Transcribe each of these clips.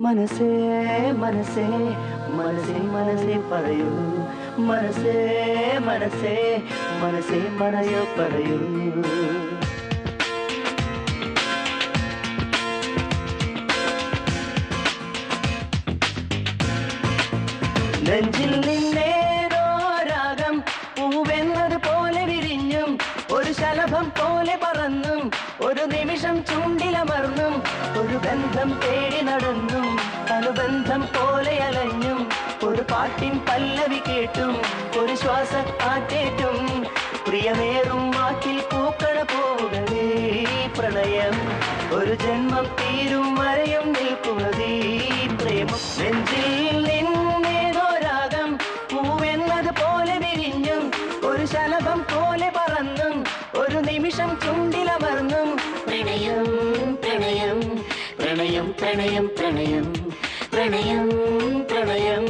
മനസ്സേ മനസ്സേ മനസ്സേ മനസ്സേ പറയൂ മനസ്സേ മനസ്സേ മനസ്സേ മനയോ പറയൂ നെഞ്ചിൽ നിന്നേതോ രാഗം പൂവെന്നത് പോലെ വിരിഞ്ഞും ഒരു ശലഭം പോലെ പറന്നും ഒരു നിമിഷം ചൂണ്ടിലമർന്നും ഒരു ബന്ധം തേടി നടന്നും അനുബന്ധം പോലെ അലഞ്ഞും ഒരു പാട്ടിൻ പല്ലവി കേട്ടും ഒരു ശ്വാസ കാറ്റേറ്റും പ്രിയമേറും വാക്കിൽ പൂക്കള പോവുകതേ പ്രണയം ഒരു ജന്മം തീരും വരെയും നിൽക്കുന്നതീ പ്രേമം നെഞ്ചിൽ നിന്നേതോ രാഗം പൂവെന്നത് പോലെ വിരിഞ്ഞും ഒരു ശലഭം പോലെ പറന്നും ഒരു നിമിഷം ചുണ്ടിലമർന്നും പ്രണയം പ്രണയം പ്രണയം പ്രണയം പ്രണയം പ്രണയം പ്രണയം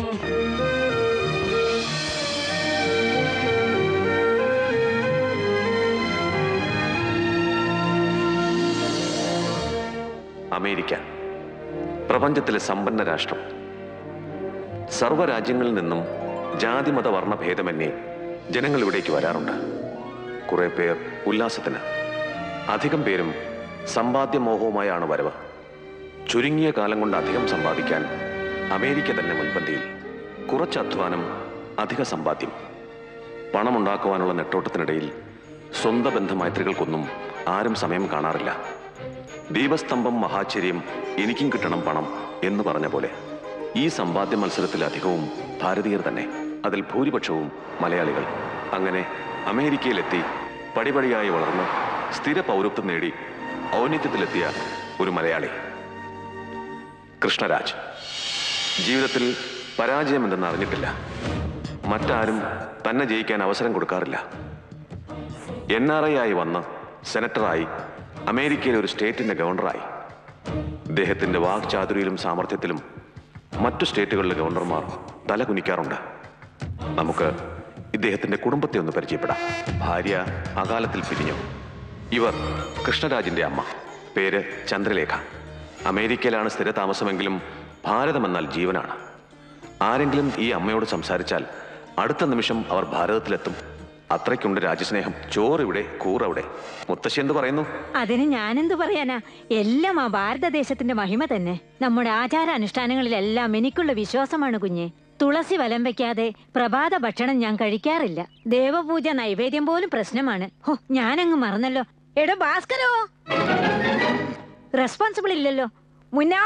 അമേരിക്ക പ്രപഞ്ചത്തിലെ സമ്പന്ന രാഷ്ട്രം സർവ്വരാജ്യങ്ങളിൽ നിന്നും ജാതിമത വർണ്ണ ഭേദമന്യേ ജനങ്ങൾ ഇവിടേക്ക് വരാറുണ്ട് കുറെ പേർ ഉല്ലാസത്തിന് അധികം പേരും സമ്പാദ്യമോഹവുമായാണ് വരവ് ചുരുങ്ങിയ കാലം കൊണ്ട് അധികം സമ്പാദിക്കാൻ അമേരിക്ക തന്നെ മുൻപന്തിയിൽ കുറച്ച് അധ്വാനം അധിക സമ്പാദ്യം പണമുണ്ടാക്കുവാനുള്ള നെട്ടോട്ടത്തിനിടയിൽ സ്വന്തം ബന്ധമൈത്രികൾക്കൊന്നും ആരും സമയം കാണാറില്ല ദീപസ്തംഭം മഹാചര്യം എനിക്കും കിട്ടണം പണം എന്ന് പറഞ്ഞ പോലെ ഈ സമ്പാദ്യ മത്സരത്തിൽ അധികവും ഭാരതീയർ തന്നെ അതിൽ ഭൂരിപക്ഷവും മലയാളികൾ അങ്ങനെ അമേരിക്കയിലെത്തി പടിപടിയായി വളർന്ന് സ്ഥിര പൗരത്വം നേടി ഔന്നിത്യത്തിലെത്തിയ ഒരു മലയാളി കൃഷ്ണരാജ് ജീവിതത്തിൽ പരാജയം എന്തെന്ന് അറിഞ്ഞിട്ടില്ല മറ്റാരും തന്നെ ജയിക്കാൻ അവസരം കൊടുക്കാറില്ല എൻ ആർ ഐ ആയി വന്ന് സെനറ്ററായി അമേരിക്കയിലെ ഒരു സ്റ്റേറ്റിന്റെ ഗവർണറായി ഇദ്ദേഹത്തിന്റെ വാക്ചാതുരിയിലും സാമർഥ്യത്തിലും മറ്റു സ്റ്റേറ്റുകളിലെ ഗവർണർമാർ തല കുനിക്കാറുണ്ട് നമുക്ക് ഇദ്ദേഹത്തിന്റെ കുടുംബത്തെ ഒന്ന് പരിചയപ്പെടാം ഭാര്യ അകാലത്തിൽ പിരിഞ്ഞു ഇവർ കൃഷ്ണരാജിന്റെ അമ്മ പേര് ചന്ദ്രലേഖ അമേരിക്കയിലാണ് സ്ഥിര താമസമെങ്കിലും ഭാരതമെന്നാൽ ജീവനാണ് ആരെങ്കിലും ഈ അമ്മയോട് സംസാരിച്ചാൽ അടുത്ത നിമിഷം അവർ ഭാരതത്തിലെത്തും അത്രയ്ക്കുണ്ട് രാജ്യസ്നേഹം ചോറിവിടെ കൂറവിടെ മുത്തശ്ശി എന്ത് പറയുന്നു അതിന് ഞാനെന്ത് പറയാനാ എല്ലാം ആ ഭാരതദേശത്തിന്റെ മഹിമ തന്നെ നമ്മുടെ ആചാരാനുഷ്ഠാനങ്ങളിലെല്ലാം എനിക്കുള്ള വിശ്വാസമാണ് കുഞ്ഞെ തുളസി വലം വെക്കാതെ പ്രഭാത ഭക്ഷണം ഞാൻ കഴിക്കാറില്ല ദേവപൂജ നൈവേദ്യം പോലും പ്രശ്നമാണ് ഹോ ഞാനങ്ങ് മറന്നല്ലോ എടോ ഭാസ്കരോ റെസ്പോൺസിബിൾ ഇല്ലല്ലോ മുന്നാ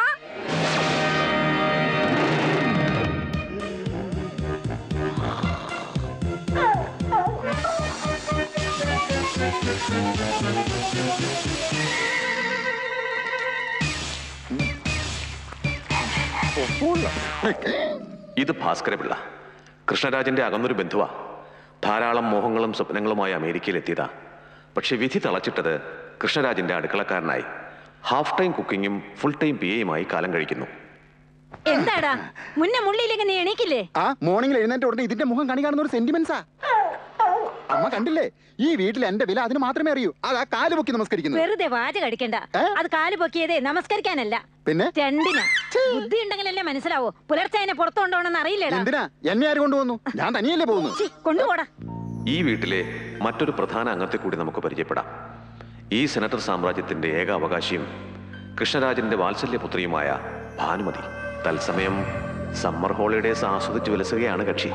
ഇത് ഭാസ്കരപിള്ള കൃഷ്ണരാജന്റെ അകന്നൊരു ബന്ധുവാ ധാരാളം മോഹങ്ങളും സ്വപ്നങ്ങളുമായി അമേരിക്കയിൽ എത്തിയതാ പക്ഷെ വിധി തളച്ചിട്ടത് കൃഷ്ണരാജന്റെ അടുക്കളക്കാരനായി ഹാഫ് ടൈം കുക്കിങ്ങും ഫുൾ ടൈം പി എയുമായി കാലം കഴിക്കുന്നു എന്താടാ മുന്നേ മുള്ളിയിലേക്ക് നീ എണീക്കില്ലേ ആ മോർണിംഗിൽ എഴുന്നേറ്റ ഉടനെ ഇതിന്റെ മുഖം കണി കാണുന്ന ഒരു സെന്റിമെന്റ്സാ അമ്മ കണ്ടില്ലേ ഈ വീട്ടിൽ എന്റെ വില അതിന് മാത്രമേ അറിയൂ അതാ കാല് പൊക്കി നമസ്കരിക്കുന്നത് വെറുതെ വാച കടിക്കണ്ട ഏ? അത് കാല് പൊക്കിയതേ നമസ്കരിക്കാനല്ല പിന്നെ രണ്ടിനാ ബുദ്ധി ഉണ്ടെങ്കിലല്ലേ മനസ്സിലാവോ പുലർച്ചെ അതിനെ പുറത്തു കൊണ്ടോണെന്ന് അറിയില്ലേടാ എന്തിനാ എന്നെ ആര് കൊണ്ടുവന്നു ഞാൻ തനിയല്ലേ പോകുന്നു ഛി, കൊണ്ടുപോടാ ഈ വീട്ടിലെ മറ്റൊരു പ്രധാന അംഗത്തെ കൂടി നമുക്ക് പരിചയപ്പെടാം ഈ സെനറ്റർ സാമ്രാജ്യത്തിന്റെ ഏക അവകാശിയും കൃഷ്ണരാജന്റെ വാത്സല്യപുത്രിയുമായ ഭാനുമതി തത്സമയം സമ്മർ ഹോളിഡേസ് ആസ്വദിച്ച് വിലസുകയാണ് കക്ഷി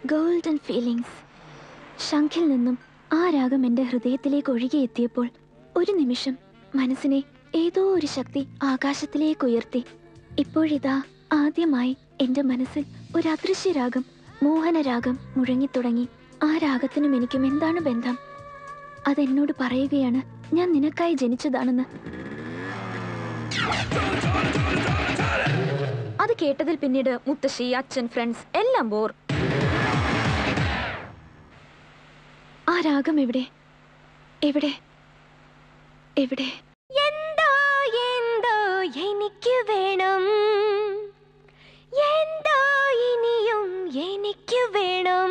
ഗോൾഡൻ ഫീലിങ്സ് ശംഖിൽ നിന്നും ആ രാഗം എൻ്റെ ഹൃദയത്തിലേക്ക് ഒഴുകിയെത്തിയപ്പോൾ ഒരു നിമിഷം മനസ്സിനെ ഏതോ ഒരു ശക്തി ആകാശത്തിലേക്ക് ഉയർത്തി ഇപ്പോഴിതാ ആദ്യമായി എൻ്റെ മനസ്സിൽ ഒരു അദൃശ്യ രാഗം മോഹനരാഗം മുഴങ്ങിത്തുടങ്ങി ആ രാഗത്തിനും എനിക്കും എന്താണ് ബന്ധം അതെന്നോട് പറയുകയാണ് ഞാൻ നിനക്കായി ജനിച്ചതാണെന്ന് അത് കേട്ടതിൽ പിന്നീട് മുത്തശ്ശി അച്ഛൻ ഫ്രണ്ട്സ് എല്ലാം ബോർ ആ രാഗം എവിടെ എവിടെ എവിടെ എന്തോ എന്തോ എനിക്ക് വേണം എന്തോ ഇനിയും എനിക്ക് വേണം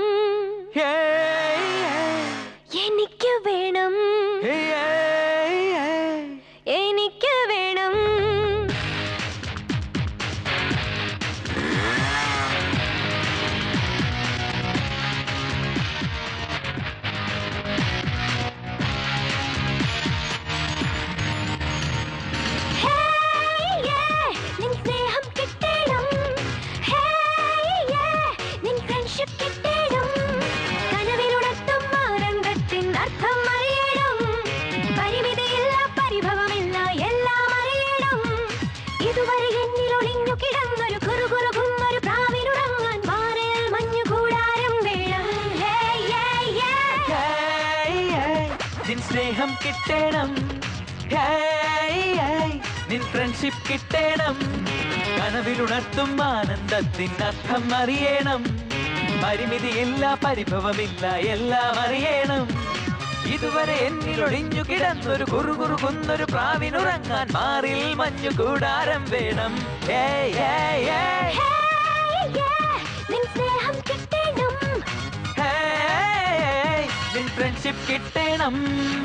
എനിക്ക് വേണം എനിക്ക് വേണം Hey, yeah, നിൻ സ്നേഹം കിട്ടണം. Hey, yeah, നിൻ friendship കിട്ടണം. കനവിലുണർത്തും ആനന്ദത്തിൻ അർത്ഥം അറിയണം. പരിമിതിയില്ല, പരിഭവമില്ല, എല്ലാം അറിയണം. ഇതുവരെ എന്നിൽ ഒളിഞ്ഞു കിടന്നൊരു കുറുകുറുകുന്നൊരു പ്രാവിനുറങ്ങാൻ മാറിൽ മഞ്ഞു കൂടാരം വേണം Hey, yeah, yeah. നിൻ സ്നേഹം കിട്ടണം ഹേയ്, ഹേയ്, നിൻ ഫ്രണ്ട്ഷിപ്പ് കിട്ടണം കനവിലുണർത്തും ആനന്ദത്തിൻ അർത്ഥം അറിയണം പരിമിതിയില്ല പരിഭവമില്ല എല്ലാം അറിയണം ഇതുവരെ എന്നിൽ ഒളിഞ്ഞു കിടന്നൊരു കുറുകുറുകുന്നൊരു പ്രാവിനുറങ്ങാൻ മാറിൽ മഞ്ഞു കൂടാരം വേണം hey, hey, hey. Hey, yeah, നിൻ സ്നേഹം കിട്ടണം ഹേയ്, നിൻ ഫ്രണ്ട്ഷിപ്പ് കിട്ടണം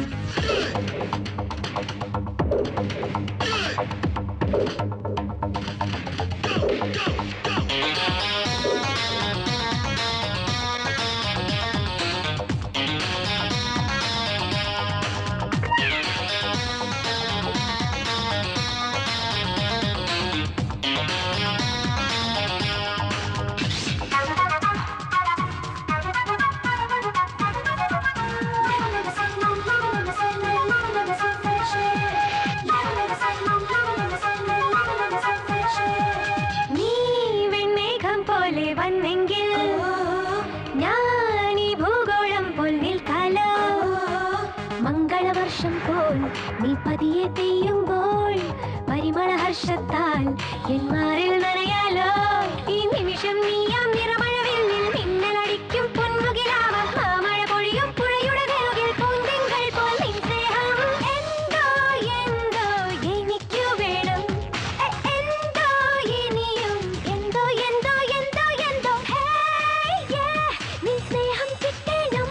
നീ വെൺമേഘം പോലെ വന്നെങ്കിൽ ഞാൻ ഈ ഭൂഗോളം പോൽ നിൽക്കാലോ മംഗളവർഷം പോൽ നീ പതിയെ പെയ്യുമ്പോൾ പരിമളഹർഷത്താൽ എൻ മാറിൽ നനയാലോ ഈ നിമിഷം നീയാം നിറമഴവില്ലിൽ മിന്നലടിക്കും പൊന്മുകിലാവാം മാമഴ പൊഴിയും പുഴയുടെ നെറുകിൽ പൂന്തിങ്കൾ പോൽ നിൻ സ്നേഹം എന്തോ എന്തോ എനിക്കു വേണം എ- എന്തോ ഇനിയും എന്തോ എന്തോ എന്തോ എന്തോ Hey, yeah, നിൻ സ്നേഹം കിട്ടണം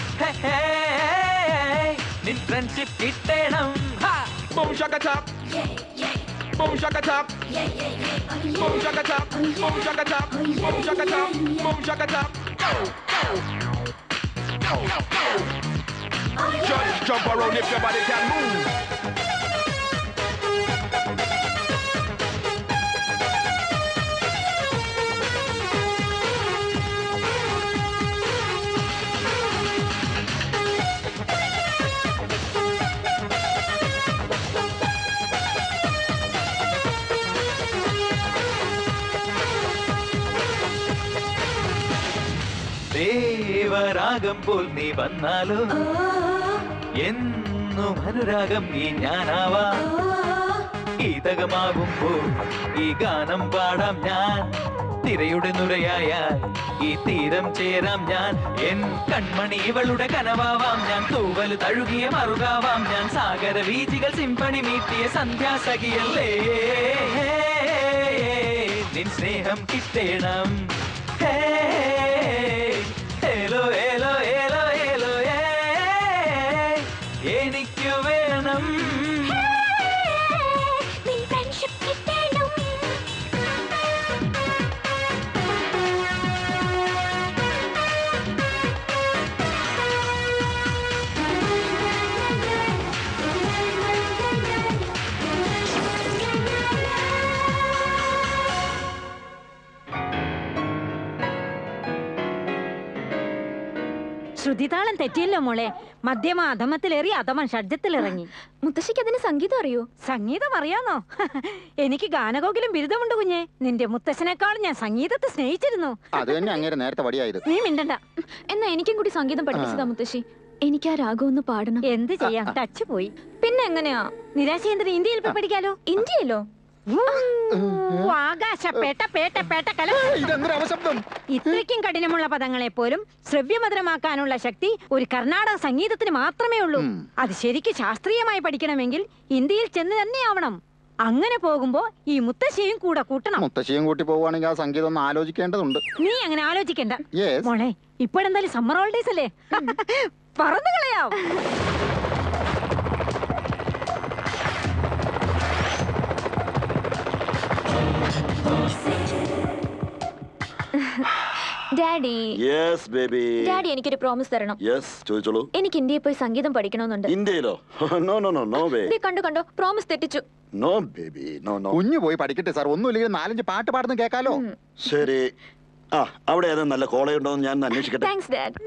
ഹേയ്, നിൻ ഫ്രണ്ട്ഷിപ്പ് കിട്ടണം ഹാ Boom shaka top. Boom shaka top. Boom shaka top. Boom shaka top. Boom shaka top. Boom shaka top. Just jump around if your body can move. Devaragam പോൽ നീ വന്നാലോ എന്നും അനുരാഗം ഈ ഞാനാവാ ഈതകമാകുമ്പോൾ ഈ ഗാനം പാടാം ഞാൻ തിരയുടെ നുരയായ ഈ തീരം ചേരാം ഞാൻ എൻ കൺമണി ഇവളുടെ കനവാവാം ഞാൻ തൂവൽ തഴുകിയ മറുകാവാം ഞാൻ സാഗര വീജികൾ സിംഫണി മീട്ടിയ സന്ധ്യാസഖിയല്ലേ നിൻ സ്നേഹം കിട്ടേണം ഏലോ ഏലോ ഏലോ ഏലോ ഏ എനിക്ക് വേണം നിൻ ഫ്രണ്ട്ഷിപ്പ് കിട്ടണം ശ്രുതിതാളം തെറ്റിയല്ലോ മോളെ മധ്യമ അധമത്തിലേറി അധമൻ ഷഡ്ജത്തിലിറങ്ങി മുത്തശ്ശിക്ക് അതിന് സംഗീതം അറിയോ സംഗീതം അറിയാന്നോ എനിക്ക് ഗാനകോകിലും ബിരുദമുണ്ട് കുഞ്ഞെ നിന്റെ മുത്തശ്ശനേക്കാൾ ഞാൻ സംഗീതത്തെ സ്നേഹിച്ചിരുന്നു അത് തന്നെ അങ്ങേരെ നേരത്തെ വടിയായത് നീ മിണ്ടണ്ട എന്നാ എനിക്കും കൂടി സംഗീതം പഠിപ്പിച്ചതാ മുത്തശ്ശി എനിക്ക് ആ രാഗം ഒന്ന് പാടണം എന്ത് ചെയ്യാം ടച്ച് പോയി പിന്നെ എങ്ങനെയാ നിരാശേന്ദ്രൻ ഇന്ത്യയിൽ പോയി പഠിക്കാലോ ഇന്ത്യയിലോ ഊ, ആകാശ പേട്ട പേട്ട പേട്ട കല ഇതെന്തൊരു അവശബ്ദം ഇത്രയ്ക്കും കഠിനമുള്ള പദങ്ങളെ പോലും ശ്രവ്യമധുരമാക്കാനുള്ള ശക്തി ഒരു കർണാടക സംഗീതത്തിന് മാത്രമേ ഉള്ളൂ ഉം. അത് ശരിക്കും ശാസ്ത്രീയമായി പഠിക്കണമെങ്കിൽ ഇന്ത്യയിൽ ചെന്ന് തന്നെ ആവണം അങ്ങനെ പോകുമ്പോ ഈ മുത്തശ്ശിയും കൂടെ കൂട്ടണം മുത്തശ്ശിയും കൂട്ടി പോവുകയാണെങ്കിൽ ആ സംഗീതം ഒന്ന് ആലോചിക്കേണ്ടതുണ്ട് നീ അങ്ങനെ ആലോചിക്കണ്ട യെസ് മോളെ ഇപ്പോഴെന്തായാലും സമ്മർ ഹോളിഡേസ് അല്ലേ പറന്നു കളയാം ഡാഡി യെസ് ബേബി ഡാഡി എനിക്കൊരു പ്രോമിസ് തരണം യെസ് ചോദിച്ചോളൂ എനിക്ക് ഇന്ത്യയിൽ പോയി സംഗീതം പഠിക്കണമെന്നുണ്ട് ഇന്ത്യയിലോ no no no no way ദേ കണ്ടോ കണ്ടോ പ്രോമിസ് തെറ്റിച്ചു നോ ബേബി നോ നോ കുഞ്ഞു പോയി പഠിക്കട്ടെ സാർ ഒന്നുമില്ലെങ്കിൽ നാലഞ്ച് പാട്ട് പാടുന്ന കേൾക്കാലോ ശരി ആ അവിടെ ഏതാ നല്ല കോളേജ് ഉണ്ടോ എന്ന് ഞാൻ ഒന്ന് അന്വേഷിക്കട്ടെ താങ്ക്സ് ഡാഡ്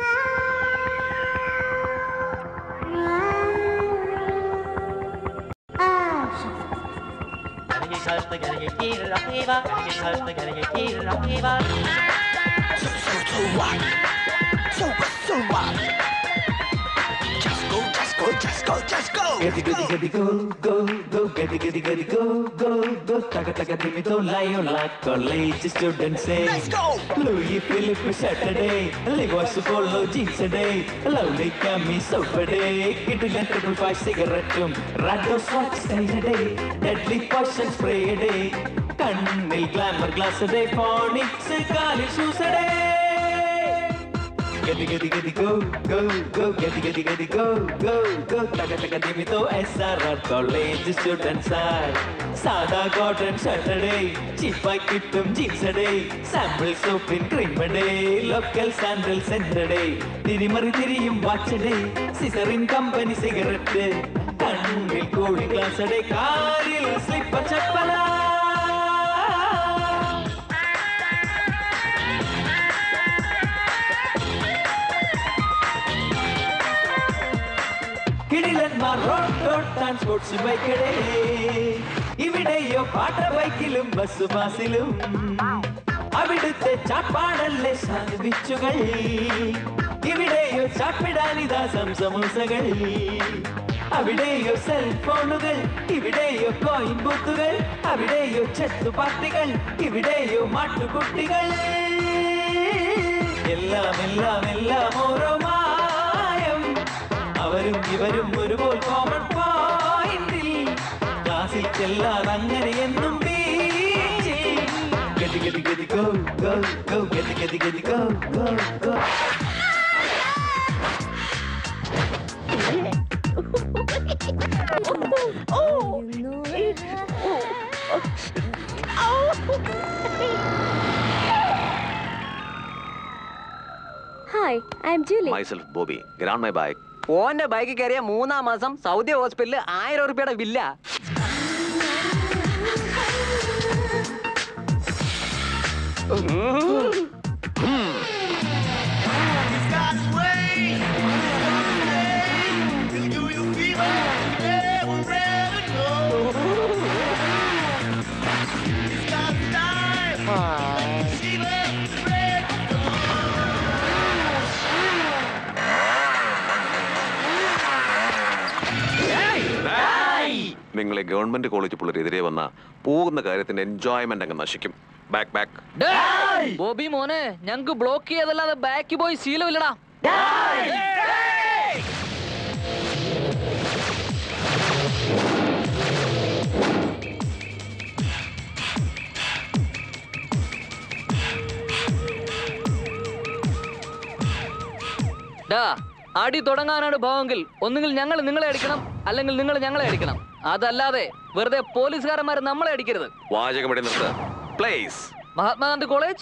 గది గది గది గో గో గో గది గది గది గో గో గో తగ తగ దిమితో Loyola college students Louis Philippe Saturday లిగోస్ పోలో జీన్స్ డే లవ్లీ కమి సూపర్ డే కిట్ గంటలు ఫైవ్ సిగరెറ്റും റാഡോ സ്വാച്ച് സ്റ്റൈൽ ഡേ ഡെഡ്ലി പോഷൻ സ്പ്രേ ഡേ കണ്ണിൽ ഗ്ലാമർ ഗ്ലാസ് ഡേ ഫോണിക്സ് കാലിൽ ഷൂസ് ഡേ గది గది గది గో గో గో గది గది గది గో గో గో తగ తగ దిమితో ఎస్ఆర్ఆర్ కాలేజ్ స్టూడెంట్స్ ആയി സാധാ കോട്ടൺ ഷർട്ടഡേ ചിപ്പായി കിട്ടും ജീൻസ് ഡേ സാമ്പിൾ സോപ്പിൻ ക്രീം ഡേ ലോക്കൽ സാൻഡൽ സെന്റർ ഡേ തിരിമറി തിരിയും വാച്ച് ഡേ സിസറിൻ കമ്പനി സിഗരറ്റ് കണ്ണിൽ കൂളി ഗ്ലാസ് ഡേ കാലിൽ സ്ലിപ്പർ ചപ്പല കിടിലന്മാർ റോഡ് റോഡ് ട്രാൻസ്പോർട്സ് ബൈക്കടേ ഇവിടെയോ പാട്ട ബൈക്കിലും ബസ് പാസിലും അവിടുത്തെ ചാപ്പാടല്ലേ സാൻഡ്വിച്ചുകൾ ഇവിടെയോ ചാപ്പിടാനിതാ സംസമൂസകൾ അവിടെയോ സെൽഫോണുകൾ ഇവിടെയോ കോയിൻ ബൂത്തുകൾ അവിടെയോ ചെത്തു പാർട്ടികൾ ഇവിടെയോ മാട്ടുകുട്ടികൾ എല്ലാം എല്ലാം എല്ലാം ഓരോ മായം അവരും ഇവരും ഒരുപോൽ കോമൺ പോയിന്റിൽ ക്ലാസ്സിൽ ചെല്ലാതെ അങ്ങനെ എന്നും ബീച്ചിൽ. ഗതി ഗതി ഗതി ഗോ ഗോ ഗോ ഗതി ഗതി ഗതി go go go hi I am Julie myself Bobby grand my bike ഓന്റെ ബൈക്ക് കയറിയ മൂന്നാം മാസം സൗദി ഹോസ്പിറ്റലിൽ ആയിരം ഉറുപ്പിയുടെ ബില്ല നിങ്ങളെ ഗവൺമെന്റ് കോളേജ് പിള്ളേരെതിരെ വന്ന പോകുന്ന കാര്യത്തിന്റെ എൻജോയ്മെന്റ് അങ്ങ് നശിക്കും ബാക്ക് ബാക്ക് ബോബി മോനെ ഞങ്ങക്ക് ബ്ലോക്ക് ചെയ്തല്ലാതെ ബാക്കി പോയി ശീലമില്ലടാ ഡാ അടി തുടങ്ങാനാണ് ഭാവമെങ്കിൽ ഒന്നുകിൽ ഞങ്ങൾ നിങ്ങളെ അടിക്കണം അല്ലെങ്കിൽ നിങ്ങൾ ഞങ്ങളെ അടിക്കണം അതല്ലാതെ വെറുതെ പോലീസുകാരന്മാർ നമ്മളെ അടിക്കരുത് വാചകം ഇവിടെ നിർത്ത് പ്ലേസ് മഹാത്മാഗാന്ധി കോളേജ്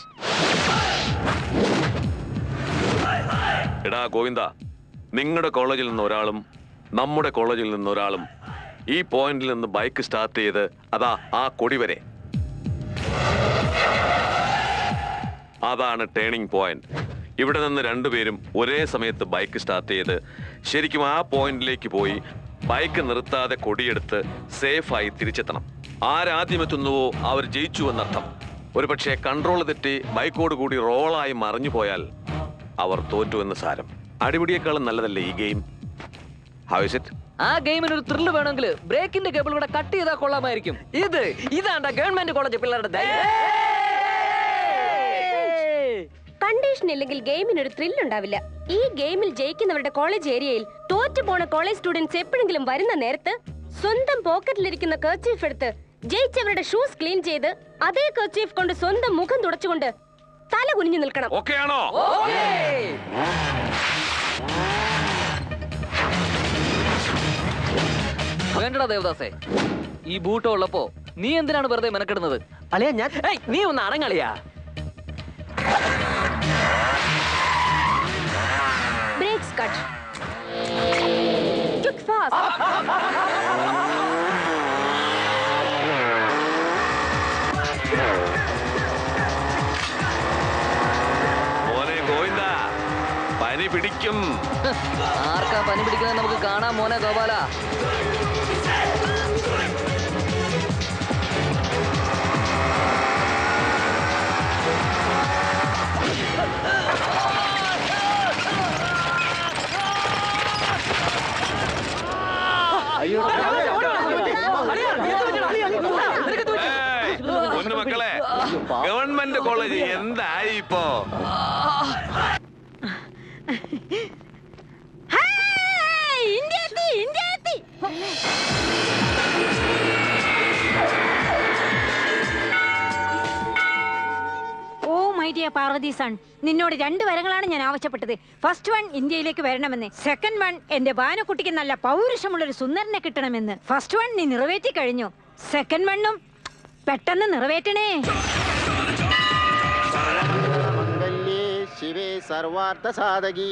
എടാ ഗോവിന്ദ നിങ്ങളുടെ കോളേജിൽ നിന്ന് ഒരാളും നമ്മുടെ കോളേജിൽ നിന്ന് ഒരാളും ഈ പോയിന്റിൽ നിന്ന് ബൈക്ക് സ്റ്റാർട്ട് ചെയ്ത് അതാ ആ കൊടി വരെ അതാണ് ടേണിംഗ് പോയിന്റ് ഇവിടെ നിന്ന് രണ്ടുപേരും ഒരേ സമയത്ത് ബൈക്ക് സ്റ്റാർട്ട് ചെയ്ത് ശരിക്കും ആ പോയിന്റിലേക്ക് പോയി ബൈക്ക് നിർത്താതെ കൊടിയെടുത്ത് സേഫായി തിരിച്ചെത്തണം ആരാദ്യം എത്തുന്നുവോ അവർ ജയിച്ചു എന്നർത്ഥം ഒരുപക്ഷെ കൺട്രോൾ തെറ്റി ബൈക്കോട് കൂടി റോളായി മറിഞ്ഞു പോയാൽ അവർ തോറ്റു എന്ന് സാരം അടിപിടിയേക്കാളും നല്ലതല്ലേ ഈ ഗെയിം ഹൗ ഇസ് ഇറ്റ് ആ ഗെയിമിന് ഒരു ത്രില്ല് വേണമെങ്കിൽ ബ്രേക്കിന്റെ കേബിൾ കൂടെ കട്ട് ചെയ്താൽ കൊള്ളാമായിരിക്കും ഇത് ഇതാണ്ട ഗവൺമെന്റ് കോളേജ് പിള്ളേരുടെ ധൈര്യം. കണ്ടീഷൻ ഇല്ലെങ്കിൽ ഗെയിമിന് ഒരു ത്രില്ല് ഉണ്ടാവില്ല ഈ ഗെയിമിൽ ജയിക്കുന്നവരുടെ കോളേജ് ഏരിയയിൽ തോറ്റു പോണ കോളേജ് സ്റ്റുഡൻസ് എപ്പോഴെങ്കിലും വരുന്ന നേരത്ത് സ്വന്തം പോക്കറ്റിലിരിക്കുന്ന കർച്ചീഫ് എടുത്ത് ജയിച്ചവരുടെ ഷൂസ് ക്ലീൻ ചെയ്ത് അതേ കർച്ചീഫ് കൊണ്ട് സ്വന്തം മുഖം തുടച്ചുകൊണ്ട് തല കുനിഞ്ഞു നിൽക്കണം ഓക്കെ ആണോ വേണ്ടടാ ദേവദാസേ ഈ ബൂട്ടോ ഉള്ളപ്പോ നീ എന്തിനാണ് വെറുതെ മെനക്കെടുന്നത് അളിയാ ഞാൻ ഏയ്, നീ ഒന്ന് അടങ്ങളിയാ ബ്രേക്സ് കട്ട് Quick, fast. മോനെ ഗോവിന്ദ പനി പിടിക്കും ആർക്കാ പനി പിടിക്കുന്നത് നമുക്ക് കാണാം മോനെ ഗോപാല ഏയ്, പൊന്നു മക്കളെ ഗവൺമെന്റ് കോളേജ് എന്തായി ഇപ്പോ ഹായ്! ഇന്ത്യ എത്തി, ഇന്ത്യ എത്തി. Oh my dear Parvathi son നിന്നോട് രണ്ട് വരങ്ങളാണ് ഞാൻ ആവശ്യപ്പെട്ടത് ഫസ്റ്റ് വൺ ഇന്ത്യയിലേക്ക് വരണമെന്ന് സെക്കൻഡ് വൺ എന്റെ ബാനക്കുട്ടിക്ക് നല്ല പൗരുഷമുള്ള ഒരു സുന്ദരനെ കിട്ടണമെന്ന് ഫസ്റ്റ് വൺ നീ നിറവേറ്റി കഴിഞ്ഞു സെക്കൻഡ് വണ്ണും പെട്ടെന്ന് നിറവേറ്റണേ മംഗല്യേ ശിവേ സർവാർത്ഥ സാധകി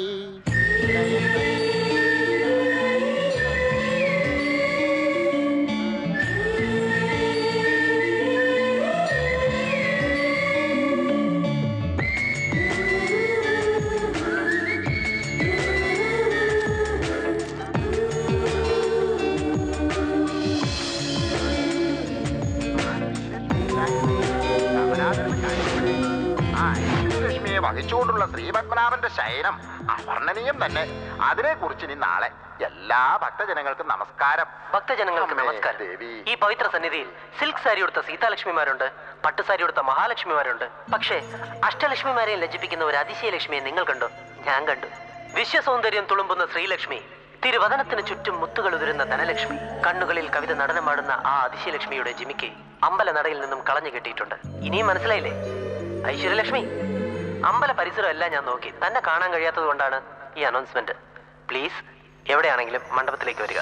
ലക്ഷ്മിയെ വഹിച്ചുകൊണ്ടുള്ള ശ്രീപത്മനാഭന്റെ ശയനം അവർണ്ണനീയം തന്നെ അതിനെക്കുറിച്ച് ഇനി നാളെ എല്ലാ ഭക്തജനങ്ങൾക്കും നമസ്കാരം ഭക്തജനങ്ങൾക്ക് നമസ്കാരം ദേവി ഈ പവിത്ര സന്നിധിയിൽ സിൽക്ക് സാരി ഉടുത്ത സീതാലക്ഷ്മിമാരുണ്ട് പട്ടുസാരി ഉടുത്ത മഹാലക്ഷ്മിമാരുണ്ട് പക്ഷേ അഷ്ടലക്ഷ്മിമാരെയും ലജ്ജിപ്പിക്കുന്ന ഒരു അതിശയ ലക്ഷ്മിയെ നിങ്ങൾ കണ്ടു ഞാൻ കണ്ടു വിശ്വസൗന്ദര്യം തുളുമ്പുന്ന ശ്രീലക്ഷ്മി തിരുവദനത്തിന് ചുറ്റും മുത്തുകൾ ഉതിരുന്ന ധനലക്ഷ്മി കണ്ണുകളിൽ കവിത നടനമാടുന്ന ആ അതിശയലക്ഷ്മിയുടെ ജിമിക്ക് അമ്പല നടയിൽ നിന്നും കളഞ്ഞു കെട്ടിയിട്ടുണ്ട് ഇനിയും മനസ്സിലായില്ലേ ഐശ്വര്യലക്ഷ്മി അമ്പല പരിസരം എല്ലാം ഞാൻ നോക്കി തന്നെ കാണാൻ കഴിയാത്തത് കൊണ്ടാണ് ഈ അനൗൺസ്മെന്റ് പ്ലീസ് എവിടെയാണെങ്കിലും മണ്ഡപത്തിലേക്ക് വരിക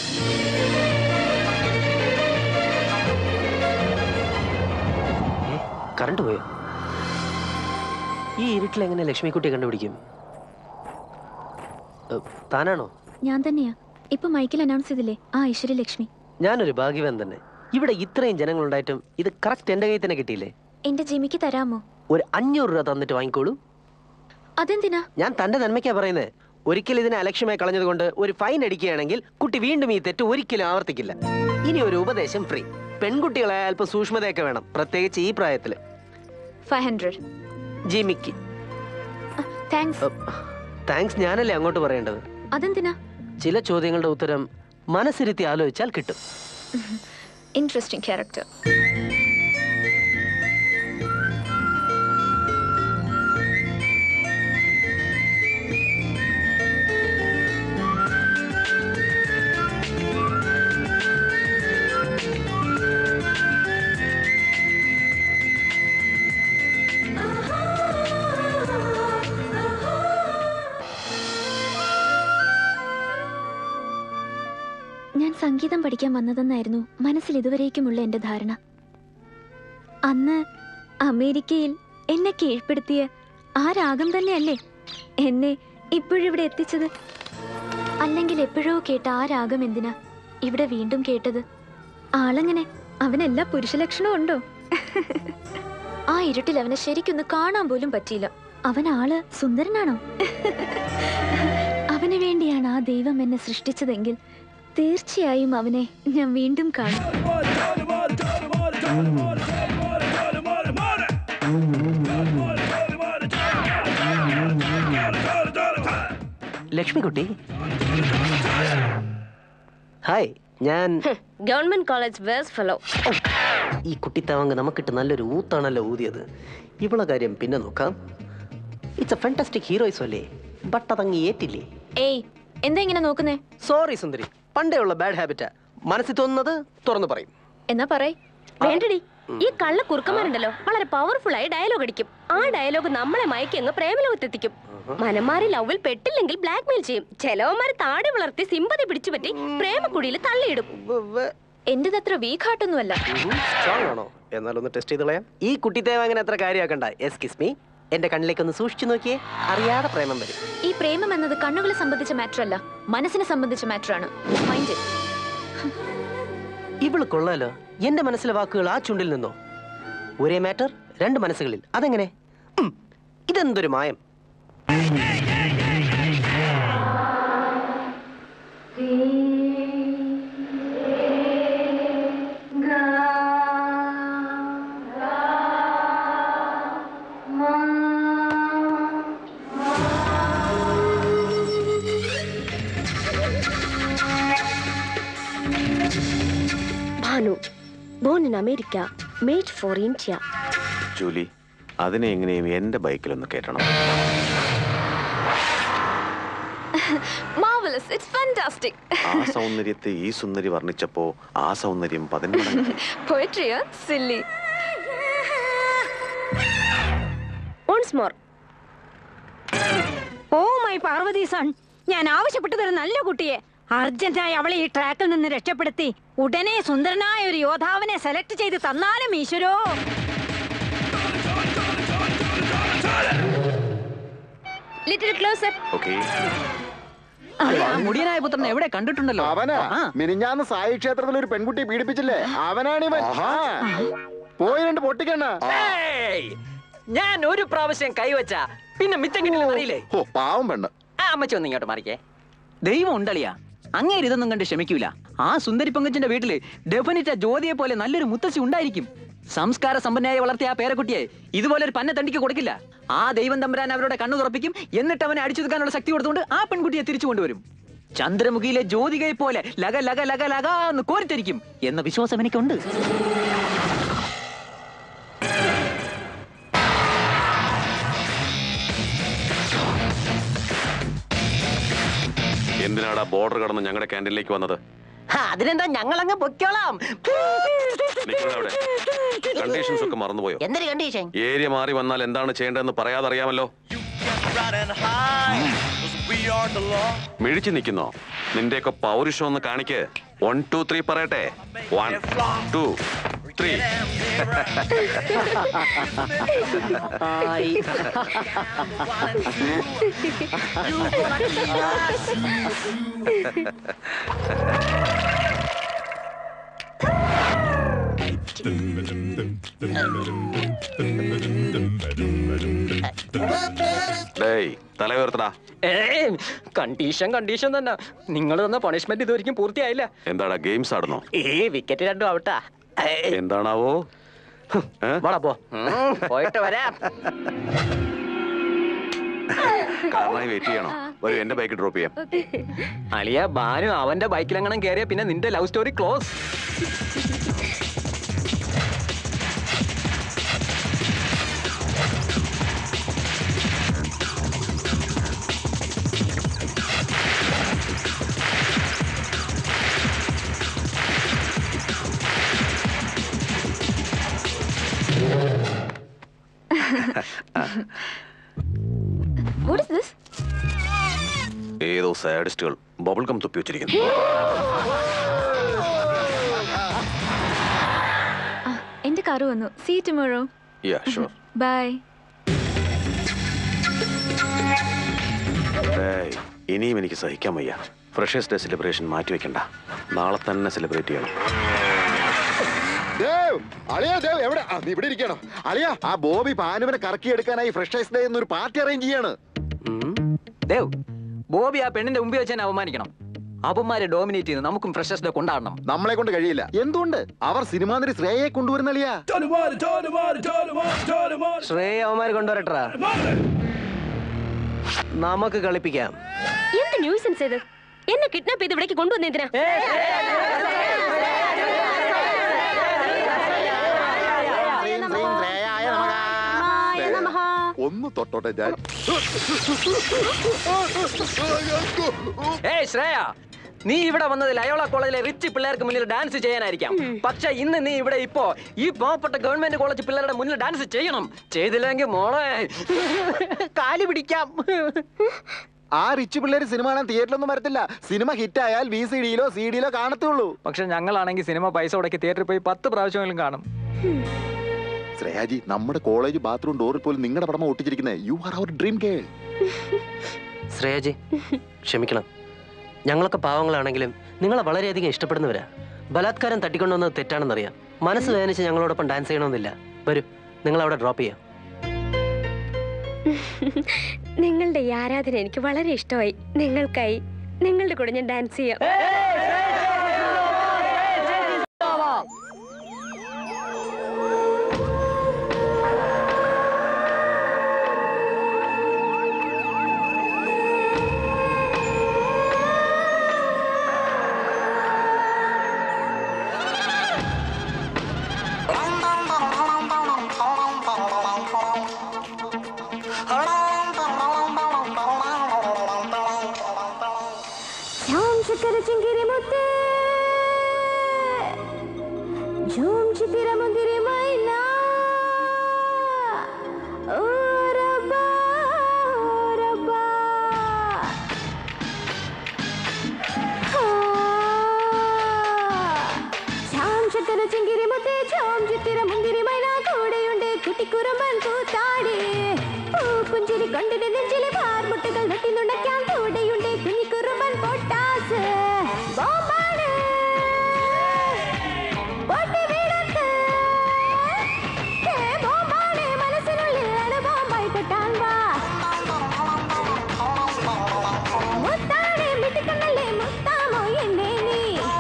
കറണ്ട് പോയോ ഈ ഇരുട്ടിൽ എങ്ങനെ ലക്ഷ്മിക്കുട്ടിയെ കണ്ടുപിടിക്കും ഏ, താനാണോ ഞാൻ തന്നെയാ ഇപ്പൊ മൈക്കിൽ അനൗൺസ് ചെയ്തില്ലേ ആ ഐശ്വര്യ ലക്ഷ്മി ഞാനൊരു ഭാഗ്യവാൻ തന്നെ ഇവിടെ ഇത്രയും ജനങ്ങളുണ്ടായിട്ടും ഇത് കറക്റ്റ് എന്റെ കയ്യിൽ തന്നെ കിട്ടിയില്ലേ എന്റെ ജിമിക്ക് തരാമോ ഒരു അഞ്ഞൂറ് രൂപ തന്നിട്ട് വാങ്ങിക്കോളൂ അതെന്തിനാ ഞാൻ തന്റെ നന്മയ്ക്കാ പറയുന്നത് ഒരിക്കൽ ഇതിനെ അലക്ഷ്യമായി കളഞ്ഞത് കൊണ്ട് ഒരു ഫൈൻ അടിക്കുകയാണെങ്കിൽ കുട്ടി വീണ്ടും ഈ തെറ്റ് ഒരിക്കലും ആവർത്തിക്കില്ല ഇനി ഒരു ഉപദേശം ഫ്രീ പെൺകുട്ടികളെ അല്പം സൂക്ഷ്മതയൊക്കെ വേണം പ്രത്യേകിച്ച് ഈ പ്രായത്തില് ഫൈവ് ഹൺഡ്രഡ് ജിമിക്ക് താങ്ക്സ് താങ്ക്സ് ഞാനല്ലേ അങ്ങോട്ട് പറയേണ്ടത് അതെന്തിനാ ചില ചോദ്യങ്ങളുടെ ഉത്തരം മനസ്സിരുത്തി ആലോചിച്ചാൽ കിട്ടും ഇൻട്രസ്റ്റിംഗ് ക്യാരക്ടർ ഞാൻ സംഗീതം പഠിക്കാൻ വന്നതെന്നായിരുന്നു മനസ്സിൽ ഇതുവരേക്കുമുള്ള എന്റെ ധാരണ അന്ന് അമേരിക്കയിൽ എന്നെ കീഴ്പ്പെടുത്തിയ ആ രാഗം തന്നെയല്ലേ എന്നെ ഇപ്പോഴിവിടെ എത്തിച്ചത് അല്ലെങ്കിൽ എപ്പോഴോ കേട്ട ആ രാഗം എന്തിനാ ഇവിടെ വീണ്ടും കേട്ടത് ആളെങ്ങനെ അവനെല്ലാ പുരുഷലക്ഷണവും ഉണ്ടോ ആ ഇരുട്ടിൽ അവനെ ശരിക്കൊന്ന് കാണാൻ പോലും പറ്റിയില്ല അവൻ ആള് സുന്ദരനാണോ അവന് വേണ്ടിയാണ് ആ ദൈവം എന്നെ സൃഷ്ടിച്ചതെങ്കിൽ തീർച്ചയായും അവനെ ഞാൻ വീണ്ടും കാണും ലക്ഷ്മിക്കുട്ടി ഹായ് ഞാൻ ഗവൺമെന്റ് കോളേജ് വേഴ്സ് ഫെലോ ഈ കുട്ടിത്താവങ്ക് നമുക്കിട്ട് നല്ലൊരു ഊത്താണല്ലോ ഊതിയത് ഇവളെ കാര്യം പിന്നെ നോക്കാം ഇറ്റ്സ് എ ഫാന്റാസ്റ്റിക് ഹീറോയിസ് അല്ലേ ബട്ട് അതങ്ങ് ഏറ്റില്ലേ ഏയ് എന്താ ഇങ്ങനെ നോക്കുന്നേ സോറി സുന്ദരി പണ്ടേ ഉള്ള ബാഡ് ഹാബിറ്റാ മനസ്സിൽ തോന്നുന്നത് തുറന്നു പറയും എന്നാ പറയ് വേണ്ടടി ഈ കള്ള കുറുക്കന്മാരുണ്ടല്ലോ വളരെ പവർഫുൾ ആയി ഡയലോഗ് അടിക്കും ആ ഡയലോഗ് നമ്മളെ മയക്കി അങ്ങ് പ്രേമലോകത്തെത്തിക്കും മനമാരി ലവിൽ പെട്ടില്ലെങ്കിൽ ബ്ലാക്ക് മെയിൽ ചെയ്യും ചെലവന്മാര് താടി വളർത്തി സിമ്പതി പിടിച്ചു പറ്റി പ്രേമക്കുടിയിൽ തള്ളിയിടും എന്റേത് അത്ര വീക്ക് ഹാർട്ടൊന്നുമല്ല സ്ട്രോങ് ആണോ എന്നാലൊന്ന് ടെസ്റ്റ് ചെയ്ത് കളയാം ഈ കുട്ടിത്തേവാങ്ങനെ അത്ര കാര്യമാക്കണ്ട എസ്കിസ് മീ എന്റെ കണ്ണിലേക്ക് ഒന്ന് സൂക്ഷിച്ചു നോക്കിയേ അറിയാതെ പ്രേമം വരും ഈ പ്രേമം എന്നത് കണ്ണുകളെ സംബന്ധിച്ച മാറ്റർ അല്ല മനസ്സിനെ സംബന്ധിച്ച മാറ്റർ ആണ് മൈൻഡ് ഇവള് കൊള്ളാലോ എന്റെ മനസ്സിലെ വാക്കുകൾ ആ ചുണ്ടിൽ നിന്നോ ഒരേ മാറ്റർ രണ്ട് മനസ്സുകളിൽ അതെങ്ങനെ ഉം, ഇതെന്തൊരു മായം Bhanu born in America made for India Julie അതിനെ എങ്ങനെയും എന്റെ ബൈക്കിലൊന്ന് കയറ്റണം മാർവലസ് ഇറ്റ്സ് ഫാന്റാസ്റ്റിക് ആ സൗന്ദര്യത്തെ ഈ സുന്ദരി വർണ്ണിച്ചപ്പോ ആ സൗന്ദര്യം പതിന്മടങ്ങ് പോയട്രിയോ silly once more oh my Parvathi son ഞാൻ ആവശ്യപ്പെട്ടത് ഒരു നല്ല കുട്ടിയെ അർജന്റായി അവളെ ഈ ട്രാക്കിൽ നിന്ന് രക്ഷപ്പെടുത്തി ഉടനെ സുന്ദരനായ ഒരു യോദ്ധാവിനെ സെലക്ട് ചെയ്ത് തന്നാലും ഈശ്വരോ ലിറ്റിൽ ക്ലോസർ ഓക്കെ മുടിയനായ പുത്രൻ എവിടെ കണ്ടിട്ടുണ്ടല്ലോ അവനാ ആ. മിനിഞ്ഞാന്ന് സായി ക്ഷേത്രത്തിൽ ഒരു പെൺകുട്ടിയെ പീഡിപ്പിച്ചില്ലേ അവനാണിവൻ ആ. പോയി രണ്ട് പൊട്ടിക്കണ്ണ ഏയ്! ഞാൻ ഒരു പ്രാവശ്യം കൈവച്ച പിന്നെ മിച്ചം കിട്ടില്ല അറിയില്ലേ ഓ പാവം പെണ്ണ് ആ അമ്മച്ചി ഒന്ന് ഇങ്ങോട്ട് മാറിക്കേ ദൈവം ഉണ്ടളിയാ അങ്ങേര് ഇതൊന്നും കണ്ട് ക്ഷമിക്കൂല ആ സുന്ദരി പങ്കച്ചന്റെ വീട്ടില് ഡെഫിനിറ്റ് ജ്യോതിയെ പോലെ നല്ലൊരു മുത്തശ്ശി ഉണ്ടായിരിക്കും സംസ്കാര സമ്പന്നയായി വളർത്തിയ ആ പേരക്കുട്ടിയെ ഇതുപോലെ ഒരു പന്ന തണ്ടിക്ക് കൊടുക്കില്ല ആ ദൈവം തമ്പുരാൻ അവരുടെ കണ്ണു തുറപ്പിക്കും എന്നിട്ട് അവനെ അടിച്ചൊതുക്കാനുള്ള ശക്തി കൊടുത്തുകൊണ്ട് ആ പെൺകുട്ടിയെ തിരിച്ചു കൊണ്ടുവരും ചന്ദ്രമുഖിയിലെ ജ്യോതികയെ പോലെ ലഗ ലഗ ലഗ ലഗ എന്ന് കോരിത്തരിക്കും എന്ന വിശ്വാസം എനിക്കുണ്ട് എന്തിനാടാ ബോർഡർ കടന്ന് ഞങ്ങളുടെ ക്യാൻറ്റീനിലേക്ക് വന്നത് അതിനെന്താ ഞങ്ങൾ അങ്ങ് പൊയ്ക്കോളാം നിൽക്കുന്നത് അവിടെ കണ്ടീഷൻസ് ഒക്കെ മറന്നുപോയോ എന്തൊരു കണ്ടീഷൻ ഏരിയ മാറി വന്നാൽ എന്താണ് ചെയ്യേണ്ടതെന്ന് പറയാതെ അറിയാമല്ലോ മിഴിച്ചു നിൽക്കുന്നോ നിന്റെയൊക്കെ പൗരുഷം ഒന്ന് കാണിക്ക് വൺ ടു ത്രീ പറയട്ടെ വൺ ടു ത്രീ ഡേയ് തല ഉയർത്തടാ കണ്ടീഷൻ കണ്ടീഷൻ തന്നെ നിങ്ങൾ തന്ന പണിഷ്മെന്റ് ഇതുവരെയും പൂർത്തിയായില്ല എന്താടാ ഗെയിംസ് ആടുന്നോ ഏ വിക്കറ്റ് രണ്ടും ഔട്ടാ എന്താണാവോ ഏ? പോടാ പോ പോയിട്ട് വരാം കാരണമായി വെയിറ്റ് ചെയ്യണോ വരൂ എന്റെ ബൈക്ക് ഡ്രോപ്പ് ചെയ്യാം അളിയ ബാനു അവന്റെ ബൈക്കിലെങ്ങനെ കയറിയ പിന്നെ നിന്റെ love story close what is this ഏതോ സാഡിസ്റ്റുകൾ ബബിൾ കം തുപ്പി വെച്ചിരിക്കുന്നു എന്റെ കാറ് വന്നു see tomorrow yeah sure bye ഇനിയും എനിക്ക് സഹിക്കാൻ വയ്യ ഫ്രഷേഴ്സ് ഡേ സെലിബ്രേഷൻ മാറ്റി വെക്കണ്ട നാളെ തന്നെ സെലിബ്രേറ്റ് ചെയ്യണം ദേവ് ദേവ് അളിയാ ദേവ് എവിടെ ആ, നീ ഇവിടെ ഇരിക്കണോ അളിയാ ആ ബോബി ഭാനുവിനെ കറക്കിയെടുക്കാനായി ഫ്രഷേഴ്സ് ഡേ എന്നൊരു പാർട്ടി അറേഞ്ച് ചെയ്യാണ് ദേവ് ബോബി ആ പെണ്ണിന്റെ മുമ്പിൽ വെച്ച് തന്നെ അവമാനിക്കണം അവന്മാരെ ഡോമിനേറ്റ് ചെയ്ത് നമുക്കും ഫ്രഷേഴ്സ് ഡേ കൊണ്ടാടണം നമ്മളെ കൊണ്ട് കഴിയില്ല എന്തുകൊണ്ട് അവർ സിനിമാ നടി ശ്രേയയെ കൊണ്ടുവരുന്ന അളിയാ ശ്രേയ അവന്മാർ കൊണ്ടുവരട്ടാ നമുക്ക് കളിപ്പിക്കാം എന്ത് ന്യൂസൻസ് ഇത് എന്നെ കിഡ്നാപ്പ് ചെയ്ത് ഇവിടേക്ക് കൊണ്ടുവന്ന എന്തിനാ ശ്രീം ശ്രീം ശ്രേയായ നമഃ. ഒന്ന് തൊട്ടോട്ടെ ഞാൻ ഏയ് ശ്രേയ നീ ഇവിടെ വന്നത് ലയോള കോളേജിലെ റിച്ച് പിള്ളേർക്ക് മുന്നിൽ ഡാൻസ് ചെയ്യാനായിരിക്കാം പക്ഷെ ഇന്ന് നീ ഇവിടെ ഇപ്പോ ഈ പാവപ്പെട്ട ഗവൺമെന്റ് കോളേജ് പിള്ളേരുടെ മുന്നിൽ ഡാൻസ് ചെയ്യണം ചെയ്തില്ലെങ്കിൽ മോളെ കാല് പിടിക്കാം ആ റിച്ച് പിള്ളേര് സിനിമ കാണാൻ തിയേറ്ററിലൊന്നും വരത്തില്ല സിനിമ ഹിറ്റ് ആയാൽ വി സി ഡിയിലോ സി ഡിയിലോ കാണത്തുള്ളൂ പക്ഷെ ഞങ്ങളാണെങ്കിൽ സിനിമ പൈസ മുടക്കി തിയേറ്ററിൽ പോയി പത്ത് പ്രാവശ്യമെങ്കിലും കാണും ശ്രേയാജി നമ്മുടെ കോളേജ് ബാത്റൂം ഡോറിൽ പോലും നിങ്ങളുടെ പടമ ഒട്ടിച്ചിരിക്കുന്നത് you are our dream girl Shreyaji ക്ഷമിക്കണം ഞങ്ങളൊക്കെ പാവങ്ങളാണെങ്കിലും നിങ്ങളെ വളരെയധികം ഇഷ്ടപ്പെടുന്നവരാ ബലാത്കാരം തട്ടിക്കൊണ്ടുവന്നത് തെറ്റാണെന്നറിയാം മനസ്സ് വേദനിച്ച് ഞങ്ങളോടൊപ്പം ഡാൻസ് ചെയ്യണമെന്നില്ല വരൂ നിങ്ങൾ അവിടെ ഡ്രോപ്പ് ചെയ്യാം നിങ്ങളുടെ ഈ ആരാധന എനിക്ക് വളരെ ഇഷ്ടമായി നിങ്ങൾക്കായി നിങ്ങളുടെ കൂടെ ഞാൻ ഡാൻസ് ചെയ്യാം ఝామ్ చక్కర చింగిరి ముత్తే ఝూమ్ చితిర ముందిరి మైనా ఓ రబ్బా ఓ రబ్బా ఝామ్ చక్కర చింగిరి ముత్తే ఝామ్ చితిర ముందిరి మైనా കൂടെയുണ്ട് കുട്ടിക്കുറമ്പൻ കൂത്താടി പൂപ്പുഞ്ചിരി കൊണ്ടിന് നെഞ്ചിലെ പാർമുട്ടുകൾ നട്ടി നുണയ്ക്കാൻ കൂടെയുണ്ട് കുഞ്ഞിക്കുറുമ്പൻ പൊട്ടാസ് ബോംബാണ് പൊട്ടി വീടത്ത് ഹേ ബോംബാണ് മനസ്സിനുള്ളിൽ അണുബോംബായി പൊട്ടാൻ വാ മുത്താണ് മിടുക്കനല്ലേ മുത്താമോ എന്നെ നീ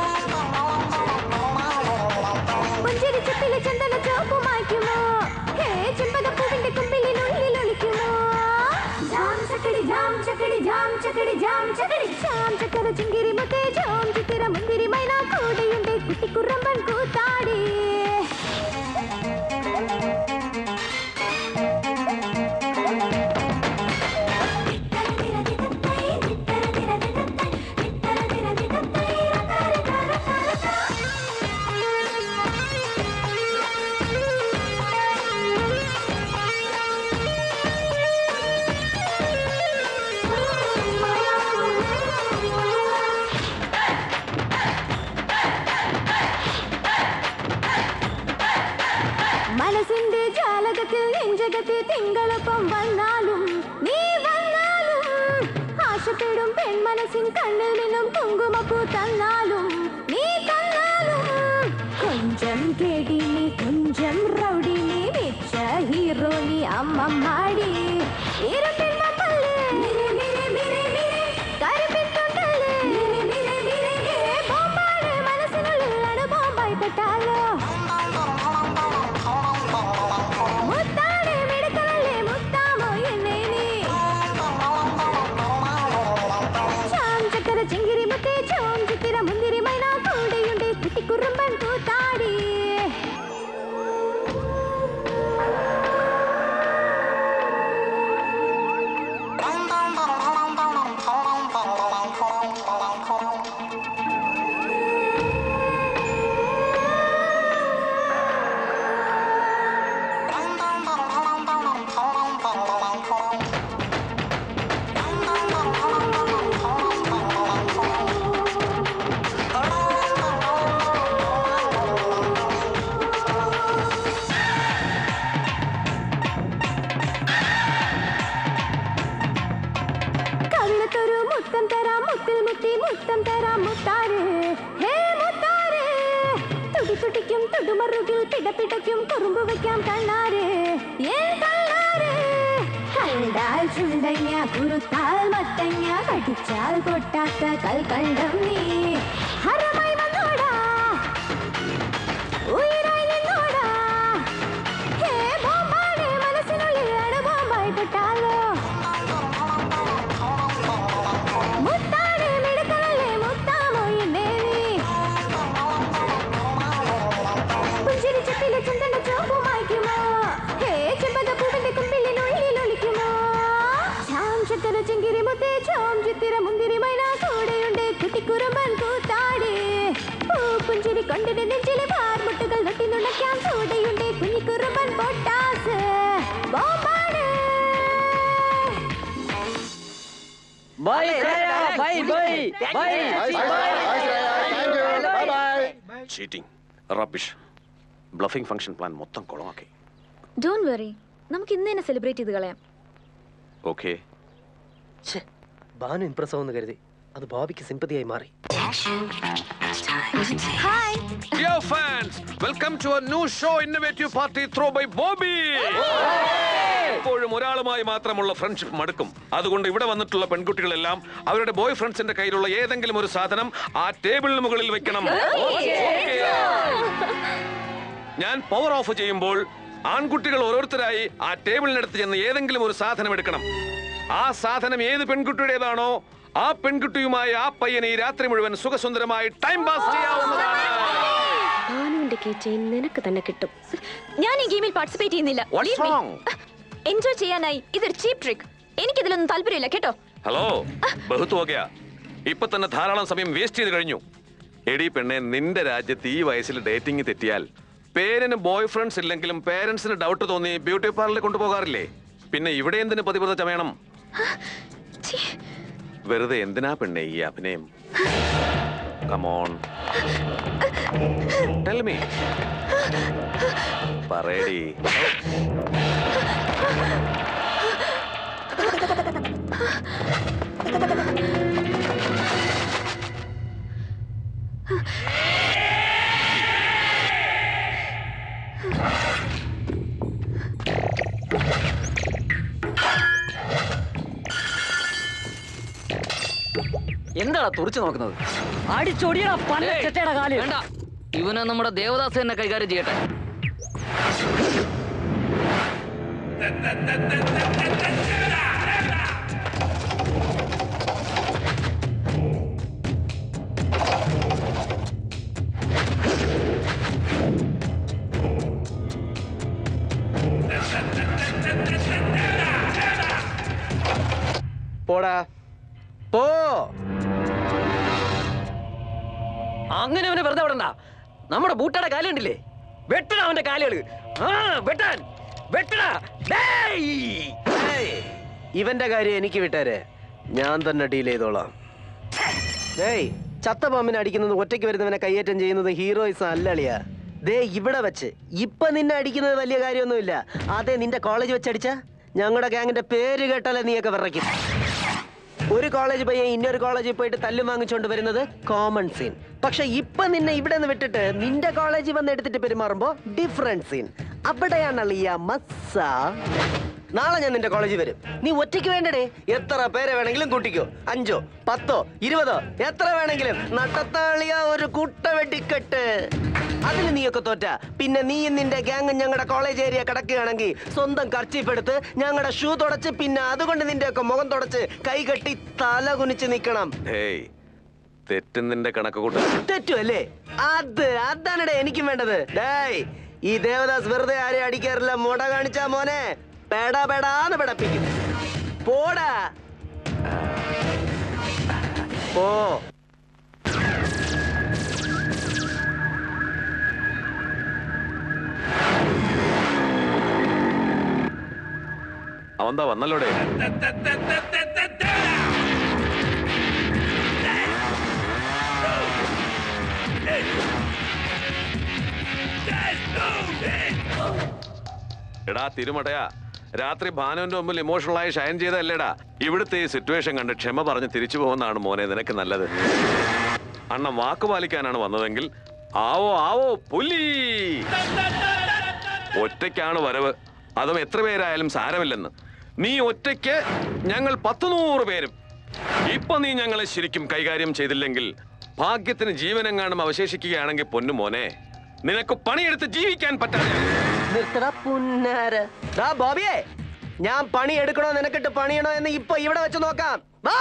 പുഞ്ചിരിച്ചത്തിലെ ചന്ദന ചോപ്പ് മായ്ക്കുമോ ഹേ ചെമ്പകപ്പൂവിന്റെ കുമ്പിലിനുള്ളിൽ ഒളിക്കുമോ ജാം ചക്കടി ജാം ചക്കടി ജാം ചക്കടി ജാം ചക്കടി ജാം ചക്കര ചിങ്കിരി മുത്തേ ജാം ചിത്തിര മുന്തിരി മൈന കൂടെയുണ്ട് കുട്ടിക്കുറമ്പൻ കൂത്താടി മനസ്സിന്റെ ജാലകത്തിൽ നെഞ്ചകത്തിൽ തിങ്കളൊപ്പം വന്നാലും നീ വന്നാലും ആശപ്പെടും പെൺമനസ്സിൻ കണ്ണിൽ നിന്നും കുങ്കുമപ്പൂ തന്നാലും നീ തന്നാലും കൊഞ്ചം കേടിനി കൊഞ്ചം റൗഡിനി വെച്ച ഹീറോനി അമ്മമ്മാടി ഇരുട്ടിൻ മപ്പല്ലേ കരുപ്പിൻ തൊണ്ടല്ലേ ബോംബാണ് മനസ്സിനുള്ളിൽ അണുബോംബായി പെട്ടാലോ മുത്താണ് മിടുക്കനല്ലേ മുത്താമോ എന്നെ നീ ചാം ചക്കര ചിങ്കിരി മുത്തേ ചോം ചിത്തിര മുന്തിരി മൈന കൂടെയുണ്ട് കുട്ടിക്കുറുമ്പൻ കൂത്താടി കണ്ണത്തൊരു മുത്തം തരാം മുത്തിൽ മുത്തി മുത്തം തരാം മുത്താറ് ഹേ മുത്താറ് തുടി തുടിക്കും തൊടുമറുകിൽ പിടപിടയ്ക്കും കുറുമ്പ് വയ്ക്കാം കണ്ണാരെ ഏൻ കണ്ണാരെ കണ്ടാൽ ചുണ്ടങ്ങ കുറുത്താൽ മത്തങ്ങ കടിച്ചാൽ പൊട്ടാത്ത കൽക്കണ്ടം നീ ഹരമായി വന്നോടാ ഉയരായി നിന്നോടാ ഹേ ബോംബാടെ മനസ്സിനുള്ളിൽ അണുബോംബായി പൊട്ടാലോ മുത്താടെ മിടുക്കനല്ലേ മുത്താമോ എന്നെ നീ പുഞ്ചിരി ചപ്പിലെ ചന്ദന ചോപ്പ് മായ്ക്കുമോ ഹേ ചെമ്പക പൂവിന്റെ കുമ്പിളിനുള്ളിൽ ഒളിക്കുമോ ചാം ചക്കര ചെങ്കിരി മുത്തേ ചോം ചിത്തിര മുന്തിരി മൈന കൂടെയുണ്ട് കുട്ടിക്കുറുമ്പൻ കൂത്താടി പൂ പുഞ്ചിരി കൊണ്ടിന് നെഞ്ചിലെ പാർമുട്ടുകൾ നൊട്ടി നുണയ്ക്കാം കൂടെയുണ്ട് കുഞ്ഞിക്കുറുമ്പൻ പൊട്ടാസ് ബോംബാണ് bye bye bye bye cheating rubbish bluffing function plan മൊത്തം കുളമാക്കി ഡോണ്ട് വെറി നമുക്ക് ഇന്ന് തന്നെ സെലിബ്രേറ്റ് ചെയ്ത് കളയാം ഓക്കെ ബാനു ഇംപ്രസ് ആവുമെന്ന് കരുതി അത് ബോബിക്ക് സിമ്പതിയായി മാറി hi Dear fans, welcome to a new show innovative party throw by Bobby. എപ്പോഴും ഒരാളുമായി മാത്രമുള്ള ഫ്രണ്ട്ഷിപ്പ് മടുക്കും അതുകൊണ്ട് ഇവിടെ വന്നിട്ടുള്ള പെൺകുട്ടികളെല്ലാം അവരുടെ ബോയ് ഫ്രണ്ട്സിന്റെ കയ്യിലുള്ള ഏതെങ്കിലും ഒരു സാധനം ആ ടേബിളിന് മുകളിൽ വെക്കണം Okay. ഞാൻ പവർ ഓഫ് ചെയ്യുമ്പോൾ ആൺകുട്ടികൾ ഓരോരുത്തരായി ആ ടേബിളിനടുത്ത് ചെന്ന് ഏതെങ്കിലും ഒരു സാധനം എടുക്കണം ആ സാധനം ഏത് പെൺകുട്ടിയുടേതാണോ ആ പെൺകുട്ടിയുമായി ആ പയ്യനെ ഈ രാത്രി മുഴുവൻ സുഖസുന്ദരമായി ടൈം പാസ് ചെയ്യാവുന്നതാണ് ഭാനുവിന്റെ കീ ചെയിൻ നിനക്ക് തന്നെ കിട്ടും ഞാൻ ഈ ഗെയിമിൽ പാർട്ടിസിപ്പേറ്റ് ചെയ്യുന്നില്ല What's wrong? എൻജോയ് ചെയ്യാനായി ഇതൊരു ചീപ്പ് ട്രിക്ക് എനിക്കിതിലൊന്നും താല്പര്യമില്ല കേട്ടോ ഹലോ ബഹുത്ത് ഹോഗയ ഇപ്പൊ തന്നെ ധാരാളം സമയം വേസ്റ്റ് ചെയ്ത് കഴിഞ്ഞു എടി പെണ്ണെ നിന്റെ രാജ്യത്ത് ഈ വയസ്സിൽ ഡേറ്റിംഗ് തെറ്റിയാൽ പേരിന് ബോയ് ഫ്രണ്ട്സ് ഇല്ലെങ്കിലും പേരൻസിന് ഡൗട്ട് തോന്നി ബ്യൂട്ടി പാർലറിൽ കൊണ്ടുപോകാറില്ലേ പിന്നെ ഇവിടെ എന്തിന് പതിവ്രത ചമയണം ഛീ, വെറുതെ എന്തിനാ പെണ്ണെ ഈ അഭിനയം കമോൺ ടെൽ മീ പറയടി എന്താടാ തുറച്ചു നോക്കുന്നത് അടിച്ചൊടിയടാ പല ചെറ്റയുടെ കാല് വേണ്ട ഇവനെ നമ്മുടെ ദേവദാസ് തന്നെ കൈകാര്യം ചെയ്യട്ടെ പോടാ പോ അങ്ങനെ അവനെ വെറുതെ വിടണ്ട നമ്മുടെ ബൂട്ടയുടെ കാല് കണ്ടില്ലേ വെട്ടണ അവന്റെ കാലുകള് ആ വെട്ടാൻ വെട്ടടാ ഡേയ്! ഏയ്, ഇവന്റെ കാര്യം എനിക്ക് വിട്ടേരെ ഞാൻ തന്നെ ഡീൽ ചെയ്തോളാം ഏയ് ചത്ത പാമ്പിനെ അടിക്കുന്നത് ഒറ്റയ്ക്ക് വരുന്നവനെ കയ്യേറ്റം ചെയ്യുന്നത് ഹീറോയിസം അല്ല അളിയാ ദേ ഇവിടെ വെച്ച് ഇപ്പൊ നിന്നെ അടിക്കുന്നത് വലിയ കാര്യമൊന്നുമില്ല അതെ നിന്റെ കോളേജ് വെച്ച് അടിച്ച ഞങ്ങളുടെ ഗ്യാങ്ങിന്റെ പേര് കേട്ടാലേ നീയൊക്കെ വിറയ്ക്കും ഒരു കോളേജ് പയ്യൻ ഇന്നൊരു കോളേജിൽ പോയിട്ട് തല്ലും വാങ്ങിച്ചുകൊണ്ട് വരുന്നത് കോമൺ സീൻ പക്ഷെ ഇപ്പൊ നിന്നെ ഇവിടെ നിന്ന് വിട്ടിട്ട് നിന്റെ കോളേജിൽ വന്ന് എടുത്തിട്ട് പെരുമാറുമ്പോ ഡിഫറെന്റ് സീൻ അവിടെയാണ് അളിയ മസ്സ നാളെ ഞാൻ നിന്റെ കോളേജിൽ വരും നീ ഒറ്റയ്ക്ക് വേണ്ടടേ എത്ര പേരെ വേണമെങ്കിലും കൂട്ടിക്കോ അഞ്ചോ പത്തോ ഇരുപതോ എത്ര വേണമെങ്കിലും നട്ടത്താളിയ ഒരു കൂട്ട വെടിക്കെട്ട് അതിന് നീയൊക്കെ തോറ്റ പിന്നെ നീയും നിന്റെ ഗ്യാങ്ങും ഞങ്ങളുടെ കോളേജ് ഏരിയ കിടക്കുകയാണെങ്കിൽ സ്വന്തം കർച്ചീഫ് എടുത്ത് ഞങ്ങളുടെ ഷൂ തുടച്ച് പിന്നെ അതുകൊണ്ട് നിന്റെ ഒക്കെ മുഖം തുടച്ച് കൈ കെട്ടി തല കുനിച്ച് നിൽക്കണം ഹേയ് തെറ്റും നിന്റെ കണക്ക് കൂട്ട തെറ്റു അല്ലേ അത് അതാണിടെ എനിക്കും വേണ്ടത് ഡേയ് ഈ ദേവദാസ് വെറുതെ ആരെയും അടിക്കാറില്ല മുട കാണിച്ചാ മോനെ പെട പെടാന്ന് പെടപ്പിക്കും പോടാ പോ അവന്താ വന്നല്ലോടെ എടാ തിരുമടയാ രാത്രി ഭാനുവിന്റെ മുമ്പിൽ ഇമോഷണൽ ആയി ഷൈൻ ചെയ്തല്ലേടാ ഇവിടുത്തെ ഈ സിറ്റുവേഷൻ കണ്ട് ക്ഷമ പറഞ്ഞ് തിരിച്ചു പോകുന്നതാണ് മോനെ നിനക്ക് നല്ലത് അണ്ണൻ വാക്ക് പാലിക്കാനാണ് വന്നതെങ്കിൽ ആവോ ആവോ പുലി ഒറ്റയ്ക്കാണ് വരവ് അതും എത്ര പേരായാലും സാരമില്ലെന്ന് നീ ഒറ്റയ്ക്ക് ഞങ്ങൾ പത്ത് നൂറ് പേരും ഇപ്പൊ നീ ഞങ്ങളെ ശരിക്കും കൈകാര്യം ചെയ്തില്ലെങ്കിൽ ഭാഗ്യത്തിന് ജീവനെങ്ങാനും അവശേഷിക്കുകയാണെങ്കിൽ പൊന്നു മോനെ നിനക്ക് പണിയെടുത്ത് ജീവിക്കാൻ പറ്റാതെ നിർത്തടാ പുന്നാര ഡാ ബോബിയെ ഞാൻ പണി എടുക്കണോ നിനക്കിട്ട് പണിയണോ എന്ന് ഇപ്പൊ ഇവിടെ വെച്ച് നോക്കാം വാ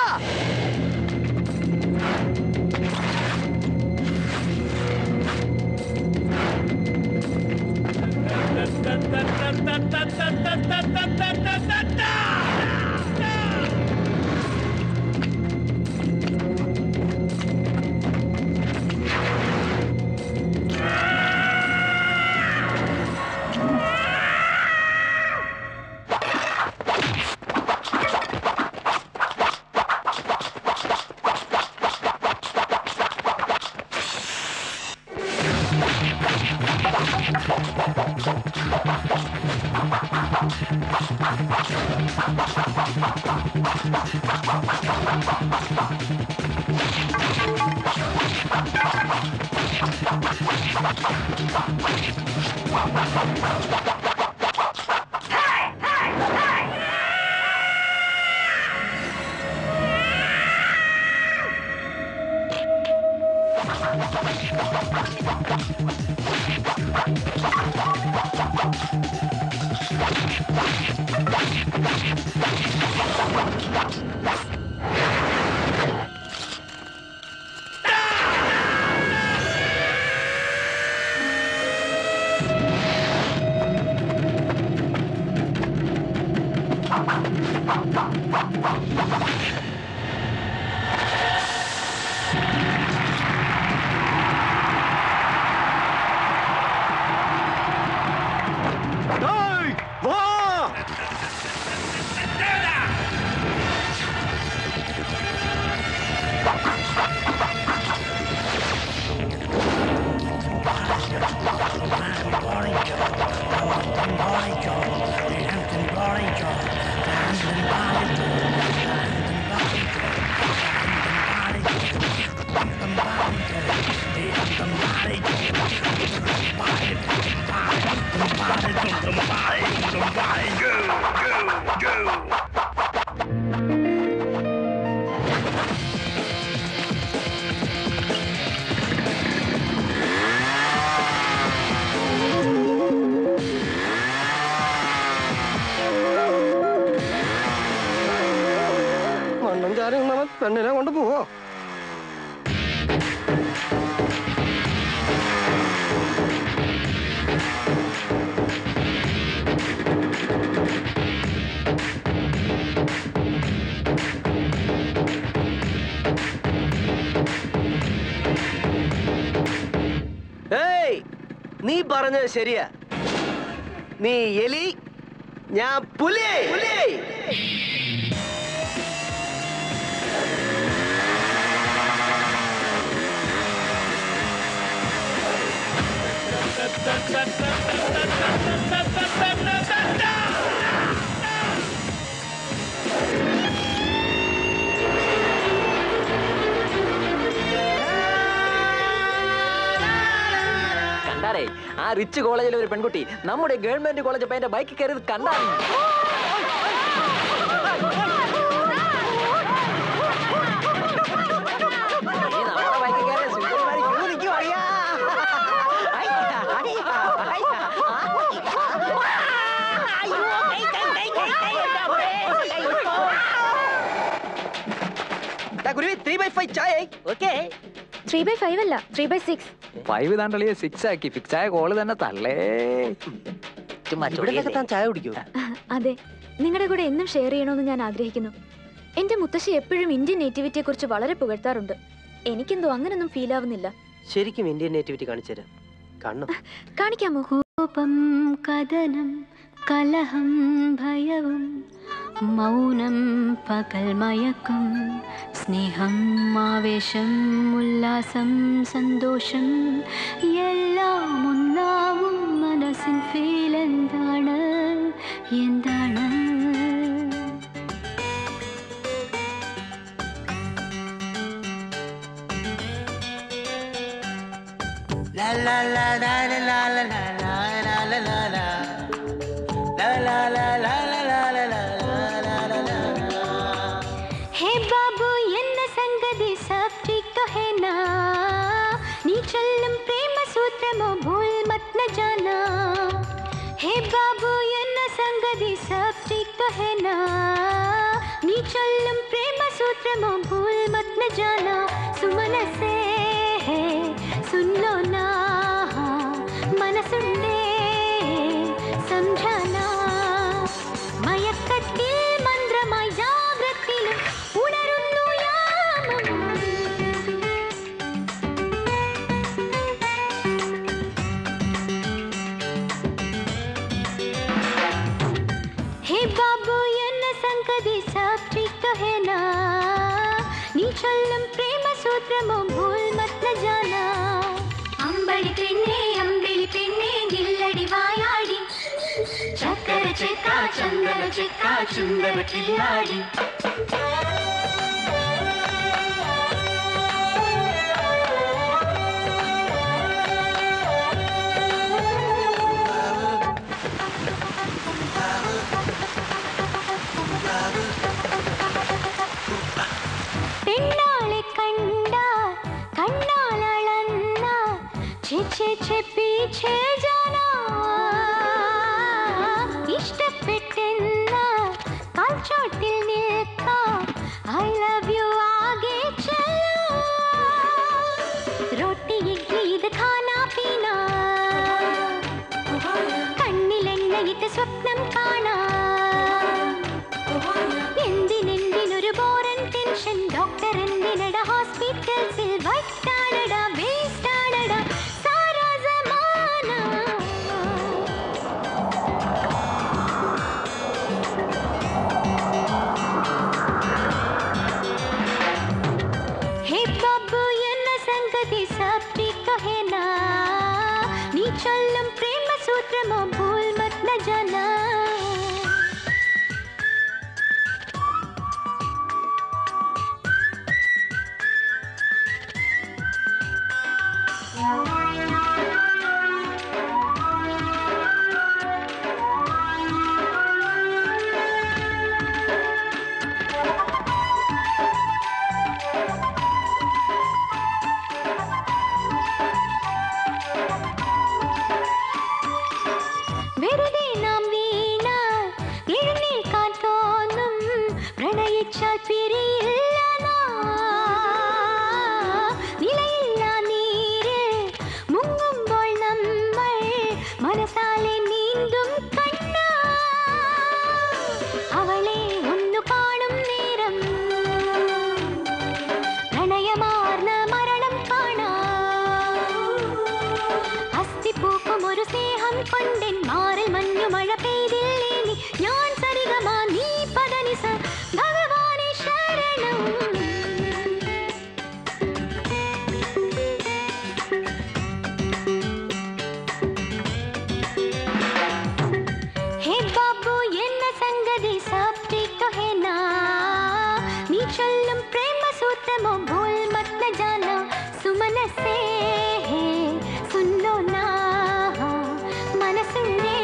മണ്ണും ചാരും പെണ്ണിനെ കൊണ്ട് പോവോ ഏയ് നീ പറഞ്ഞത് ശരിയാ നീ എലി ഞാൻ പുലി പുലി കണ്ടാരേ ആ റിച്ച് കോളേജിലെ ഒരു പെൺകുട്ടി നമ്മുടെ ഗവൺമെന്റ് കോളേജ് പയ്യന്റെ ബൈക്കിൽ കയറിയത് കണ്ടാ നീ? ഈ നമ്മുടെ ബൈക്കിൽ കയറിയ സുന്ദരിമാര് queue നിക്കുവാടിയാ. അയ്യ, അയ്യ, അയ്യ. ദാ കുരുവി ത്രീ ബൈ ഫൈവ് ചായ ഓക്കേ ത്രീ ബൈ ഫൈവ് അല്ല ത്രീ ബൈ സിക്സ് ഫൈവ് താണ്ടളിയെ സിക്സ് ആക്കി ഫിക്സ് ആയ കോള് തന്നെ തള്ളേ ചുമ്മാ ഇവിടെ ചൊറിയല്ലേ. താൻ ചായ കുടിക്കോ അതെ നിങ്ങളുടെ കൂടെ എന്നും ഷെയർ ചെയ്യണമെന്ന് ഞാൻ ആഗ്രഹിക്കുന്നു എന്റെ മുത്തശ്ശി എപ്പോഴും ഇന്ത്യൻ നേറ്റിവിറ്റിയെ കുറിച്ച് വളരെ പുകഴ്ത്താറുണ്ട് എനിക്കെന്തോ അങ്ങനൊന്നും ഫീൽ ആവുന്നില്ല ശരിക്കും ഇന്ത്യൻ നേറ്റിവിറ്റി കാണിച്ചു തരാം കണ്ണു കാണിക്കാമോ കോപം കഥനം കലഹം ഭയവും മൗനം പകൽ മയക്കം സ്നേഹം ആവേശം ഉല്ലാസം സന്തോഷം എല്ലാം ഒന്നാവും മനസ്സിൻ ഫീൽ എന്താണ് എന്താണ് La la la la la la la la la la la la la. La la la la la la la la la la la la. हे बाबू என்ன சங்கதி सब ठीक तो है ना நீ சொல்லும் பிரேம சூத்திரமோ भूल मत न जाना हे बाबू என்ன சங்கதி सब ठीक तो है ना நீ சொல்லும் பிரேம சூத்திரமோ भूल मत न जाना सुमन से है सुन लो ना മനസ്സുണ്ടേ സംജാനാ മയക്കത്തിൽ മന്ത്രമായി ജാഗ്രത്തിലും ഉണരുന്നു യാമം ഹേ ബാബു എന്ന സംഗതി सब ठीक तो है ना നീ ചൊല്ലും പ്രേമ സൂത്രമോ ഭൂൽ മത് ന ജാനാ അമ്പടി പെണ്ണേ അമ്പിളി പെണ്ണേ നില്ലടി വായാടി ചക്കര ചെക്ക ചന്ദന ചെക്ക ചുന്ദര കില്ലാടി പെണ്ണാളെ കണ്ടാൽ കണ്ണാൽ അളന്നാൽ ഛെ ഛെ ഛെ പീछे जाना ഇഷ്ടപ്പെട്ടെന്നാൽ കാൽച്ചോട്ടിൽ നിൽക്കാം ഐ ലവ് യു ആകെ ചലോ റോട്ടി ഇഡ്ലി ഇത് ഖാനാ പീനാ കണ്ണിലെണ്ണയിട്ട് സ്വപ്നം കാണാം എന്തിനെന്തിനൊരു ബോറൻ ടെൻഷൻ ഡോക്ടർ എന്തിനട ഹോസ്പിറ്റൽസിൽ വട്ടാണട വേസ്റ്റാണട സാരാ സമാന ഹേ ബാബു എന്ന സംഗതി സബ് ठीक तो है ना നീ ചൊല്ലും പ്രേമ സൂത്രമോ ഭൂൽ മത് ന ജാനാ വെറുതെ നാം വീണാൽ എഴുന്നേൽക്കാൻ തോന്നും പ്രണയിച്ചാൽ പിരിയില്ല നാം. നിലയില്ല നീരിൽ മുങ്ങുമ്പോൾ നമ്മൾ മനസ്സാലെ നീന്തും കണ്ണ അവളെ ഒന്നു കാണും നേരം പ്രണയമാർന്ന മരണം കാണാം അസ്ഥിപ്പൂക്കും ഒരു സ്നേഹം കൊണ്ടെൻ മാറിൽ മഞ്ഞുമഴ പെയ്തില്ലേ നീ ഞാൻ സരിഗമാ നീ പദനിസ ഭഗവാനെ ശരണം ഹേ ബാബു എന്ന സംഗതി सब ठीक तो है ना നീ ചൊല്ലും പ്രേമ സൂത്രമോ ഭൂൽ മത് ന ജാനാ സുമന സേ ഹേ സുൻ ലോ നാ മനസ്സുണ്ടേ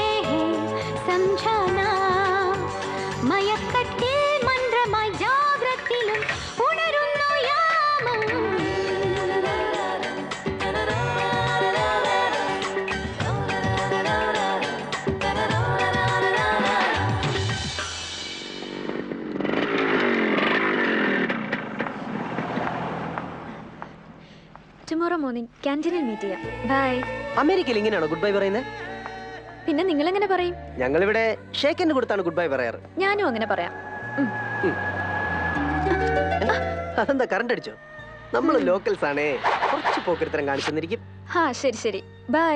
സംജാനാ മയക്കത്തിൽ മന്ത്രമായി ജാഗ്രത്തിലും ഉണരുന്നു യാമം ടുമോറോ മോർണിംഗ് ക്യാൻറ്റീനിൽ മീറ്റ് ചെയ്യാം ബൈ അമേരിക്കയിൽ ഇങ്ങനെയാണോ ഗുഡ് ബൈ പറയുന്നത് പിന്നെ നിങ്ങൾ എങ്ങനെ പറയും ഞങ്ങളിവിടെ ഷേക്കൻഡ് കൊടുത്താണ് ഗുഡ് ബൈ പറയാറ് ഞാനും അങ്ങനെ പറയാം അതെന്താ കറണ്ട് അടിച്ചോ നമ്മൾ ലോക്കൽസ് ആണേ കുറച്ച് പോക്കെടുത്തരം കാണിച്ചെന്നിരിക്കും ഹാ ശരി ശരി ബൈ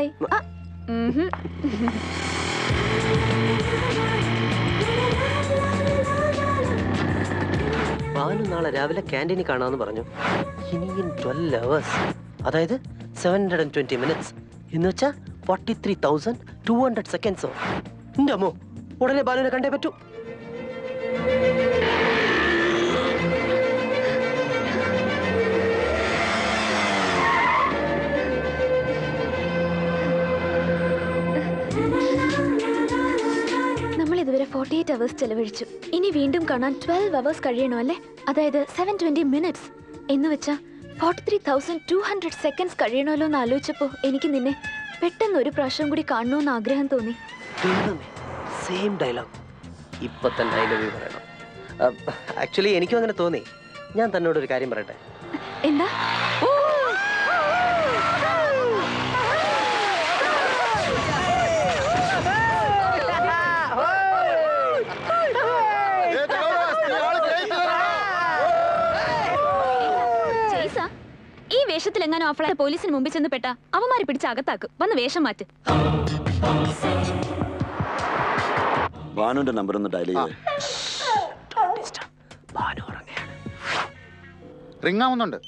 ബാലു നാളെ രാവിലെ ക്യാൻറ്റീനിൽ കാണാമെന്ന് പറഞ്ഞു ഇനിയും ട്വൽവ് അവേഴ്സ് അതായത് seven hundred and twenty minutes എന്ന് വെച്ചാൽ forty three thousand two hundred സെക്കൻഡ്സോ എൻ്റെ അമ്മോ ഉടനെ ബാലുവിനെ കണ്ടേ പറ്റൂ എയ്റ്റ് അവേഴ്സ് ചെലവഴിച്ചു ഇനി വീണ്ടും കാണാൻ ട്വൽവ് അവേഴ്സ് കഴിയണോ അല്ലേ അതായത് സെവൻ ട്വന്റി മിനിറ്റ്സ് എന്ന് വെച്ചാ forty three thousand two hundred seconds കഴിയണമല്ലോ എന്ന് ആലോചിച്ചപ്പോൾ എനിക്ക് നിന്നെ പെട്ടെന്ന് ഒരു പ്രാവശ്യം കൂടി കാണണമെന്ന് ആഗ്രഹം തോന്നി സെയിം ഡയലോഗ് ഇപ്പൊ തന്നെ ഡയലോഗ് പറയണം ആക്ച്വലി എനിക്കും അങ്ങനെ തോന്നി ഞാൻ തന്നോട് ഒരു കാര്യം പറയട്ടെ എന്താ ചേസാ, ഈ വേഷത്തിൽ എങ്ങാനും അവളെ പോലീസിന് മുമ്പിൽ ചെന്ന് പെട്ട അവന്മാരെ പിടിച്ച് അകത്താക്കും വന്ന് വേഷം മാറ്റ് ഭാനുവിന്റെ നമ്പർ ഒന്ന് ഡയൽ ചെയ്ത് റിംഗ് ആവുന്നുണ്ട്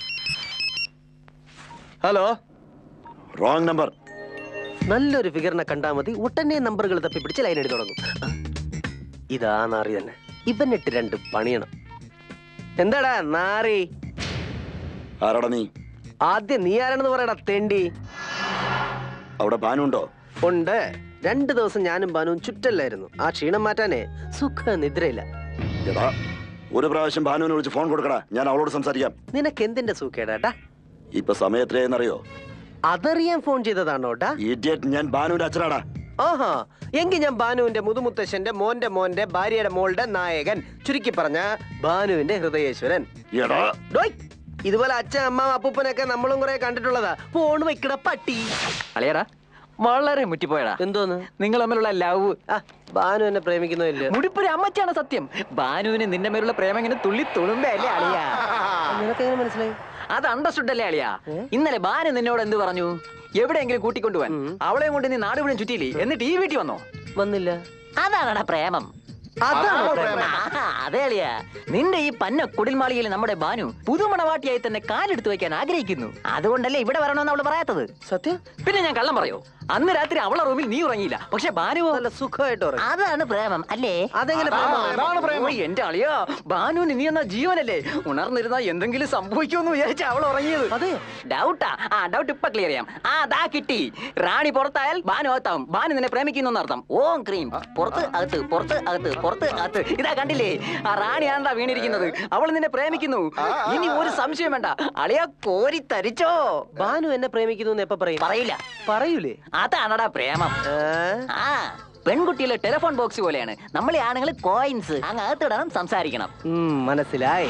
ഹലോ റോങ് നമ്പർ നല്ലൊരു ഫിഗറിനെ കണ്ടാ മതി ഉടനെ നമ്പറുകൾ തപ്പി പിടിച്ച് ലൈൻ എഴുതി തുടങ്ങും ഇതാ നാറി തന്നെ ഇവനിട്ട് രണ്ട് പണിയണം എന്താടാ നാറി ആരാടാ നീ ആദ്യം നീ ആരാണെന്ന് പറയടാ തെണ്ടി അവിടെ ഭാനു ഉണ്ടോ ഉണ്ട് രണ്ടു ദിവസം ഞാനും ബാനുവും ചുറ്റല്ലായിരുന്നു ആ ക്ഷീണം മാറ്റാനേ സുഖ നിദ്രയില്ല എടാ ഒരു പ്രാവശ്യം ഭാനുവിനെ വിളിച്ച് ഫോൺ കൊടുക്കടാ ഞാൻ അവളോട് സംസാരിക്കാം നിനക്ക് എന്തിന്റെ സുഖേടാ ഇപ്പൊ സമയം എത്രയെന്നറിയോ അതറിയാൻ ഫോൺ ചെയ്തതാണോട്ടാ ഇഡിയറ്റ് ഞാൻ ഭാനുവിന്റെ അച്ഛനാടാ ആഹാ എങ്കിൽ ഞാൻ ബാനുവിന്റെ മുതുമുത്തശ്ശന്റെ മോന്റെ മോന്റെ ഭാര്യയുടെ മോളുടെ നായകൻ ചുരുക്കി പറഞ്ഞ ബാനുവിന്റെ ഹൃദയേശ്വരൻ എടാ ഡോയ് ഇതുപോലെ അച്ഛൻ അമ്മ അപ്പൂപ്പനൊക്കെ നമ്മളും കുറെ കണ്ടിട്ടുള്ളതാ ഫോൺ വെക്കട പട്ടി അളിയടാ വളരെ മുറ്റിപ്പോയടാ എന്തോന്ന് നിങ്ങൾ തമ്മിലുള്ള ലവ് ആ ബാനു എന്നെ പ്രേമിക്കുന്നോ ഇല്ല മുടിപ്പൊരു അമ്മച്ചാണ് സത്യം ബാനുവിന് നിന്റെ മേലുള്ള പ്രേമം ഇങ്ങനെ തുള്ളി തുളുമ്പേ അല്ലേ അളിയാ നിനക്ക് എങ്ങനെ മനസ്സിലായി അത് അണ്ടർസ്റ്റുഡ് അല്ലേ അളിയാ ഇന്നലെ ബാനു നിന്നോട് എന്ത് പറഞ്ഞു എവിടെയെങ്കിലും കൂട്ടിക്കൊണ്ടുപോവാൻ അവളെ കൊണ്ട് നീ നാട് മുഴുവൻ ചുറ്റിയില്ലേ എന്നിട്ട് ഈ വീട്ടിൽ വന്നോ വന്നില്ല അതാണടാ പ്രേമം അതാണോ പ്രേമം? ആഹാ, അതെ അളിയാ നിന്റെ ഈ പന്ന കുടിൽമാളികയിൽ നമ്മുടെ ബാനു പുതുമണവാട്ടിയായി തന്നെ കാലെടുത്ത് വെക്കാൻ ആഗ്രഹിക്കുന്നു അതുകൊണ്ടല്ലേ ഇവിടെ വരണമെന്ന് അവള് പറയാത്തത് സത്യം പിന്നെ ഞാൻ കള്ളം പറയോ അന്ന് രാത്രി അവളെ റൂമിൽ നീ ഉറങ്ങിയില്ല പക്ഷെ ബാനുവോ നല്ല സുഖമായിട്ട് ഉറങ്ങി. അതാണ് പ്രേമം അല്ലേ അതെങ്ങനെ പ്രേമം? ഓയ്, എന്റെ അളിയോ ബാനുവിന് നീ എന്ന ജീവനല്ലേ ഉണർന്നിരുന്ന എന്തെങ്കിലും സംഭവിക്കുമെന്ന് വിചാരിച്ച അവൾ ഉറങ്ങിയത് അതെ ഡൗട്ടാ ആ ഡൗട്ട് ഇപ്പൊ ക്ലിയർ ചെയ്യാം ആ ദാ കിട്ടി റാണി പുറത്തായാൽ ബാനു അകത്താവും ബാനു നിന്നെ പ്രേമിക്കുന്നു എന്നർത്ഥം ഓം ക്രീം പുറത്ത് അകത്ത് പുറത്ത് അകത്ത് പുറത്ത് അകത്ത് ഇതാ കണ്ടില്ലേ ആ റാണിയാണ്ടാ വീണിരിക്കുന്നത് അവൾ നിന്നെ പ്രേമിക്കുന്നു ഇനി ഒരു സംശയം വേണ്ട അളിയ കോരി തരിച്ചോ ബാനു എന്നെ പ്രേമിക്കുന്നു എന്ന് എപ്പോ പറയും പറയില്ല പറയൂലേ അതാണടാ പ്രേമം ആ പെൺകുട്ടിയിലെ ടെലിഫോൺ ബോക്സ് പോലെയാണ് നമ്മളെ ആണുങ്ങൾ കോയിൻസ് അങ്ങ് അകത്തിടണം സംസാരിക്കണം ഉം, മനസ്സിലായി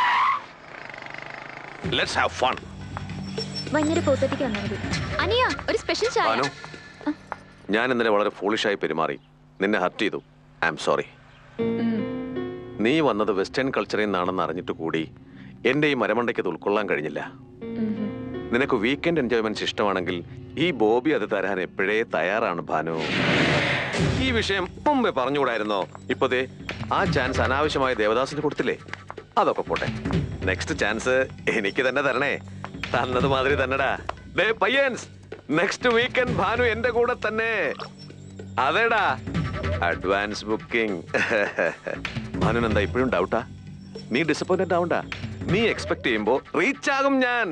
ലെറ്റ്സ് ഹാവ് ഫൺ വൈകുന്നേരം പോത്തറ്റിക്ക് വന്നാൽ മതി അനിയ ഒരു സ്പെഷ്യൽ ചായ ഭാനു ഞാൻ ഇന്നലെ വളരെ ഫോളിഷായി പെരുമാറി നിന്നെ ഹർട്ട് ചെയ്തു ഐ എം സോറി നീ വന്നത് വെസ്റ്റേൺ കൾച്ചറിൽ നിന്നാണെന്ന് അറിഞ്ഞിട്ട് കൂടി എൻ്റെ ഈ മരമണ്ടയ്ക്ക് അത് ഉൾക്കൊള്ളാൻ കഴിഞ്ഞില്ല നിനക്ക് വീക്കെൻഡ് എൻജോയ്മെന്റ്സ് ഇഷ്ടമാണെങ്കിൽ ഈ ബോബി അത് തരാൻ എപ്പോഴേ തയ്യാറാണ് ഭാനു ഈ വിഷയം മുമ്പേ പറഞ്ഞുകൂടായിരുന്നോ ഇപ്പൊ ദേ ആ ചാൻസ് അനാവശ്യമായി ദേവദാസിന് കൊടുത്തില്ലേ അതൊക്കെ പോട്ടെ നെക്സ്റ്റ് ചാൻസ് എനിക്ക് തന്നെ തരണേ തന്നത് മാതിരി തന്നെടാ ദേ പയ്യൻസ് നെക്സ്റ്റ് വീക്കെൻഡ് ഭാനു എന്റെ കൂടെ തന്നെ അതേടാ അഡ്വാൻസ് ബുക്കിംഗ് ഭാനുന് എന്താ ഇപ്പോഴും ഡൗട്ടാ നീ ഡിസപ്പോയിന്റഡ് ആവണ്ട നീ എക്സ്പെക്ട് ചെയ്യുമ്പോ റീച്ച് ആകും ഞാൻ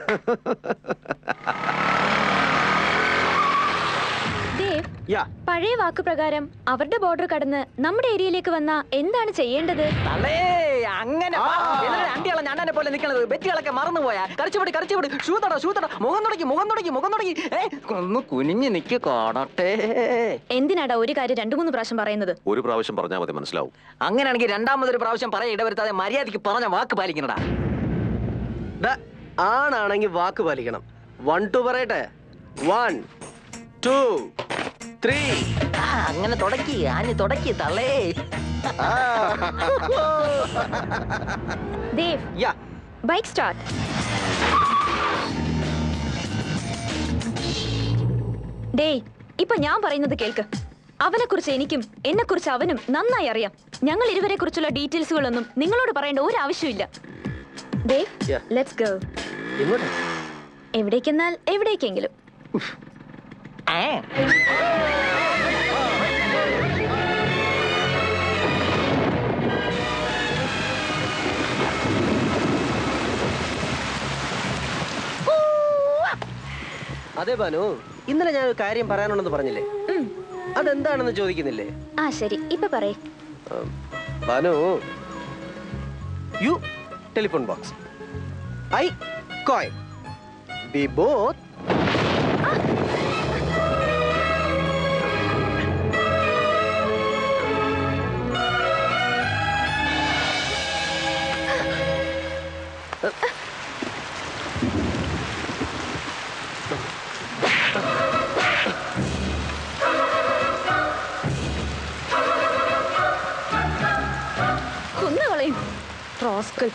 ദേവ് പഴയ വാക്കുപ്രകാരം അവരുടെ ബോർഡർ കടന്ന് നമ്മുടെ ഏരിയയിലേക്ക് വന്ന എന്താണ് ചെയ്യേണ്ടത് തള്ളേ അങ്ങനെ വാ. എന്നിട്ട് അണ്ടിയാളെ ഞാനെ പോലെ നിൽക്കണത് ബെറ്റികളൊക്കെ മറന്നുപോയാ കറിച്ചുപടി കറിച്ചുപടി ഷൂത്തട ഷൂത്തട മുഖം തുടങ്ങി മുഖം തുടങ്ങി മുഖം തുടങ്ങി ഏ ഒന്ന് കുനിഞ്ഞ് നിക്ക് കാണട്ടെ എന്തിനാടാ ഒരു കാര്യം രണ്ടു മൂന്ന് പ്രാവശ്യം പറയുന്നത് ഒരു പ്രാവശ്യം പറഞ്ഞാൽ മതി മനസ്സിലാവും അങ്ങനെയാണെങ്കിൽ രണ്ടാമതൊരു പ്രാവശ്യം പറയാൻ ഇടവരുത്താതെ മര്യാദയ്ക്ക് പറഞ്ഞ വാക്ക് പാലിക്കണടാ ദാ, ആണാണെങ്കിൽ വാക്ക് പാലിക്കണം വൺ ടു പറയട്ടെ വൺ ടു ത്രീ ആ, അങ്ങനെ തുടക്കി ആഞ്ഞ് തുടക്കി തള്ളേ ദേവ് യാ ബൈക്ക് സ്റ്റാർട്ട് ഡേയ് ഇപ്പൊ ഞാൻ പറയുന്നത് കേൾക്ക് അവനെ കുറിച്ച് എനിക്കും എന്നെ കുറിച്ച് അവനും നന്നായി അറിയാം ഞങ്ങൾ ഇരുവരെ കുറിച്ചുള്ള ഡീറ്റെയിൽസുകളൊന്നും നിങ്ങളോട് പറയേണ്ട ഒരു ആവശ്യമില്ല ദേവ് Yeah. ലെറ്റ്സ് ഗോ എങ്ങോട്ട് എവിടേക്കെന്നാൽ എവിടേക്കെങ്കിലും ആ. അതെ ബാനു ഇന്നലെ ഞാൻ ഒരു കാര്യം പറയാനുണ്ടെന്ന് പറഞ്ഞില്ലേ അതെന്താണെന്ന് ചോദിക്കുന്നില്ലേ ആ ശരി ഇപ്പൊ പറയേ ഉം, Bhanu you telephone box I coin B both കൊന്നുകളയും റോസ്കൽ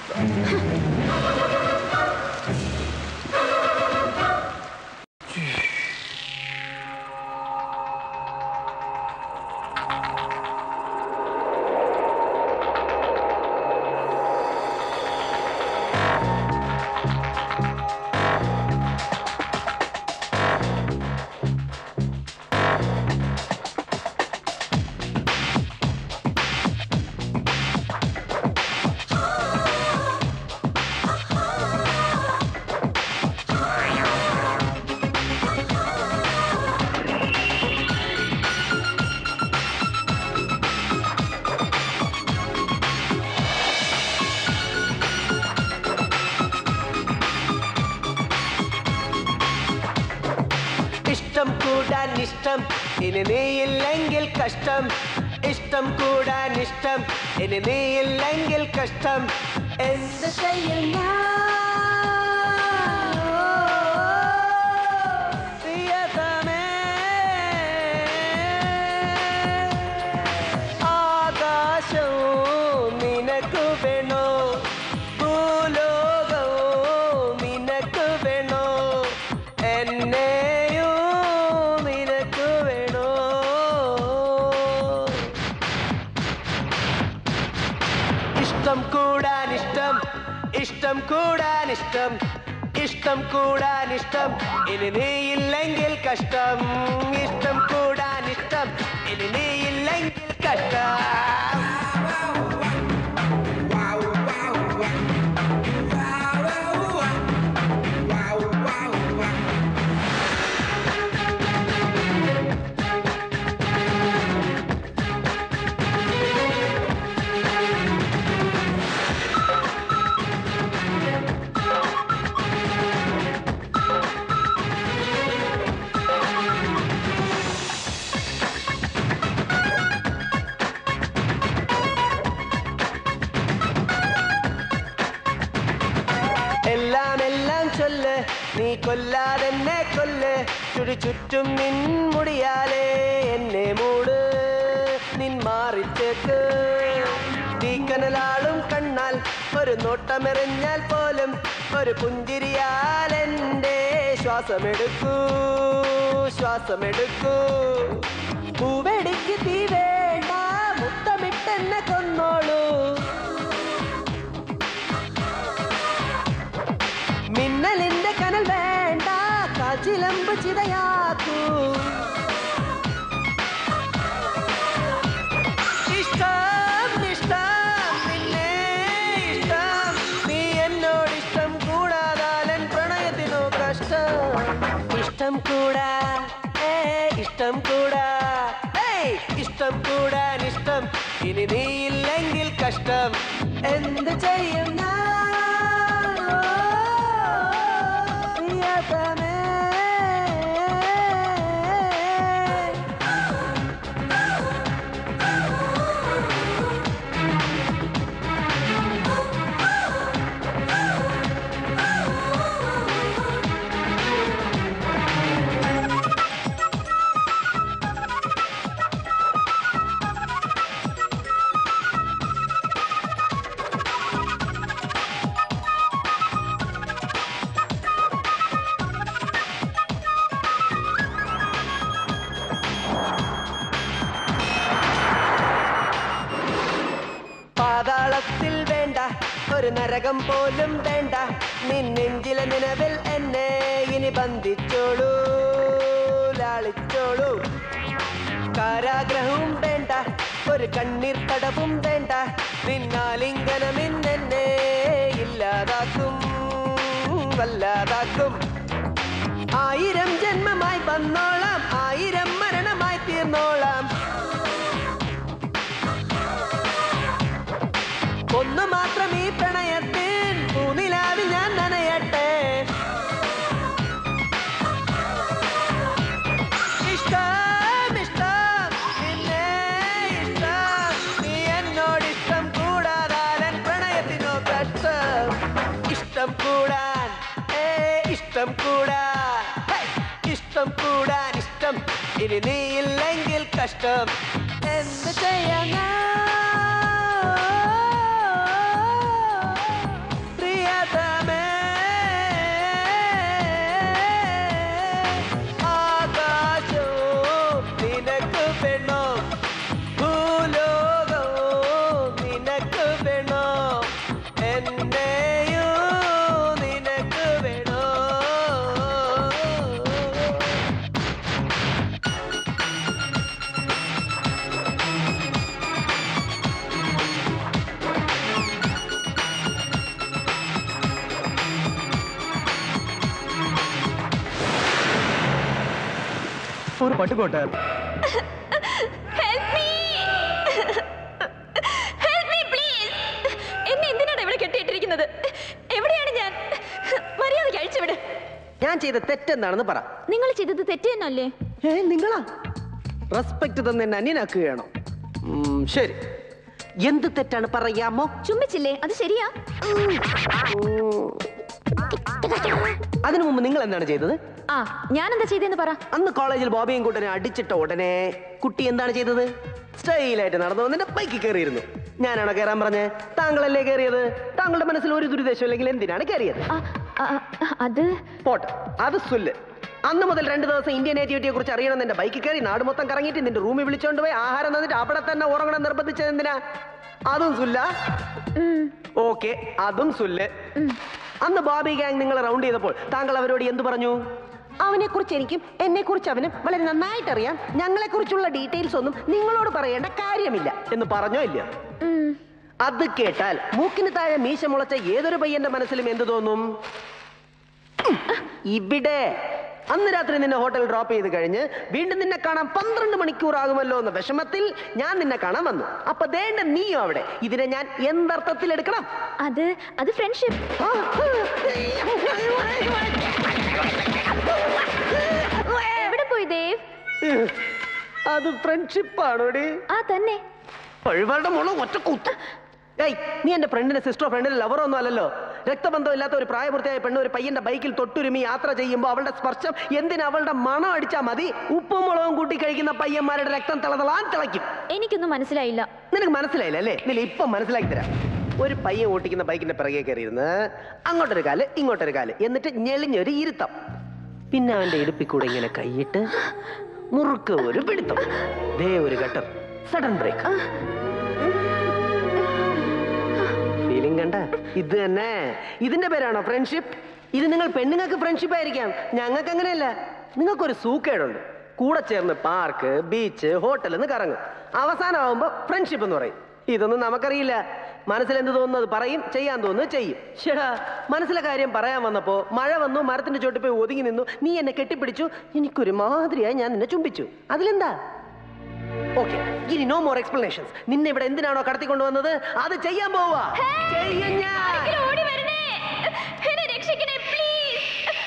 ഇഷ്ടം കൂടാൻ ഇഷ്ടം ഇനി നീയില്ലെങ്കിൽ കഷ്ടം ഇഷ്ടം കൂടാൻ ഇഷ്ടം ഇനി നീയില്ലെങ്കിൽ കഷ്ടം എന്ത് ചെയ്യും ഞാൻ? പ്രിയതമേ, ആകാശവും നിനക്കു വേണോ ഭൂലോകവും നിനക്കു വേണോ എന്നെയും നിനക്കു വേണോ ഇഷ്ടം കൂടാൻ ഇഷ്ടം ഇഷ്ടം കൂടാൻ ഇഷ്ടം ഇഷ്ടം കൂടാൻ ഇഷ്ടം ഇനി നീയില്ലെങ്കിൽ കഷ്ടം ഇഷ്ടം കൂടാൻ ഇഷ്ടം ഇനി നീയില്ലെങ്കിൽ കഷ്ടം എല്ലാം എല്ലാം ചൊല്ല് നീ കൊല്ലാതെന്നെ കൊല്ല് ചുടി ചുറ്റും നിൻ മുടിയാലേ എന്നെ മൂട് നിൻ മാറിച്ചേക്ക് തീക്കനലാളും കണ്ണാൽ ഒരു നോട്ടമെറിഞ്ഞാൽ പോലും ഒരു പുഞ്ചിരിയാൽ എൻ്റെ ശ്വാസമെടുക്കൂ ശ്വാസമെടുക്കൂ പൂവെടിക്ക് തീ വേണ്ട മുത്തമിട്ടെന്നെ കൊന്നോളൂ മിന്നലിന്റെ കനൽ വേണ്ട കാച്ചിലമ്പ് ചിതയാക്കൂ ഇഷ്ടം ഇഷ്ടം നിന്നെ ഇഷ്ടം നീ എന്നോട് ഇഷ്ടം കൂടാതാലൻ പ്രണയത്തിനോ കഷ്ടം ഇഷ്ടം കൂടാ ഏ ഇഷ്ടം കൂടാ ഏയ് ഇഷ്ടം കൂടാൻ ഇഷ്ടം ഇനി നീ ഇല്ലെങ്കിൽ കഷ്ടം എന്ത് ചെയ്യും ഞാൻ ഓ, പ്രിയതമേ പാതാളത്തിൽ വേണ്ട ഒരു നരകം പോലും വേണ്ട നിന്നെഞ്ചിലെ നിലവിൽ എന്നെ ഇനി ബന്ധിച്ചോളൂ ലാളിച്ചോളൂ കാരാഗ്രഹവും വേണ്ട ഒരു കണ്ണീർ തടവും വേണ്ട നിന്നാലിംഗനം ഇന്നെന്നെ ഇല്ലാതാക്കും വല്ലാതാക്കും ആയിരം ജന്മമായി വന്നോളാം ആയിരം മരണമായി തീർന്നോളാം ഒന്നു മാത്രം ഈ പ്രണയത്തിൻ പൂനിലാവിൽ ഞാൻ നനയട്ടെ ഇഷ്ടം ഇഷ്ടം നിന്നെ ഇഷ്ടം നീ എന്നോട് ഇഷ്ടം കൂടാതാരൻ പ്രണയത്തിനോ കഷ്ടം ഇഷ്ടം കൂടാൻ ഏ ഇഷ്ടം കൂടാൻ ഹേ, ഇഷ്ടം കൂടാൻ ഇഷ്ടം ഇനി നീ ഇല്ലെങ്കിൽ കഷ്ടം എന്ത് ചെയ്യാനാ പ്രിയതമേ ആകാശവും നിനക്ക് വേണോ ഭൂലോകവും നിനക്ക് വേണോ എന്നെയും നിനക്ക് വേണോ ഒരു പട്ടുകോട്ട് Help me! Help me, please! എന്നെ എന്തിനാണ് ഇവിടെ കെട്ടിയിട്ടിരിക്കുന്നത് എവിടെയാണ് ഞാൻ മര്യാദയ്ക്ക് അഴിച്ചുവിട് ഞാൻ ചെയ്ത തെറ്റെന്താണെന്ന് പറ നിങ്ങൾ ചെയ്തത് തെറ്റ് തന്നെയല്ലേ ഏ നിങ്ങളാ റെസ്പെക്ട് തന്നെ എന്നെ അന്യനാക്കുകയാണോ ഉം, ശരി എന്ത് തെറ്റാണ് പറയാമോ ചുംബിച്ചില്ലേ അത് ശരിയാ അതിനു മുമ്പ് നിങ്ങൾ എന്താണ് ചെയ്തത് ആ ഞാൻ എന്താ ചെയ്തെന്ന് പറ അന്ന് കോളേജിൽ ബോബിയും കൂട്ടനെ അടിച്ചിട്ട ഉടനെ കുട്ടി എന്താണ് ചെയ്തത് സ്റ്റൈലായിട്ട് നടന്നു വന്നിട്ട് ബൈക്കിൽ കയറിയിരുന്നു ഞാനാണോ കയറാൻ പറഞ്ഞേ താങ്കളല്ലേ കയറിയത് താങ്കളുടെ മനസ്സിൽ ഒരു ദുരിദേശം ഇല്ലെങ്കിൽ എന്തിനാണ് കയറിയത് അത് പോട്ടെ അത് സുല്ല് അന്ന് മുതൽ രണ്ട് ദിവസം ഇന്ത്യൻ നേറ്റിവിറ്റിയെ കുറിച്ച് അറിയണം നിന്റെ ബൈക്കിൽ കയറി നാട് മൊത്തം കറങ്ങിയിട്ട് നിന്റെ റൂമിൽ വിളിച്ചോണ്ട് പോയി ആഹാരം തന്നിട്ട് അവിടെ തന്നെ ഉറങ്ങണം നിർബന്ധിച്ചത് എന്തിനാ അതും സുല്ല ഓക്കെ അതും സുല്ല് അന്ന് ബോബി ഗാങ് നിങ്ങൾ റൗണ്ട് ചെയ്തപ്പോൾ താങ്കൾ അവരോട് എന്ത് പറഞ്ഞു അവനെ കുറിച്ച് എനിക്കും എന്നെ കുറിച്ച് അവനും വളരെ നന്നായിട്ട് അറിയാം ഞങ്ങളെ കുറിച്ചുള്ള ഡീറ്റെയിൽസ് ഒന്നും നിങ്ങളോട് പറയേണ്ട കാര്യമില്ല എന്ന് പറഞ്ഞോ ഇല്ല അത് കേട്ടാൽ മൂക്കിന് താഴെ മീശ മുളച്ച ഏതൊരു പയ്യന്റെ മനസ്സിലും എന്ത് തോന്നും ഉം, ഇവിടെ അന്ന് രാത്രി നിന്നെ ഹോട്ടൽ ഡ്രോപ്പ് ചെയ്ത് കഴിഞ്ഞ് വീണ്ടും നിന്നെ കാണാൻ പന്ത്രണ്ട് മണിക്കൂർ ആകുമല്ലോ എന്ന വിഷമത്തിൽ ഞാൻ നിന്നെ കാണാൻ വന്നു അപ്പൊ ദേണ്ട നീയോ അവിടെ ഇതിനെ ഞാൻ എന്തർത്ഥത്തിൽ എടുക്കണം അത് അത് ഫ്രണ്ട്ഷിപ്പ് എവിടെ പോയി ദേവ് അത് ഫ്രണ്ട്ഷിപ്പ് ആണോടി ആ തന്നെ പഴുവരുടെ മുള ഒറ്റ കുത്ത് ഏയ് നീ എന്റെ ഫ്രണ്ടിന്റെ സിസ്റ്ററോ ഫ്രണ്ടിന്റെ ലവറോ ഒന്നും അല്ലല്ലോ രക്തബന്ധം ഇല്ലാത്ത ഒരു പ്രായപൂർത്തിയായ പെണ്ണ് ഒരു പയ്യന്റെ ബൈക്കിൽ തൊട്ടുരുമി യാത്ര ചെയ്യുമ്പോൾ അവളുടെ സ്പർശം എന്തിന് അവളുടെ മണം അടിച്ചാൽ മതി ഉപ്പും മുളകും കൂട്ടി കഴിക്കുന്ന പയ്യന്മാരുടെ രക്തം തിളതളാൻ തിളയ്ക്കും എനിക്കൊന്നും മനസ്സിലായില്ല നിനക്ക് മനസ്സിലായില്ല അല്ലേ നില ഇപ്പം മനസ്സിലാക്കി തരാം ഒരു പയ്യൻ ഓട്ടിക്കുന്ന ബൈക്കിന്റെ പിറകെ കയറിയിരുന്ന് അങ്ങോട്ടൊരു കാല് ഇങ്ങോട്ടൊരു കാല് എന്നിട്ട് ഞെളിഞ്ഞൊരു ഇരുത്തം പിന്നെ അവന്റെ ഇടുപ്പിൽ കൂടെ ഇങ്ങനെ കൈയിട്ട് മുറുക്ക് ഒരു പിടുത്തം ദേ ഒരു ഘട്ടം സഡൻ ബ്രേക്ക് ഫീലിംഗ് കണ്ട ഇത് തന്നെ ഇതിന്റെ പേരാണോ ഫ്രണ്ട്ഷിപ്പ് ഇത് നിങ്ങൾ പെണ്ണുങ്ങൾക്ക് ഫ്രണ്ട്ഷിപ്പ് ആയിരിക്കാം ഞങ്ങൾക്ക് അങ്ങനെയല്ല നിങ്ങൾക്കൊരു സൂക്കേടുണ്ട് കൂടെ ചേർന്ന് പാർക്ക് ബീച്ച് ഹോട്ടൽ എന്ന് കറങ്ങും അവസാനമാകുമ്പോൾ ഫ്രണ്ട്ഷിപ്പ് എന്ന് പറയും ഇതൊന്നും നമുക്കറിയില്ല മനസ്സിൽ എന്ത് തോന്നുന്നു അത് പറയും ചെയ്യാൻ തോന്നുന്നു ചെയ്യും ഷെടാ മനസ്സിലെ കാര്യം പറയാൻ വന്നപ്പോ മഴ വന്നു മരത്തിന്റെ ചോട്ടിൽ പോയി ഒതുങ്ങി നിന്നു നീ എന്നെ കെട്ടിപ്പിടിച്ചു എനിക്കൊരു മാതിരിയായി ഞാൻ നിന്നെ ചുംബിച്ചു അതിലെന്താ ഓക്കെ ഇനി നോ മോർ എക്സ്പ്ലനേഷൻസ് നിന്നെ ഇവിടെ എന്തിനാണോ കടത്തിക്കൊണ്ടുവന്നത് അത് ചെയ്യാൻ പോവാ ചെയ്യും ഞാൻ ഓടി വരണേ എന്നെ രക്ഷിക്കണേ പ്ലീസ്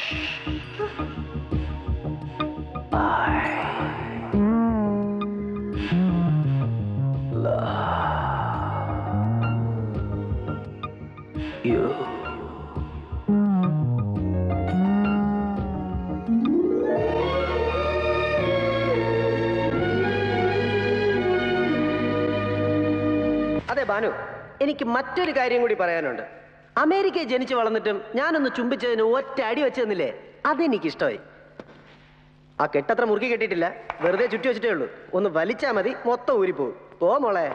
അതെ ബാനു എനിക്ക് മറ്റൊരു കാര്യം കൂടി പറയാനുണ്ട് അമേരിക്കയിൽ ജനിച്ചു വളർന്നിട്ടും ഞാനൊന്ന് ചുംബിച്ചതിന് ഒറ്റ അടി വെച്ച് തന്നില്ലേ അതെനിക്ക് ഇഷ്ടമായി ആ കെട്ടത്ര മുറുക്കി കെട്ടിയിട്ടില്ല വെറുതെ ചുറ്റി വെച്ചിട്ടേ ഉള്ളൂ ഒന്ന് വലിച്ചാ മതി മൊത്തം ഊരിപ്പോവും പോ മോളെ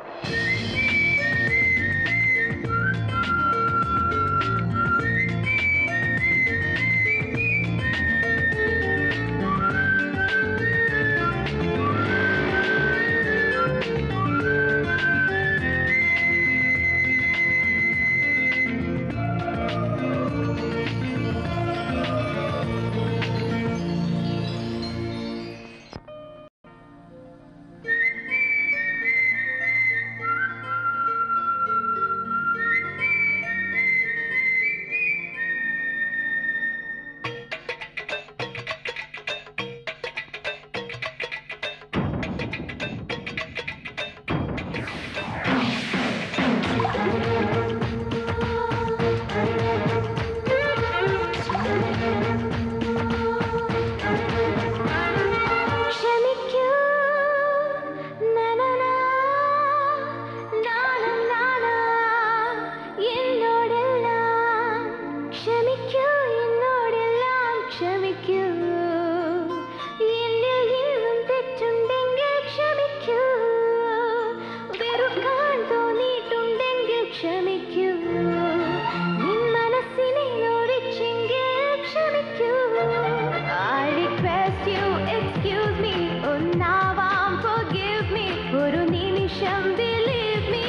ക്ഷമിക്കൂ നിൻ മനസ്സിനെ നോവിച്ചെങ്കിൽ ക്ഷമിക്കൂ I request you, excuse me, ഒന്നാവാം forgive me, ഒരു നിമിഷം believe me.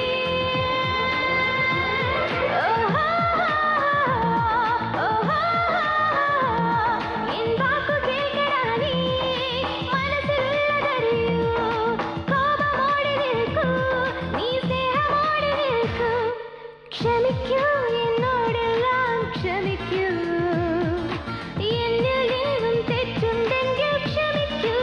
Oh, oh, oh, എൻ വാക്കു കേൾക്കടാ നീ, മനസ്സിലുള്ളതറിയൂ, കോപമോടെ നിൽക്കൂ, നീ സ്നേഹമോടെ നിൽക്കൂ. ക്ഷമിക്കൂ എന്നോടെല്ലാം ക്ഷമിക്കൂ എന്നിൽ നിന്നും തെറ്റുണ്ടെങ്കിൽ ക്ഷമിക്കൂ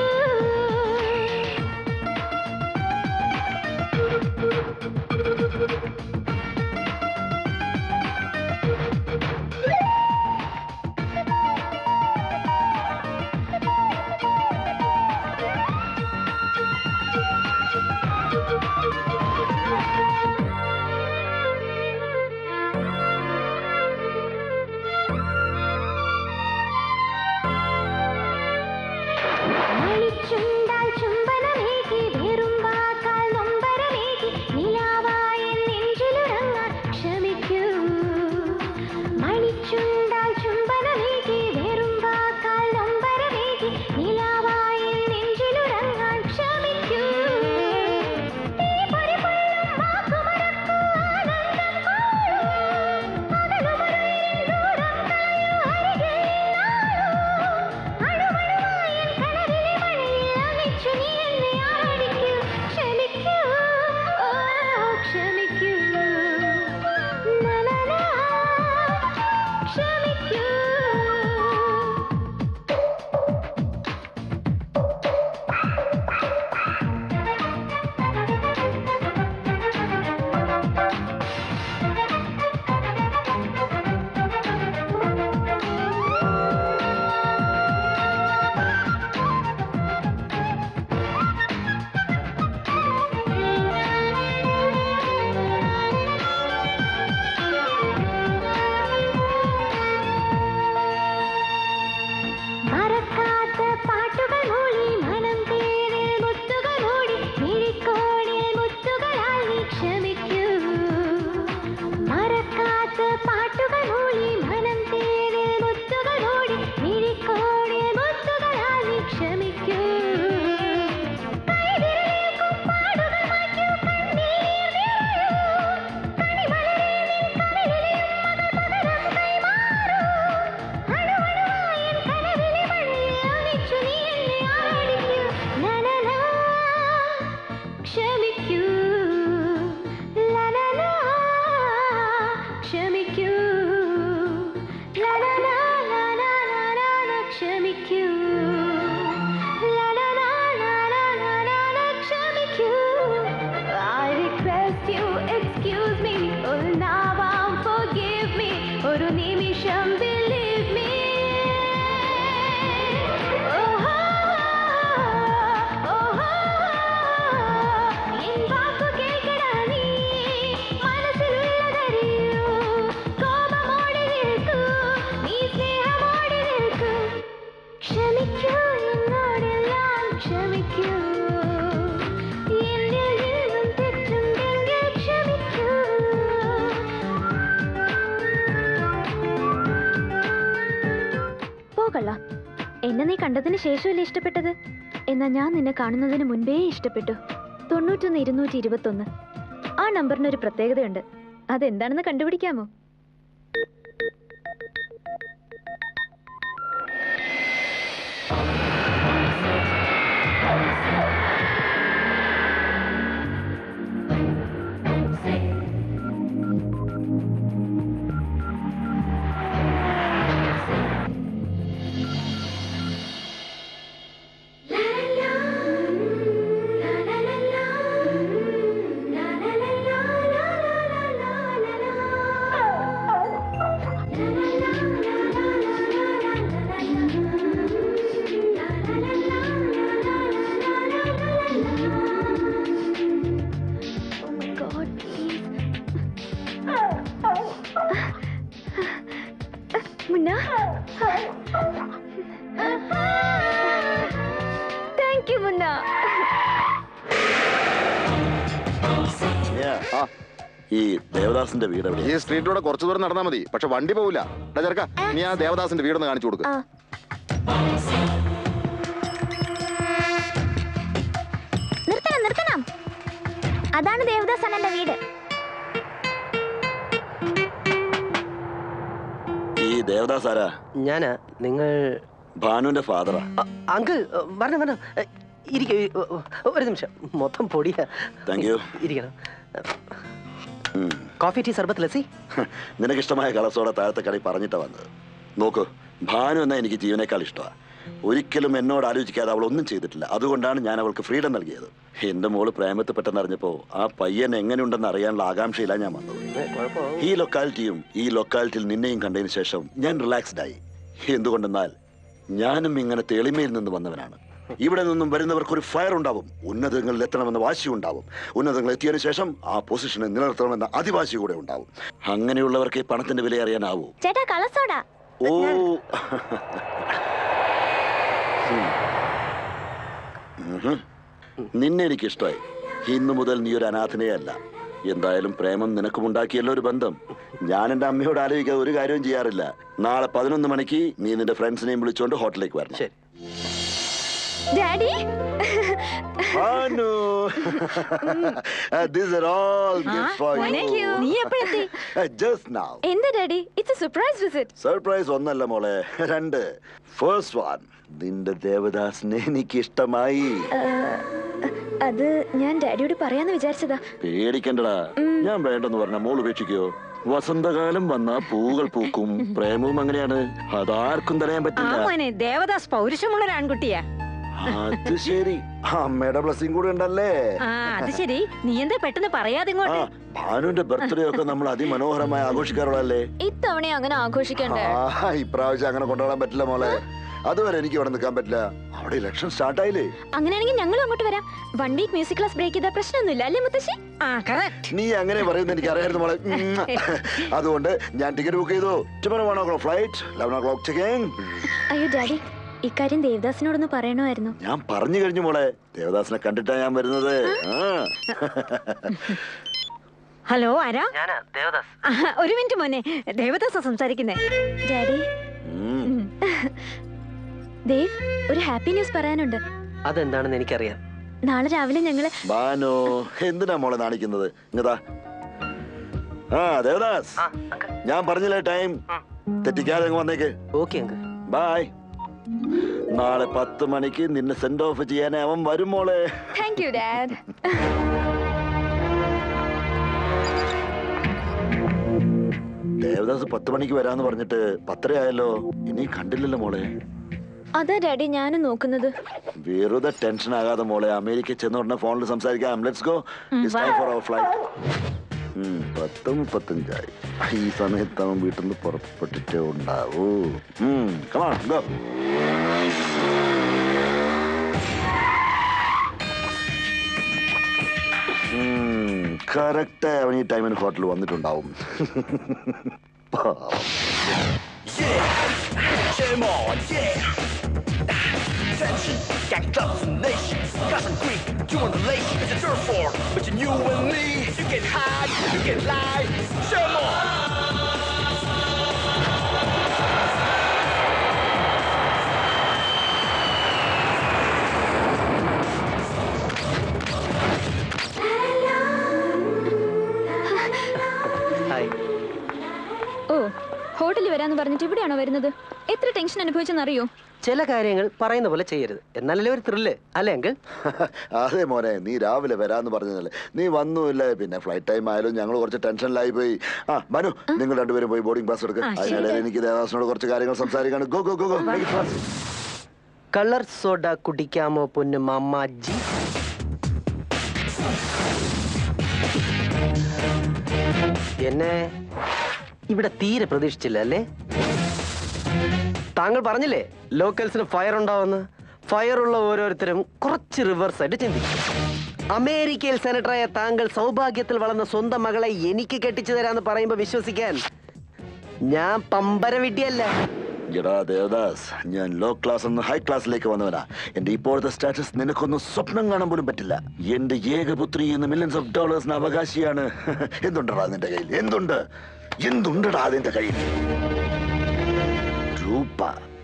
മണിച്ചുണ്ടാൽ ചുംബനമേകി വെറും വാക്കാൽ നൊമ്പരമേകി നിലാവായ നെഞ്ചിലുറങ്ങാൻ ക്ഷമിക്കൂ മണിച്ചുണ്ടാൽ ചുംബനമേകി വെറും വാക്കാൽ നൊമ്പരമേകി നിലാവായ നെഞ്ചിലുറങ്ങാൻ ക്ഷമിക്കൂ തീ പരിപൊള്ളും വാക്കുമറക്കൂ ആനന്ദം കോളൂ പകലുമറയിൽ ദൂരം കളയൂ അരികെ നാളൂ അണുവണുവായി എൻ കനവിലെ മഴയിൽ ഒന്നിച്ചു നീ എന്നെ ആടിക്കൂ ക്ഷമിക്കൂ ഓ ക്ഷമിക്കൂ നനനാ ക്ഷമിക്കൂ മറക്കാത്ത പാട്ടുകൾ മൂളി മനം തേനിൽ മുത്തുകൾ മൂടി മിഴിക്കോണിൽ മുത്തുകളാൽ നീ ക്ഷമിക്കൂ മറക്കാത്ത പാട്ടുകൾ മൂളി മനം തേനിൽ മുത്തുകൾ മൂടി മിഴിക്കോണിൽ മുത്തുകളാൽ നീ ക്ഷമിക്കൂ കൈവിരലേൽക്കും പാടുകൾ മായ്ക്കൂ, കണ്ണീർ നിറയൂ. കണിമലരെ നിൻ കവിളിലെ ഉമ്മകൾ പകരം കൈമാറൂ. അണുവണുവായി എൻ കനവിലെ മഴയിൽ ഒന്നിച്ചു നീ എന്നെ ആടിക്കൂ. നനനാ, ക്ഷമിക്കൂ ലനനാ, ക്ഷമിക്കൂ ലനനാ, ലനാ, ലനാ, ക്ഷമിക്കൂ ലനനാ, ലനാ, ലനാ, ക്ഷമിക്കൂ I request you, excuse me, ഒന്നാവാം forgive me, ഒരു നിമിഷം believe me. Oh, oh, എൻ വാക്കു കേൾക്കടാ നീ, മനസ്സിലുള്ളതറിയൂ, കോപമോടെ നിൽക്കൂ, നീ സ്നേഹമോടെ നിൽക്കൂ. ക്ഷമിക്കൂ എന്നോടെല്ലാം ക്ഷമിക്കൂ എന്നിൽ നിന്നും തെറ്റുണ്ടെങ്കിൽ ക്ഷമിക്കൂ പോകള്ള എന്നെ നീ കണ്ടതിന് ശേഷമല്ലേ ഇഷ്ടപ്പെട്ടത് എന്നാ ഞാൻ നിന്നെ കാണുന്നതിന് മുൻപേ ഇഷ്ടപ്പെട്ടു തൊണ്ണൂറ്റൊന്ന് ഇരുന്നൂറ്റി ഇരുപത്തൊന്ന് ആ നമ്പറിന് ഒരു പ്രത്യേകതയുണ്ട് അതെന്താണെന്ന് കണ്ടുപിടിക്കാമോ മുന്ന താങ്ക് യു മുന്ന ഈ ദേവദാസിന്റെ വീട് എവിടെ ഈ സ്ട്രീറ്റിലൂടെ കുറച്ചു ദൂരം നടന്നാൽ മതി പക്ഷെ വണ്ടി പോവില്ല എടാ ചെറുക്ക നീ ആ ദേവദാസിന്റെ വീടൊന്ന് കാണിച്ചു കൊടുക്ക് നിർത്തണം നിർത്തണം അതാണ് ദേവദാസ് അണ്ണന്റെ വീട് ഈ ദേവദാസ് ആരാ ഞാനാ നിങ്ങൾ ഭാനുവിന്റെ ഫാദറാ അങ്കിൾ വരണം വരണം ഇരിക്ക ഒരു നിമിഷം മൊത്തം പൊടിയാ താങ്ക് യു ഇരിക്കണം കോഫി ടീ സർബത്ത് ലസ്സി നിനക്കിഷ്ടമായ കളസോടെ താഴത്തെ കടയിൽ പറഞ്ഞിട്ടാ വന്നത് നോക്കൂ ഭാനു എന്നാ എനിക്ക് ജീവനേക്കാൾ ഇഷ്ടമാണ് ഒരിക്കലും എന്നോട് ആലോചിക്കാതെ അവൾ ഒന്നും ചെയ്തിട്ടില്ല അതുകൊണ്ടാണ് ഞാൻ അവൾക്ക് ഫ്രീഡം നൽകിയത് എന്റെ മോള് പ്രേമത്തിൽ പെട്ടെന്നറിഞ്ഞപ്പോ ആ പയ്യൻ എങ്ങനെയുണ്ടെന്ന് അറിയാനുള്ള ആകാംക്ഷയിലാണ് ഞാൻ വന്നത് ഈ ലൊക്കാലിറ്റിയും ഈ ലൊക്കാലിറ്റിയിൽ നിന്നെയും കണ്ടതിന് ശേഷം ഞാൻ റിലാക്സ്ഡ് ആയി എന്തുകൊണ്ടെന്നാൽ ഞാനും ഇങ്ങനെ തെളിമയിൽ നിന്ന് വന്നവനാണ് ഇവിടെ നിന്നും വരുന്നവർക്ക് ഒരു ഫയർ ഉണ്ടാവും ഉന്നതങ്ങളിൽ എത്തണമെന്ന വാശി ഉണ്ടാവും ഉന്നതങ്ങളിൽ എത്തിയതിനു ശേഷം ആ പൊസിഷനെ നിലനിർത്തണമെന്ന അതിവാശി കൂടെ ഉണ്ടാവും അങ്ങനെയുള്ളവർക്ക് ഈ പണത്തിന്റെ വില അറിയാനാവൂ ചേട്ടാ കളസോടാ ഓ ഉഹും. നിന്നെ എനിക്ക് ഇഷ്ടമായി ഇന്നു മുതൽ നീ ഒരു അനാഥനേ അല്ല എന്തായാലും പ്രേമം നിനക്കും ഉണ്ടാക്കിയല്ലോ ഒരു ബന്ധം ഞാൻ എന്റെ അമ്മയോട് ആലോചിക്കാതെ ഒരു കാര്യവും ചെയ്യാറില്ല നാളെ പതിനൊന്ന് മണിക്ക് നീ നിന്റെ ഫ്രണ്ട്സിനെയും വിളിച്ചുകൊണ്ട് ഹോട്ടലിലേക്ക് വരണം daddy Bhanu These are all gifts for Thank you. നീ എപ്പോഴെത്തി Just now. എന്താ daddy it's a surprise visit surprise ഒന്നല്ല മോളെ രണ്ട് ഫസ്റ്റ് വൺ നിന്റെ ദേവദാസിനെ എനിക്ക് ഇഷ്ടമായി അത് ഞാൻ ഡാഡിയോട് പറയാന്ന് വിചാരിച്ചതാ പേടിക്കണ്ടടാ ഞാൻ വേണ്ടെന്ന് പറഞ്ഞ മോൾ ഉപേക്ഷിക്കോ വസന്തകാലം വന്നാ പൂകൾ പൂക്കും പ്രേമവും അങ്ങനെയാണ് അതാർക്കും തടയാൻ ആ പറ്റില്ല മോനെ ദേവദാസ് പൗരുഷമുള്ള ഒരു ആൺകുട്ടിയാ അത് ശരി അമ്മയുടെ ബ്ലസ്സിംഗ് കൂടെ ഉണ്ടല്ലേ ആ അത് ശരി നീ എന്താ പെട്ടെന്ന് പറയാതെ ആ ഇങ്ങോട്ട് ഭാനുവിന്റെ ബർത്ത്ഡേ ഒക്കെ നമ്മൾ അതിമനോഹരമായി ആഘോഷിക്കാറുള്ളല്ലേ ഇത്തവണ അങ്ങനെ ആഘോഷിക്കണ്ടേ ആ ഇപ്രാവശ്യം അങ്ങനെ കൊണ്ടുപോകാൻ പറ്റില്ല മോളെ അതുവരെ എനിക്ക് ഇവിടെ നിൽക്കാൻ പറ്റില്ല അവിടെ ഇലക്ഷൻ സ്റ്റാർട്ട് ആയില്ലേ അങ്ങനെയാണെങ്കിൽ ഞങ്ങൾ അങ്ങോട്ട് വരാം one week music class break ചെയ്താൽ പ്രശ്നമൊന്നുമില്ല അല്ലേ മുത്തശ്ശി ആ കറക്റ്റ് നീ അങ്ങനെ പറയുന്നത് എനിക്ക് അറിയായിരുന്നു മോളെ ഉം. അതുകൊണ്ട് ഞാൻ ടിക്കറ്റ് ബുക്ക് ചെയ്തു tomorrow one o'clock flight eleven o'clock checking അയ്യോ ഡാഡി ഇക്കാര്യം ദേവദാസിനോടൊന്ന് പറയണമായിരുന്നു ഞാൻ പറഞ്ഞു കഴിഞ്ഞു മോളെ ദേവദാസിനെ കണ്ടിട്ടാ ഞാൻ വരുന്നത് ആ ഹലോ ആരാ ഞാനാ ദേവദാസ് ആ, ഒരു മിനിറ്റ് മോനെ ദേവദാസ സംസാരിക്കുന്നേ ഡാഡി ദേവ് ഒരു ഹാപ്പി ന്യൂസ് പറയാനുണ്ട് അതെന്താണെന്ന് എനിക്കറിയാം നാളെ രാവിലെ ഞങ്ങള് ബാനോ എന്തിനാ മോളെ നാണിക്കുന്നത് ഇങ്ങതാ ആ ദേവദാസ് ഞാൻ പറഞ്ഞില്ലേ ടൈം തെറ്റിക്കാതെ അങ്ങ് വന്നേക്ക് ഓക്കെ അങ്ക് ബായ് നാളെ പത്ത് മണിക്ക് നിന്നെ സെൻഡ് ഓഫ് ചെയ്യാനേ അവൻ വരും മോളെ താങ്ക് യു ഡാഡ് ദേവദാസ് പത്ത് മണിക്ക് വരാന്ന് പറഞ്ഞിട്ട് പത്തരയായല്ലോ ഇനി കണ്ടില്ലല്ലോ മോളെ അതാ ഡാഡി ഞാനും നോക്കുന്നത് വെറുതെ ടെൻഷൻ ആകാതെ മോളെ അമേരിക്ക ചെന്ന ഉടനെ ഫോണിൽ സംസാരിക്കാം let's go it's time for our flight പത്ത് മുപ്പത്തഞ്ചായി ഈ സമയത്ത് അവൻ വീട്ടിൽ നിന്ന് പുറപ്പെട്ടിട്ടേ ഉണ്ടാവൂ കമാ ഗോ കറക്റ്റ് അവൻ ഈ ടൈമിന് ഹോട്ടലിൽ വന്നിട്ടുണ്ടാവും പാവം. Shame on, yeah. Attention, got clubs and nations. Got some Greek, doing the late. It's a dirt for, but you knew and me. You get high, you get live. Shame on. Hi oh ഹോട്ടലിൽ വരാന്ന് പറഞ്ഞിട്ട് ഇവിടെയാണോ വരുന്നത് എത്ര tension അനുഭവിച്ചെന്നറിയോ ചില കാര്യങ്ങൾ പറയുന്ന പോലെ ചെയ്യരുത് എന്നാലല്ലേ ഒരു ത്രില്ല് അല്ലേ അങ്കിൾ അതെ മോനെ നീ രാവിലെ വരാന്ന് പറഞ്ഞതല്ലേ നീ വന്നുമില്ല പിന്നെ ഫ്ലൈറ്റ് ടൈം ആയാലും ഞങ്ങൾ കുറച്ച് ടെൻഷനിലായി പോയി ആ മനു നിങ്ങൾ രണ്ടുപേരും പോയി ബോർഡിംഗ് പാസ് എടുക്കുക ആ, ശരി. അതിനിടയിൽ എനിക്ക് ദേവാസിനോട് കുറച്ച് കാര്യങ്ങൾ സംസാരിക്കാണ് go go go go colour soda കുടിക്കാമോ പൊന്നു മാമാജി എന്നെ ഇവിടെ തീരെ പ്രതീക്ഷിച്ചില്ല അല്ലേ താങ്കൾ പറഞ്ഞില്ലേ ലോക്കൽസിന് ഫയർ ഉണ്ടാവുമെന്ന് ഫയർ ഉള്ള ഓരോരുത്തരും കുറച്ച് റിവേഴ്സ് ആയിട്ട് ചിന്തിക്കും അമേരിക്കയിൽ സെനറ്ററായ താങ്കൾ സൗഭാഗ്യത്തിൽ വളർന്ന സ്വന്തം മകളെ എനിക്ക് കെട്ടിച്ചു തരാന്ന് പറയുമ്പോ വിശ്വസിക്കാൻ ഞാൻ പമ്പര വിട്ടിയല്ല എടാ ദേവദാസ് ഞാൻ ലോ ക്ലാസ് നിന്ന് ഹൈ ക്ലാസ്സിലേക്ക് വന്നവനാ എന്റെ ഇപ്പോഴത്തെ സ്റ്റാറ്റസ് നിനക്കൊന്നും സ്വപ്നം കാണാൻ പോലും പറ്റില്ല എന്റെ ഏകപുത്രി എന്ന മില്യൺസ് ഓഫ് ഡോളേഴ്സിന് അവകാശിയാണ് എന്തുണ്ടടാ നിന്റെ കയ്യിൽ എന്തുണ്ട് എന്തുണ്ടടാ അതിന്റെ കയ്യിൽ രൂപ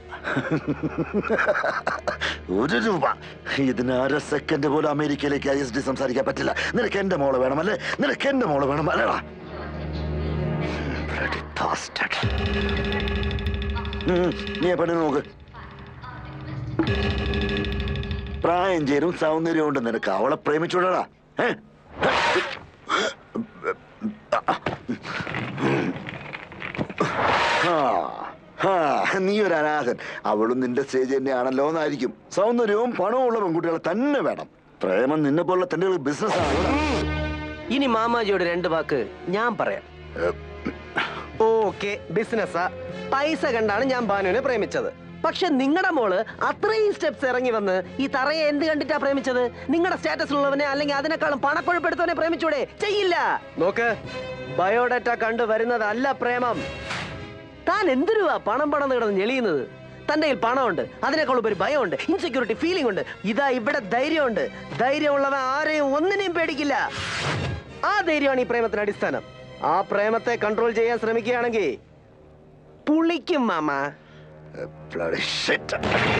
ഒരു രൂപ ഇതിന് അര സെക്കൻഡ് പോലും അമേരിക്കയിലേക്ക് ഐ എസ് ഡി സംസാരിക്കാൻ പറ്റില്ല നിനക്ക് എന്റെ മോള് വേണമല്ലേ നിനക്ക് എന്റെ മോള് വേണം അല്ലേടാ Bloody bastard. ഉം, നീ ആ പെണ്ണിനെ നോക്ക് പ്രായം ചേരും സൗന്ദര്യം ഉണ്ട് നിനക്ക് അവളെ പ്രേമിച്ചൂടാ ഏ ആ, ആ, നീ ഒരു അനാഥൻ അവളും നിന്റെ സ്റ്റേജ് തന്നെയാണല്ലോ എന്നായിരിക്കും സൗന്ദര്യവും പണവും ഉള്ള പെൺകുട്ടികളെ തന്നെ വേണം പ്രേമം നിന്നെ പോലുള്ള തന്റെ ബിസിനസ് ആണ് ഇനി മാമാജിയോട് രണ്ട് വാക്ക് ഞാൻ പറയാം ഓക്കെ ബിസിനസ്സാ പൈസ കണ്ടാണ് ഞാൻ ബാനുവിനെ പ്രേമിച്ചത് പക്ഷെ നിങ്ങളുടെ മോള് അത്രയും സ്റ്റെപ്സ് ഇറങ്ങി വന്ന് ഈ തറയെ എന്ത് കണ്ടിട്ടാ പ്രേമിച്ചത് നിങ്ങളുടെ സ്റ്റാറ്റസിലുള്ളവനെ അല്ലെങ്കിൽ അതിനേക്കാളും പണക്കൊഴുപ്പെടുത്തവനെ പ്രേമിച്ചൂടെ ചെയ്യില്ല നോക്ക് ബയോഡാറ്റ കണ്ടു വരുന്നതല്ല പ്രേമം താൻ എന്തിനുവാ പണം പണം കിടന്ന് ഞെളിയുന്നത് തന്റെ കയ്യിൽ പണമുണ്ട് അതിനേക്കാൾ ഒരു ഭയമുണ്ട് ഇൻസെക്യൂരിറ്റി ഫീലിംഗ് ഉണ്ട് ഇതാ ഇവിടെ ധൈര്യമുണ്ട് ധൈര്യമുള്ളവൻ ആരെയും ഒന്നിനെയും പേടിക്കില്ല ആ ധൈര്യമാണ് ഈ പ്രേമത്തിന് അടിസ്ഥാനം ആ പ്രേമത്തെ കൺട്രോൾ ചെയ്യാൻ ശ്രമിക്കുകയാണെങ്കിൽ പുളിക്കും മാമ Bloody shit.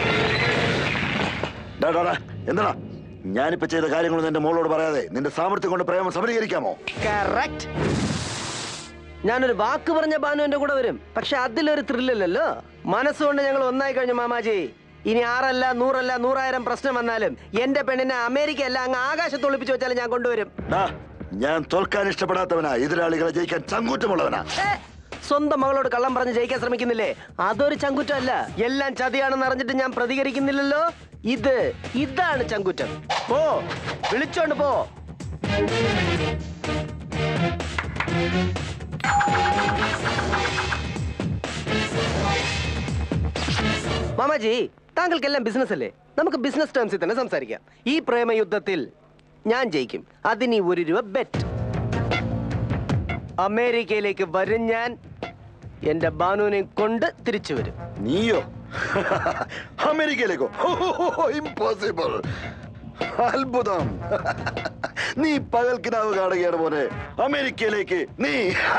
ഡാ, ഡാ, ഡാ, എന്താടാ ഞാനിപ്പോ ചെയ്ത കാര്യങ്ങളൊന്നും എന്റെ മോളോട് പറയാതെ നിന്റെ സാമർത്ഥ്യം കൊണ്ട് പ്രേമം സബലീകരിക്കാമോ കറക്റ്റ് ഞാനൊരു വാക്ക് പറഞ്ഞ ബാനു എന്റെ കൂടെ വരും പക്ഷെ അതിലൊരു ത്രില്ലല്ലോ മനസ്സുകൊണ്ട് ഞങ്ങൾ ഒന്നായി കഴിഞ്ഞു മാമാജി ഇനി ആറല്ല നൂറല്ല നൂറായിരം പ്രശ്നം വന്നാലും എന്റെ പെണ്ണിനെ അമേരിക്ക അല്ല അങ്ങ് ആകാശത്ത് ഒളിപ്പിച്ചു വെച്ചാലും ഞാൻ കൊണ്ടുവരും ഡാ, ഞാൻ തോൽക്കാൻ ഇഷ്ടപ്പെടാത്തവനാ എതിരാളികളെ ജയിക്കാൻ ചങ്കൂറ്റമുള്ളവനാ ഏ, സ്വന്തം മകളോട് കള്ളം പറഞ്ഞ് ജയിക്കാൻ ശ്രമിക്കുന്നില്ലേ അതൊരു ചങ്കുറ്റമല്ല എല്ലാം ചതിയാണെന്ന് അറിഞ്ഞിട്ട് ഞാൻ പ്രതികരിക്കുന്നില്ലല്ലോ ഇത് ഇതാണ് ചങ്കുറ്റം പോ വിളിച്ചോണ്ട് പോ മാമാജി താങ്കൾക്കെല്ലാം ബിസിനസ് അല്ലേ നമുക്ക് ബിസിനസ് ടേംസിൽ തന്നെ സംസാരിക്കാം ഈ പ്രേമയുദ്ധത്തിൽ ഞാൻ ജയിക്കും അതിന് ഒരു രൂപ ബെറ്റ് അമേരിക്കയിലേക്ക് വരും ഞാൻ എന്റെ ബാനുവിനെ കൊണ്ട് തിരിച്ചു വരും നീയോ അമേരിക്കയിലേക്കോ ഇമ്പോസിബിൾ അത്ഭുതം നീ പകൽക്കിനാവ് കാണുകയാണ് മോനെ അമേരിക്കയിലേക്ക് നീ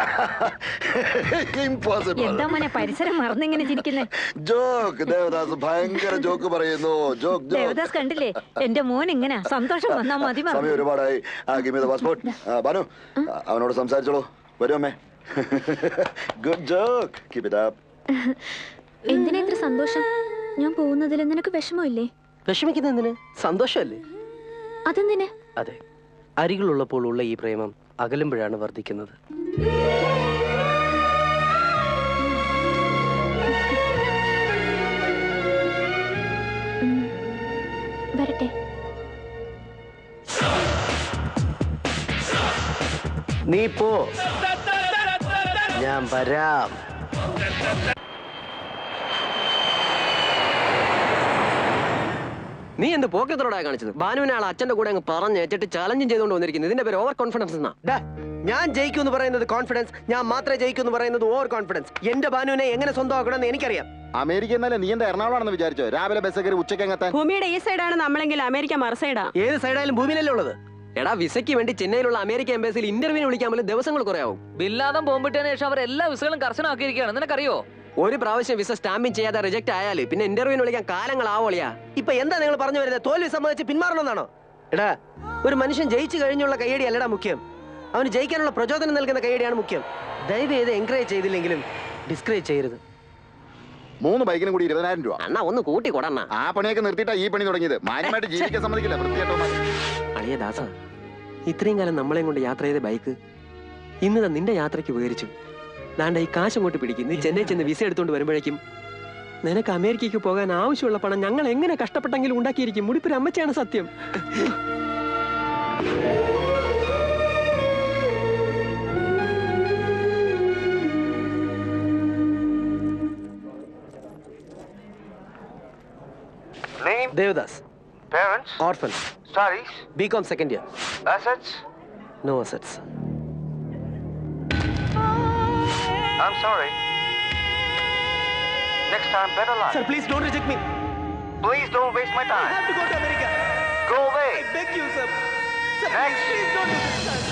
ഇമ്പോസിബിൾ എന്താ മോനെ പരിസരം മറന്നിങ്ങനെ ചിരിക്കുന്നേ ജോക്ക് ദേവദാസ് ഭയങ്കര ജോക്ക് പറയുന്നു ജോക്ക് ജോക്ക് ദേവദാസ് കണ്ടില്ലേ എന്റെ മോൻ ഇങ്ങനെ സന്തോഷം വന്നാ മതി സമയം മറന്നു ഒരുപാടായി പാസ്പോർട്ട് ബാനു ആ, അവനോട് സംസാരിച്ചോളൂ വരൂ അമ്മേ good joke keep it up എന്തിനാ ഇത്ര സന്തോഷം ഞാൻ പോകുന്നതിൽ നിനക്ക് വിഷമമില്ലേ വിഷമിക്കുന്ന എന്തിന് സന്തോഷമല്ലേ അതെന്തിന് അതെ അരികളുള്ളപ്പോൾ ഉള്ള ഈ പ്രേമം അകലുമ്പോഴാണ് വർദ്ധിക്കുന്നത് വരട്ടെ നീ പോ ഞാൻ വരാം നീ എന്ത് പോക്കത്തിലൂടെ കാണിച്ചത് ബാനുവിനെ ആൾ അച്ഛന്റെ കൂടെ അങ്ങ് പറഞ്ഞ് ഏറ്റിട്ട് ചലഞ്ചും ചെയ്തുകൊണ്ട് വന്നിരിക്കുന്നത് ഇതിന്റെ പേര് ഓവർ കോൺഫിഡൻസ് എന്നാ ഡാ, ഞാൻ ജയിക്കും എന്ന് പറയുന്നത് കോൺഫിഡൻസ് ഞാൻ മാത്രമേ ജയിക്കൂ എന്ന് പറയുന്നത് ഓവർ കോൺഫിഡൻസ് എന്റെ ബാനുവിനെ എങ്ങനെ സ്വന്തമാക്കണമെന്ന് എനിക്കറിയാം അമേരിക്ക എന്നല്ലേ നീ എന്താ എറണാകുളമാണെന്ന് വിചാരിച്ചോ രാവിലെ ബസ് കയറി ഉച്ചയ്ക്ക് എങ്ങത്താൻ ഭൂമിയുടെ ഈ സൈഡാണ് നമ്മളെങ്കിൽ അമേരിക്ക മറുസൈഡാ ഏത് സൈഡായാലും ഭൂമിയിലല്ലേ ഉള്ളത് എടാ വിസയ്ക്ക് വേണ്ടി ചെന്നൈയിലുള്ള അമേരിക്ക എംബസിയിൽ ഇന്റർവ്യൂവിന് വിളിക്കാൻ പോലും ദിവസങ്ങൾ കുറെ ആവും ബില്ലാദം ബോംബിട്ടതിന് ശേഷം അവർ എല്ലാ വിസകളും കർശനമാക്കിയിരിക്കുകയാണ് നിനക്കറിയോ ഒരു പ്രാവശ്യം വിസ സ്റ്റാമ്പിങ് ചെയ്യാതെ റിജക്ട് ആയാല് പിന്നെ ഇന്റർവ്യൂവിന് വിളിക്കാൻ കാലങ്ങളാവോളിയാ ഇപ്പൊ എന്താ നിങ്ങൾ പറഞ്ഞു വരുന്നത് തോൽവി സമ്മതിച്ച് പിന്മാറണമെന്നാണോ എടാ ഒരു മനുഷ്യൻ ജയിച്ചു കഴിഞ്ഞുള്ള കൈയടി അല്ലടാ മുഖ്യം അവന് ജയിക്കാനുള്ള പ്രചോദനം നൽകുന്ന കൈയടിയാണ് മുഖ്യം ദയവ് ചെയ്ത് എൻകറേജ് ചെയ്തില്ലെങ്കിലും ഡിസ്കറേജ് ചെയ്യരുത് മൂന്ന് ബൈക്കിനും കൂടി ഇരുപതിനായിരം രൂപ അണ്ണാ ഒന്ന് കൂട്ടി കൊടണ്ണ ആ പണിയൊക്കെ നിർത്തിയിട്ടാ ഈ പണി തുടങ്ങിയത് മാന്യമായിട്ട് ജീവിക്കാൻ സമ്മതിക്കില്ല വൃത്തിയായിട്ടോ അളിയ ദാസ ഇത്രയും കാലം നമ്മളെയും കൊണ്ട് യാത്ര ചെയ്ത ബൈക്ക് ഇന്ന് നിന്റെ യാത്രയ്ക്ക് ഉപകരിച്ചു ദാണ്ട ഈ കാശ് അങ്ങോട്ട് പിടിക്കും നീ ചെന്നൈ ചെന്ന് വിസ എടുത്തുകൊണ്ട് വരുമ്പോഴേക്കും നിനക്ക് അമേരിക്കയ്ക്ക് പോകാൻ ആവശ്യമുള്ള പണം ഞങ്ങൾ എങ്ങനെ കഷ്ടപ്പെട്ടെങ്കിലും ഉണ്ടാക്കിയിരിക്കും മുടിപ്പൊരു അമ്മച്ചാണ് സത്യം Name? Devadas Parents? Orphan Studies? B com second year Assets? No assets I'm sorry. Next next time, better luck. Sir, please don't reject me. Please don't waste my I time. have to go to America. Go away. I beg you, sir. Sir, Next. please don't do this, sir.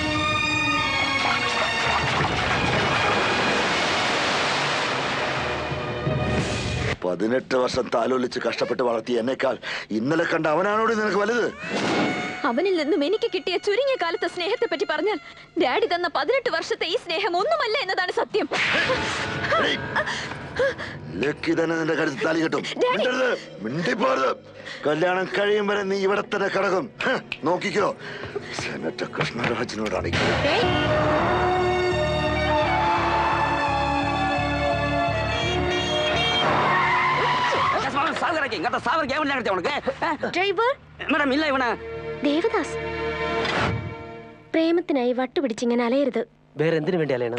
പതിനെട്ട് വർഷം താലോലിച്ച് കഷ്ടപ്പെട്ട് വളർത്തിയ എന്നെക്കാൾ ഇന്നലെ കണ്ട അവനാണോട് നിനക്ക് വലുത് അവനിൽ നിന്നും എനിക്ക് കിട്ടിയ ചുരുങ്ങിയ കാലത്തെ സ്നേഹത്തെ പറ്റി പറഞ്ഞാൽ ഡാഡി തന്ന പതിനെട്ട് വർഷത്തെ ഈ സ്നേഹം ഒന്നുമല്ല എന്നതാണ് സത്യം ലക്കി തന്നെ നിന്റെ കരുത്ത് താലി കെട്ടും മിണ്ടരുത് മിണ്ടിപ്പോരുത് കല്യാണം കഴിയും വരെ നീ ഇവിടെ തന്നെ കിടക്കും ഹ്, നോക്കിക്കോ സെനറ്റർ കൃഷ്ണരാജിനോടാണ് ഈ കളി. சாகரைக்கு இங்க சாவர் கேவன் கிடைச்ச உனக்கு ഡ്രൈവർ மேடம் இல்ல இவன ദേവദാസ് പ്രേമത്തിനായി വട്ടുപിടിച്ചിങ്ങനെ അലയരുത് വേറെ എന്തിനു വേണ്ടി അലയണം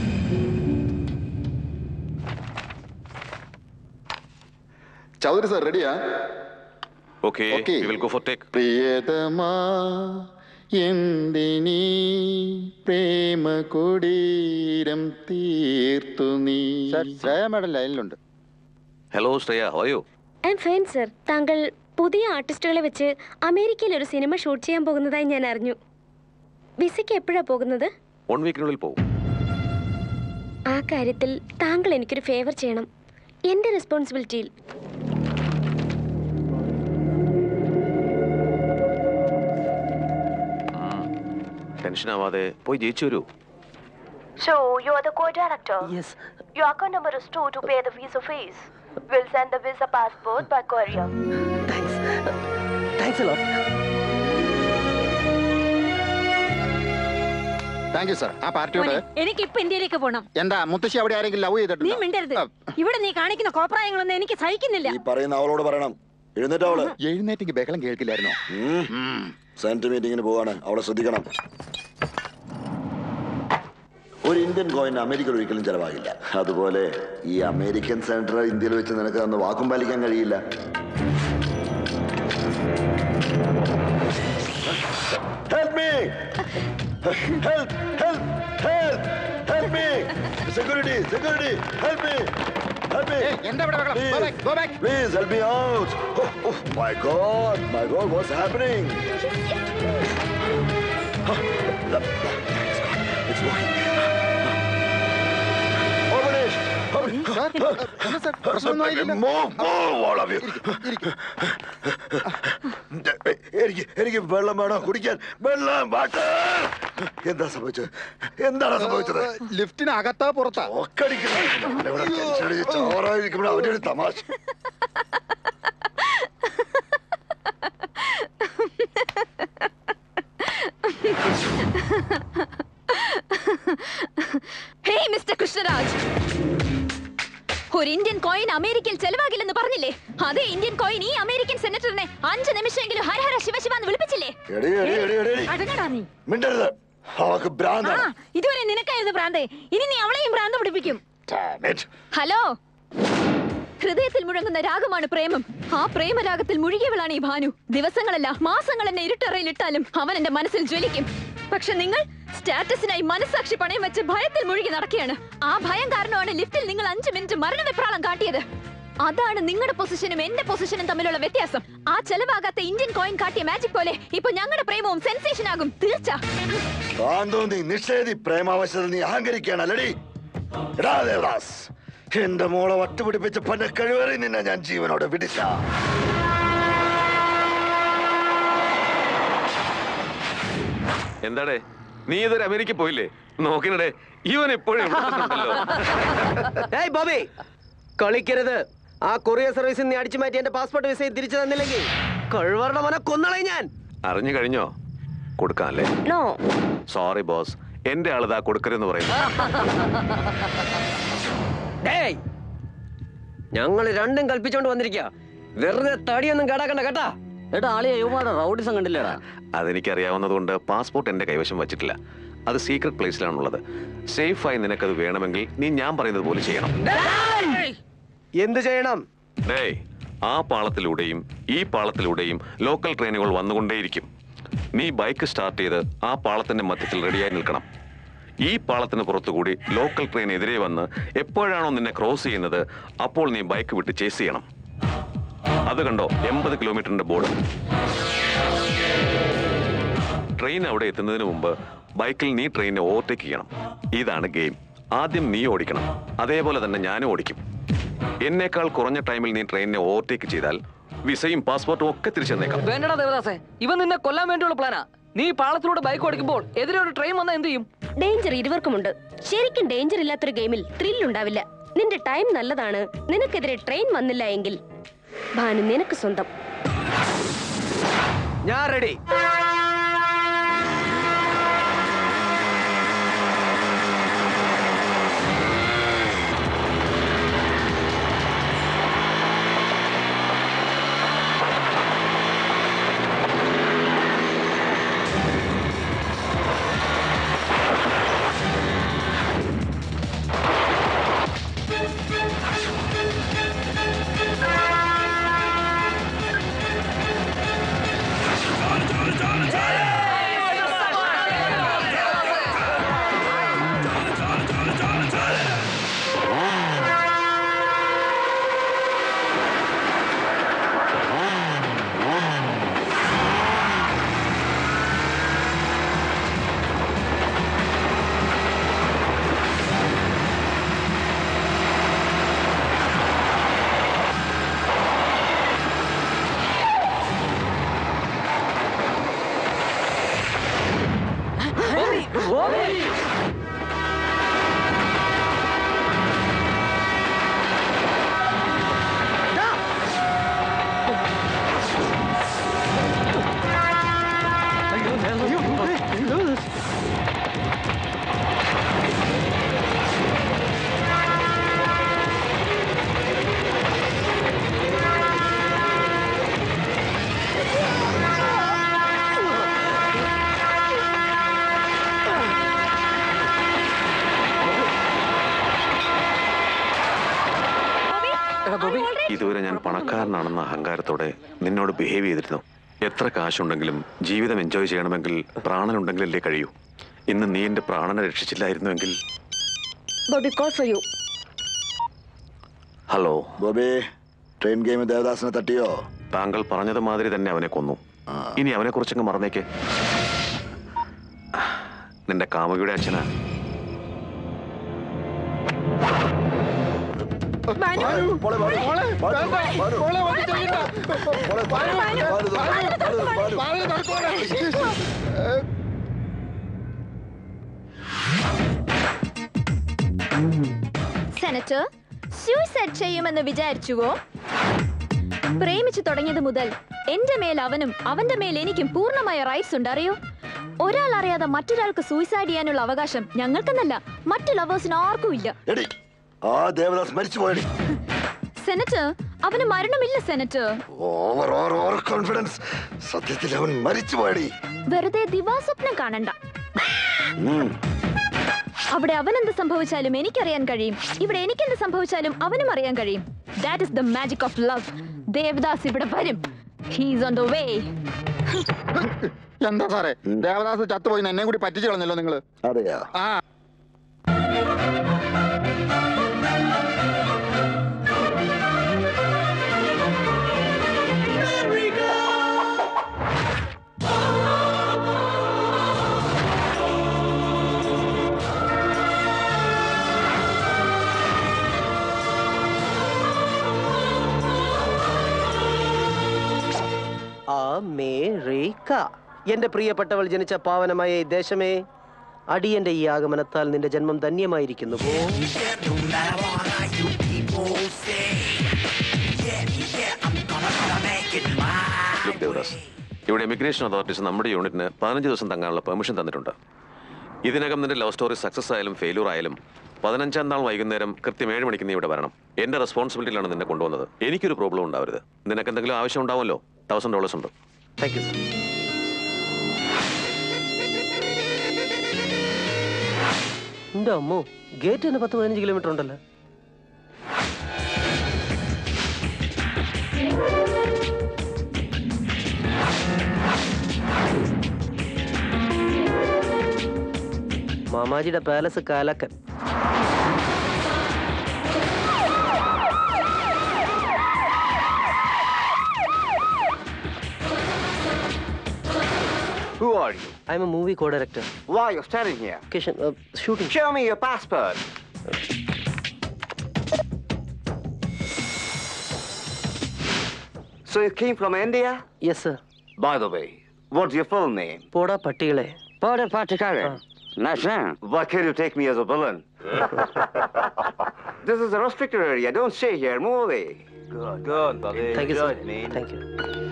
ചൗധരി സാർ റെഡിയാ okay will go for take പ്രിയതമാ എന്തിനീ പ്രേമ കൊടീരം തീർത്തു നീ ശ്രേയ മേഡം ലൈനിലുണ്ട് ഹലോ ശ്രേയ ഹോയോ ഐ എം ഫൈൻ സർ താങ്കൾ പുതിയ ആർട്ടിസ്റ്റുകളെ വെച്ച് അമേരിക്കയിൽ ഒരു സിനിമ ഷൂട്ട് ചെയ്യാൻ പോകുന്നതായി ഞാൻ അറിഞ്ഞു വിസയ്ക്ക് എപ്പോഴാ പോകുന്നത് വൺ വീക്കിനുള്ളിൽ പോകും ആ കാര്യത്തിൽ താങ്കൾ എനിക്കൊരു ഫേവർ ചെയ്യണം എൻ്റെ റെസ്പോൺസിബിലിറ്റിയിൽ ടെൻഷൻ ആവാതെ പോയി ജയിച്ചു വരൂ So, you are the co-director? Yes. Your account number is 2 to pay the visa fees. We'll send the visa passport by courier. Thanks a lot. Thank you sir ആ പാർട്ടിയോട് എനിക്ക് ഇപ്പൊ ഇന്ത്യയിലേക്ക് പോണം എന്താ മുത്തശ്ശി അവിടെ ആരെങ്കിലും ലവ് നീ ചെയ്തിട്ടുണ്ടോ മിണ്ടരുത് ഇവിടെ നീ കാണിക്കുന്ന കോപ്രായങ്ങളൊന്നും എനിക്ക് സഹിക്കുന്നില്ല ഈ പറയുന്ന അവളോട് പറയണം എഴുന്നേറ്റ് അവള് എഴുന്നേറ്റെങ്കിൽ ബഹളം കേൾക്കില്ലായിരുന്നോ സെനറ്റ് മീറ്റിങ്ങിന് പോവാണ് അവളെ ശ്രദ്ധിക്കണം ഒരു ഇന്ത്യൻ കോയിൻ അമേരിക്കയിൽ ഒരിക്കലും ചെലവാകില്ല അതുപോലെ ഈ അമേരിക്കൻ സെനറ്റർ ഇന്ത്യയിൽ വെച്ച് നിനക്ക് അന്ന് വാക്കും പാലിക്കാൻ കഴിയില്ല Help me! Help! Help! Help! Help me! Security! Security! Help me! Help me! Please, Please help me out! Oh, oh my God! My God, what's happening? Oh, the- thanks God, it's working. Open it! Move, move, all of you. എനിക്ക് എനിക്ക് വെള്ളം വേണോ കുടിക്കാൻ വെള്ളം water എന്താ സംഭവിച്ചത് എന്താണ് സംഭവിച്ചത് ലിഫ്റ്റിന് അകത്താ പുറത്താ ചോറായിരിക്കുമ്പോൾ അവന്റെ ഒരു തമാശ ഹേയ് മിസ്റ്റർ കൃഷ്ണരാജ് ഒരു ഇന്ത്യൻ കോയിൻ അമേരിക്കയിൽ ചെലവാകില്ലെന്ന് പറഞ്ഞില്ലേ അതേ ഇന്ത്യൻ കോയിൻ ഈ അമേരിക്കൻ സെനറ്ററിനെ അഞ്ച് നിമിഷമെങ്കിലും ഹരഹര ശിവശിവ എന്ന് വിളിപ്പിച്ചില്ലേ എടി എടി എടി എടി എടി അടങ്ങടാ നീ മിണ്ടരുത് അവക്ക് ആ ഭ്രാന്താണ് ഇതുവരെ നിനക്കായിരുന്നു ഭ്രാന്ത് ഇനി നീ അവളെയും ഭ്രാന്ത് പിടിപ്പിക്കും Damn it. ഹലോ ഹൃദയത്തിൽ മുഴങ്ങുന്ന രാഗമാണ് പ്രേമം ആ പ്രേമരാഗത്തിൽ മുഴുകിയവളാണ് ഈ ഭാനു ദിവസങ്ങളല്ല മാസങ്ങൾ എന്നെ ഇരുട്ടറയിലിട്ടാലും അവൻ എന്റെ മനസ്സിൽ ജ്വലിക്കും പക്ഷെ നിങ്ങൾ സ്റ്റാറ്റസിനായി മനസാക്ഷി പണയം വെച്ച് ഭയത്തിൽ മുഴുകി നടക്കുകയാണ് ആ ഭയം കാരണമാണ് ലിഫ്റ്റിൽ നിങ്ങൾ അഞ്ചു മിനിറ്റ് മരണവെപ്രാളം കാട്ടിയത് അതാണ് നിങ്ങളുടെ പൊസിഷനും എന്റെ പൊസിഷനും തമ്മിലുള്ള വ്യത്യാസം ആ ചെലവാകാത്ത ഇന്ത്യൻ കോയിൻ കാട്ടിയ മാജിക് പോലെ ഇപ്പൊ ഞങ്ങളുടെ പ്രേമവും സെൻസേഷൻ ആകും തീർച്ച താന്തോ നീ നിഷേധി പ്രേമാവശ്യത നീ അഹങ്കരിക്കുകയാണ് അല്ലടി എടാ ദേവദാസ് എന്റെ മോളെ വട്ടുപിടിപ്പിച്ച പന്ന കഴിവേറി നിന്നെ ഞാൻ ജീവനോടെ വിടില്ല എന്താടേ നീ ഇതൊരു അമേരിക്ക പോയില്ലേ നോക്കിനടേ ഇവൻ എപ്പോഴും ഇവിടെ തന്നെ ഉണ്ടല്ലോ. ഏയ് ബോബി കളിക്കരുത് ആ കൊറിയർ സർവീസിൽ നീ അടിച്ചു മാറ്റി എന്റെ പാസ്പോർട്ട് വിസയും തിരിച്ചു തന്നില്ലെങ്കിൽ കഴിവറുടെ മോനെ കൊന്നളെ ഞാൻ അറിഞ്ഞു കഴിഞ്ഞോ കൊടുക്കാല്ലേ നോ സോറി ബോസ് എന്റെ ആളിതാ കൊടുക്കരുതെന്ന് പറയുന്നു ഡേയ് ഞങ്ങൾ രണ്ടും കൽപ്പിച്ചോണ്ട് വന്നിരിക്കുക വെറുതെ തടിയൊന്നും കേടാക്കണ്ട കേട്ടാ എടാ ആളിയെ യുവമാരുടെ റൗഡിസം കണ്ടില്ലേടാ അതെനിക്കറിയാവുന്നതുകൊണ്ട് പാസ്പോർട്ട് എന്റെ കൈവശം വച്ചിട്ടില്ല അത് സീക്രട്ട് പ്ലേസിലാണുള്ളത് സേഫായി നിനക്കത് വേണമെങ്കിൽ നീ ഞാൻ പറയുന്നത് പോലെ ചെയ്യണം എന്ത് ചെയ്യണം ഡേയ് ആ പാളത്തിലൂടെയും ഈ പാളത്തിലൂടെയും ലോക്കൽ ട്രെയിനുകൾ വന്നുകൊണ്ടേയിരിക്കും നീ ബൈക്ക് സ്റ്റാർട്ട് ചെയ്ത് ആ പാളത്തിന്റെ മധ്യത്തിൽ റെഡിയായി നിൽക്കണം ഈ പാളത്തിന് പുറത്തുകൂടി ലോക്കൽ ട്രെയിൻ എതിരെ വന്ന് എപ്പോഴാണോ നിന്നെ ക്രോസ് ചെയ്യുന്നത് അപ്പോൾ നീ ബൈക്ക് വിട്ട് ചേസ് ചെയ്യണം അത് കണ്ടോ എൺപത് കിലോമീറ്ററിന്റെ ബോർഡ് ട്രെയിൻ അവിടെ എത്തുന്നതിന് മുമ്പ് ബൈക്കിൽ നീ ട്രെയിനെ ഓവർടേക്ക് ചെയ്യണം ഇതാണ് ഗെയിം ആദ്യം നീ ഓടിക്കണം അതേപോലെ തന്നെ ഞാനും ഓടിക്കും എന്നേക്കാൾ കുറഞ്ഞ ടൈമിൽ നീ ട്രെയിനിനെ ഓവർടേക്ക് ചെയ്താൽ വിസയും പാസ്പോർട്ടും ഒക്കെ തിരിച്ചെന്നേക്കാം വേണ്ടടാ ദേവദാസേ ഇവൻ നിന്നെ കൊല്ലാൻ വേണ്ടിയുള്ള പ്ലാനാ നീ ഈ പാളത്തിലൂടെ ബൈക്ക് ഓടിക്കുമ്പോൾ എതിരെ ഒരു ട്രെയിൻ വന്നാൽ എന്ത് ചെയ്യും ഡേഞ്ചർ ഇരുവർക്കുമുണ്ട് ശരിക്കും ഡേഞ്ചർ ഇല്ലാത്തൊരു ഗെയിമിൽ ത്രിൽ ഉണ്ടാവില്ല നിന്റെ ടൈം നല്ലതാണ് നിനക്കെതിരെ ട്രെയിൻ വന്നില്ല എങ്കിൽ ഭാനു നിനക്ക് സ്വന്തം ഞാൻ റെഡി ഇതുവരെ ഞാൻ പണക്കാരനാണെന്ന അഹങ്കാരത്തോടെ നിന്നോട് ബിഹേവ് ചെയ്തിരുന്നു എത്ര കാശുണ്ടെങ്കിലും ജീവിതം എൻജോയ് ചെയ്യണമെങ്കിൽ പ്രാണനുണ്ടെങ്കിലല്ലേ കഴിയൂ ഇന്ന് നീ എന്റെ പ്രാണനെ രക്ഷിച്ചില്ലായിരുന്നുവെങ്കിൽ Bobby call for you hello Bobby train game ദേവദാസിനെ തട്ടിയോ താങ്കൾ പറഞ്ഞത് മാതിരി തന്നെ അവനെ കൊന്നു ഇനി അവനെ കുറിച്ചങ്ങ് മറന്നേക്ക് നിന്റെ കാമുകിയുടെ അച്ഛനാ സെനറ്റർ സൂയിസൈഡ് ചെയ്യുമെന്ന് വിചാരിച്ചുവോ പ്രേമിച്ചു തുടങ്ങിയത് മുതൽ എന്റെ മേൽ അവനും അവന്റെ മേൽ എനിക്കും പൂർണ്ണമായ റൈറ്റ്സ് ഉണ്ട് അറിയോ ഒരാൾ അറിയാതെ മറ്റൊരാൾക്ക് സൂയിസൈഡ് ചെയ്യാനുള്ള അവകാശം ഞങ്ങൾക്കെന്നല്ല മറ്റു ലവേഴ്സിന് ആർക്കും ഇല്ല എടി ആ ദേവദാസ് മരിച്ചു പോയടി സെനറ്റർ അവന് മരണമില്ല senator over over over confidence സത്യത്തിൽ അവൻ മരിച്ചു പോയടി വെറുതെ ദിവാസ്വപ്നം കാണണ്ട ഉം. അവിടെ അവനെന്ത് സംഭവിച്ചാലും എനിക്കറിയാൻ കഴിയും ഇവിടെ എനിക്കെന്ത് സംഭവിച്ചാലും അവനും അറിയാൻ കഴിയും that is the magic of love Devadas ഇവിടെ വരും ഹീസ് ഓൺ ദ വേ എന്താ സാറേ ദേവദാസ് ചത്തുപോയി എന്നെ കൂടി പറ്റിച്ചു കളഞ്ഞല്ലോ നിങ്ങള് അതെയാ ആ അമേരിക്ക എന്റെ പ്രിയപ്പെട്ടവൾ ജനിച്ച പാവനമായ ഈ ദേശമേ അടിയന്റെ ഈ ആഗമനത്താൽ നിന്റെ ജന്മം ധന്യമായിരിക്കുന്നു പോ ലുക്ക് ദേവദാസ് ഇവിടെ ഇമിഗ്രേഷൻ അതോറിറ്റീസ് നമ്മുടെ യൂണിറ്റിന് പതിനഞ്ച് ദിവസം തങ്ങാനുള്ള പെർമിഷൻ തന്നിട്ടുണ്ട് ഇതിനകം നിന്റെ ലവ് സ്റ്റോറി സക്സസ് ആയാലും ഫെയിലൂർ ആയാലും പതിനഞ്ചാം നാൾ വൈകുന്നേരം കൃത്യം ഏഴ് മണിക്ക് നീ ഇവിടെ വരണം എന്റെ റെസ്പോൺസിബിലിറ്റിയിലാണ് നിന്നെ കൊണ്ടുവന്നത് എനിക്കൊരു പ്രോബ്ലം ഉണ്ടാവരുത് നിനക്ക് എന്തെങ്കിലും ആവശ്യം ഉണ്ടാവുമല്ലോ തൗസൻഡ് ഡോളേഴ്സ് ഉണ്ട് താങ്ക് യു സർ എന്റെ അമ്മോ ഗേറ്റ് തന്നെ പത്ത് പതിനഞ്ച് കിലോമീറ്റർ ഉണ്ടല്ലോ മാമാജിയുടെ പാലസ് കാലക്കൻ Who are you? I'm a movie co-director. Why are you standing here? Kishan, uh, shooting. Show me your passport. So you came from India? Yes, sir. By the way, what's your full name? പോടാ പട്ടികളെ Pada Patikare. Nashan. Why can't you take me as a villain? this is a restricted area. Don't stay here. Move away. Good, good, Bobby. Thank you, sir. Good, man. Thank you.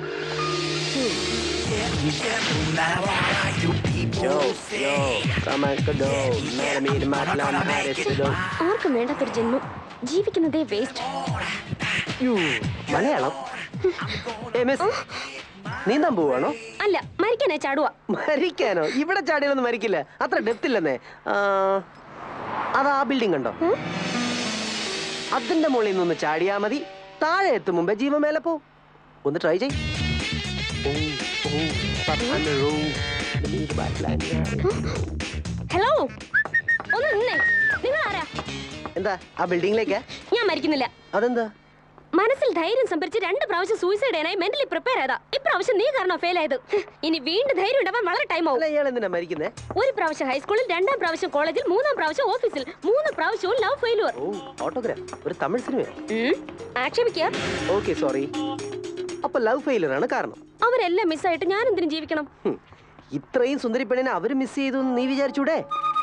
Yo, yo, come on, go, Mera meet Matlam Harris, go. ആർക്കും വേണ്ടാത്തൊരു ജന്മം ജീവിക്കുന്നതേ waste Malayalam ഏ, miss നീന്താൻ പോവാണോ അല്ല മരിക്കാനേ ചാടുക മരിക്കാനോ ഇവിടെ ചാടിയാലൊന്നും മരിക്കില്ല അത്ര depth ഇല്ലെന്നേ ആ, അത് ആ ബിൽഡിംഗ് കണ്ടോ അതിന്റെ മുകളിൽ നിന്ന് ചാടിയാ മതി താഴെ എത്തും മുമ്പേ ജീവൻ മേലെ പോ ഒന്ന് ട്രൈ ചെയ് ഹലോ ഒന്ന് നിന്നേ നിങ്ങൾ ആരാ എന്താ ആ ബിൽഡിംഗിലേക്കാ ഞാൻ മരിക്കുന്നില്ല അതെന്താ മനസ്സിൽ ധൈര്യം സംഭരിച്ച് രണ്ട് പ്രാവശ്യം സൂയിസൈഡ് ചെയ്യാനായി മെന്റലി പ്രിപ്പയർ ചെയ്താ ഇപ്രാവശ്യം നീ കാരണം ഫെയിൽ ആയത് ഇനി വീണ്ടും ധൈര്യം ഉണ്ടാവാൻ വളരെ ടൈം ആവും ഇയാൾ എന്തിനാ മരിക്കുന്നേ ഒരു പ്രാവശ്യം ഹൈസ്കൂളിൽ രണ്ടാം പ്രാവശ്യം കോളേജിൽ മൂന്നാം പ്രാവശ്യം ഓഫീസിൽ മൂന്ന് പ്രാവശ്യവും ലവ് ഫെയിലുവർ ഓ ഓട്ടോഗ്രാഫ് ഒരു തമിഴ് സിനിമ ആക്ഷേപിക്കുക ഓക്കെ സോറി അപ്പൊ ലവ് ഫെയിലർ ആണ് കാരണം അവരെല്ലാം മിസ്സായിട്ട് ഞാൻ എന്തിനു ജീവിക്കണം ഹും. ഇത്രയും സുന്ദരി പെണ്ണിനെ അവര് മിസ് ചെയ്തു എന്ന് നീ വിചാരിച്ചൂടെ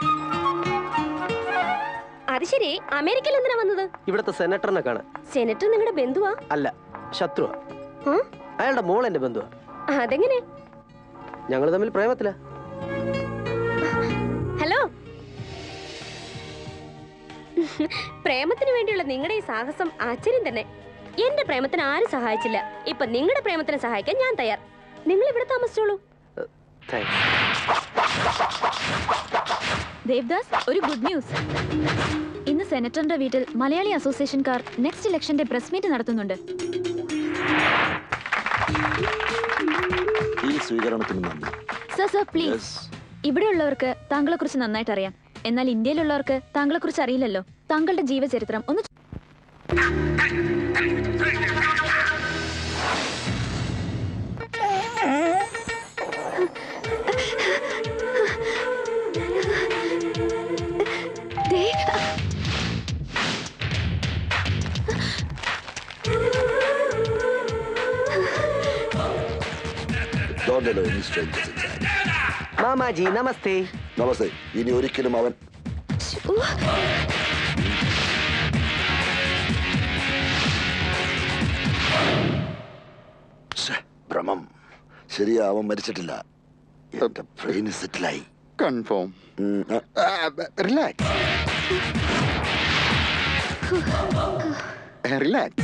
അത് ശരി അമേരിക്കയിൽ എന്തിനാ വന്നത് ഇവിടുത്തെ സെനറ്ററിനെ കാണാൻ സെനറ്റർ നിങ്ങളുടെ ബന്ധുവാ അല്ല ശത്രുവാ ആ? അയാളുടെ മോൾ എന്റെ ബന്ധുവാ അതെങ്ങനെ ഞങ്ങൾ തമ്മിൽ പ്രേമത്തില ഹലോ പ്രേമത്തിന് വേണ്ടിയുള്ള നിങ്ങളുടെ ഈ സാഹസം ആശ്ചര്യം തന്നെ എന്റെ പ്രേമത്തിന് ആരും സഹായിച്ചില്ല ഇപ്പൊ നിങ്ങളുടെ പ്രേമത്തിന് സഹായിക്കാൻ ഞാൻ തയ്യാർ നിങ്ങൾ ഇവിടെ താമസിച്ചോളൂ ദേവദാസ് ഒരു ഗുഡ് ന്യൂസ് ഇന്ന് സെനറ്ററിന്റെ വീട്ടിൽ മലയാളി അസോസിയേഷൻകാർ നെക്സ്റ്റ് ഇലക്ഷന്റെ പ്രസ് മീറ്റ് നടത്തുന്നുണ്ട് ഈ സ്വീകരണത്തിന് നന്ദി സർ സർ പ്ലീസ് ഇവിടെയുള്ളവർക്ക് താങ്കളെ കുറിച്ച് നന്നായിട്ട് അറിയാം എന്നാൽ ഇന്ത്യയിലുള്ളവർക്ക് താങ്കളെ കുറിച്ച് അറിയില്ലല്ലോ താങ്കളുടെ ജീവചരിത്രം ഒന്ന് Don't allow any strangers inside. മാമാജി നമസ്തേ നമസ്തേ ഇനി ഒരിക്കലും അവൻ ശ്ശെ, ഭ്രമം ശരിയാ അവൻ മരിച്ചിട്ടില്ല എന്റെ ബ്രെയിൻ സെറ്റിലായി കൺഫേം റിലാക്സ് റിലാക്സ്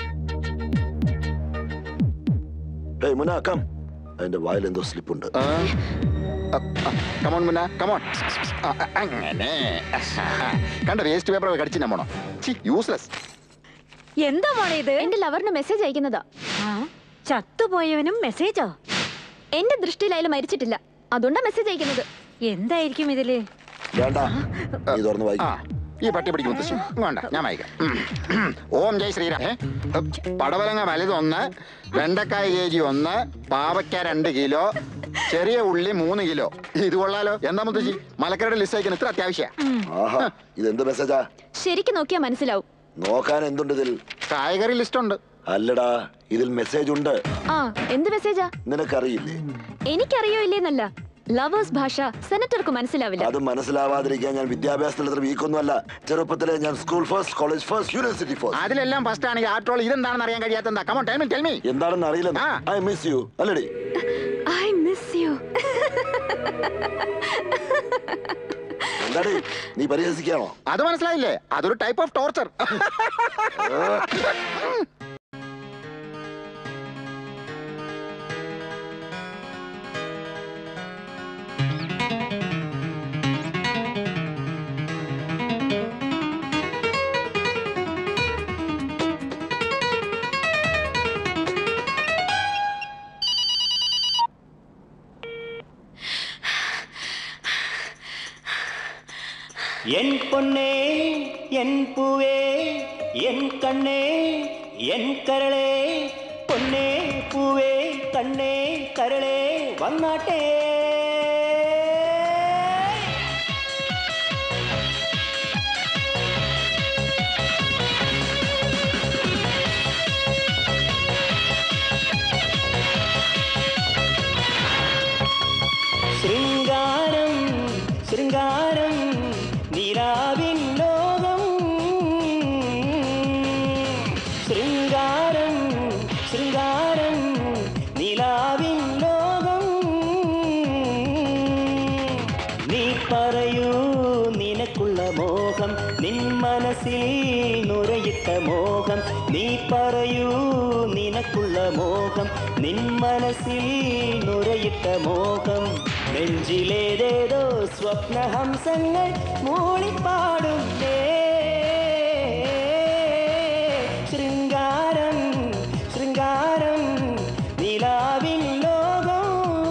ഏയ് മുന കം അതിന്റെ വായിൽ എന്തോ സ്ലിപ്പ് ഉണ്ട് കമോൺ മുന്ന കമോൺ അങ്ങനെ കണ്ട വേസ്റ്റ് പേപ്പർ കടിച്ചില്ല മോണോ യൂസ്ലെസ് എന്താ മോളെ ഇത് എന്റെ ലവറിന് മെസ്സേജ് അയക്കുന്നതാ ചത്തുപോയവനും മെസ്സേജോ എന്റെ ദൃഷ്ടിയിൽ അയാൾ മരിച്ചിട്ടില്ല അതുകൊണ്ടാ മെസ്സേജ് അയക്കുന്നത് എന്തായിരിക്കും ഇതില് വേണ്ട നീ തുറന്ന് വായിക്കും ഈ പട്ടി പിടിക്കും മുത്തശ്ശി വേണ്ട ഞാൻ വായിക്കാം ഓം ജയ് ശ്രീരാം ഏ? പടവലങ്ങ വലുതൊന്ന് വെണ്ടക്കായ കെ ജി ഒന്ന് പാവയ്ക്ക രണ്ട് കിലോ ചെറിയ ഉള്ളി മൂന്ന് കിലോ ഇത് കൊള്ളാലോ എന്താ മുത്തശ്ശി മലക്കരയുടെ ലിസ്റ്റ് അയക്കാൻ ഇത്ര അത്യാവശ്യ ആഹാ ഇതെന്ത് മെസ്സേജാ ശരിക്കും നോക്കിയാ മനസ്സിലാവും നോക്കാൻ എന്തുണ്ട് ഇതിൽ കായ്കറി ലിസ്റ്റ് ഉണ്ട് അല്ലടാ ഇതിൽ മെസ്സേജ് ഉണ്ട് ആ എന്ത് മെസ്സേജാ നിനക്കറിയില്ലേ എനിക്കറിയോ ഇല്ലേന്നല്ല ലവേഴ്സ് ഭാഷ സെനറ്റർക്ക് മനസ്സിലാവില്ല അത് മനസ്സിലാവാതിരിക്കാൻ ഞാൻ വിദ്യാഭ്യാസത്തിൽ അത്ര വീക്കൊന്നുമല്ല ചെറുപ്പത്തിലെ ഞാൻ school first college first university first അതിലെല്ലാം ഫസ്റ്റ് ആണെങ്കിൽ ആഫ്റ്റർ ഓൾ ഇതെന്താണെന്ന് അറിയാൻ കഴിയാത്ത എന്താ come on tell me tell me എന്താണെന്ന് അറിയില്ല ഐ മിസ് യു അല്ലടി ഐ മിസ് യു എന്താടി നീ പരിഹസിക്കാണോ അത് മനസ്സിലായില്ലേ അതൊരു ടൈപ്പ് ഓഫ് ടോർച്ചർ என் பொன்னே என் பூவே என் கண்ணே என் கரளே பொன்னே பூவே கண்ணே கரளே வந்தாட்டே ശൃംഗാരം ശൃംഗാരം നിലാവിൻ ലോകം ശൃംഗാരം ശൃംഗാരം നിലാവിൻ ലോകം നീ പറയൂ നിനക്കുള്ള മോഹം നിൻ മനസ്സിൽ നുരയിട്ട മോഹം നീ പറയൂ നിനക്കുള്ള മോഹം നിൻ മനസ്സിൽ നുരയിട്ട മോഹം നെഞ്ചിലേതേതോ സ്വപ്നഹംസങ്ങൾ മൂളിപ്പാടുന്നേ ശൃംഗാരം ശൃംഗാരം നിലാവിൻ ലോകം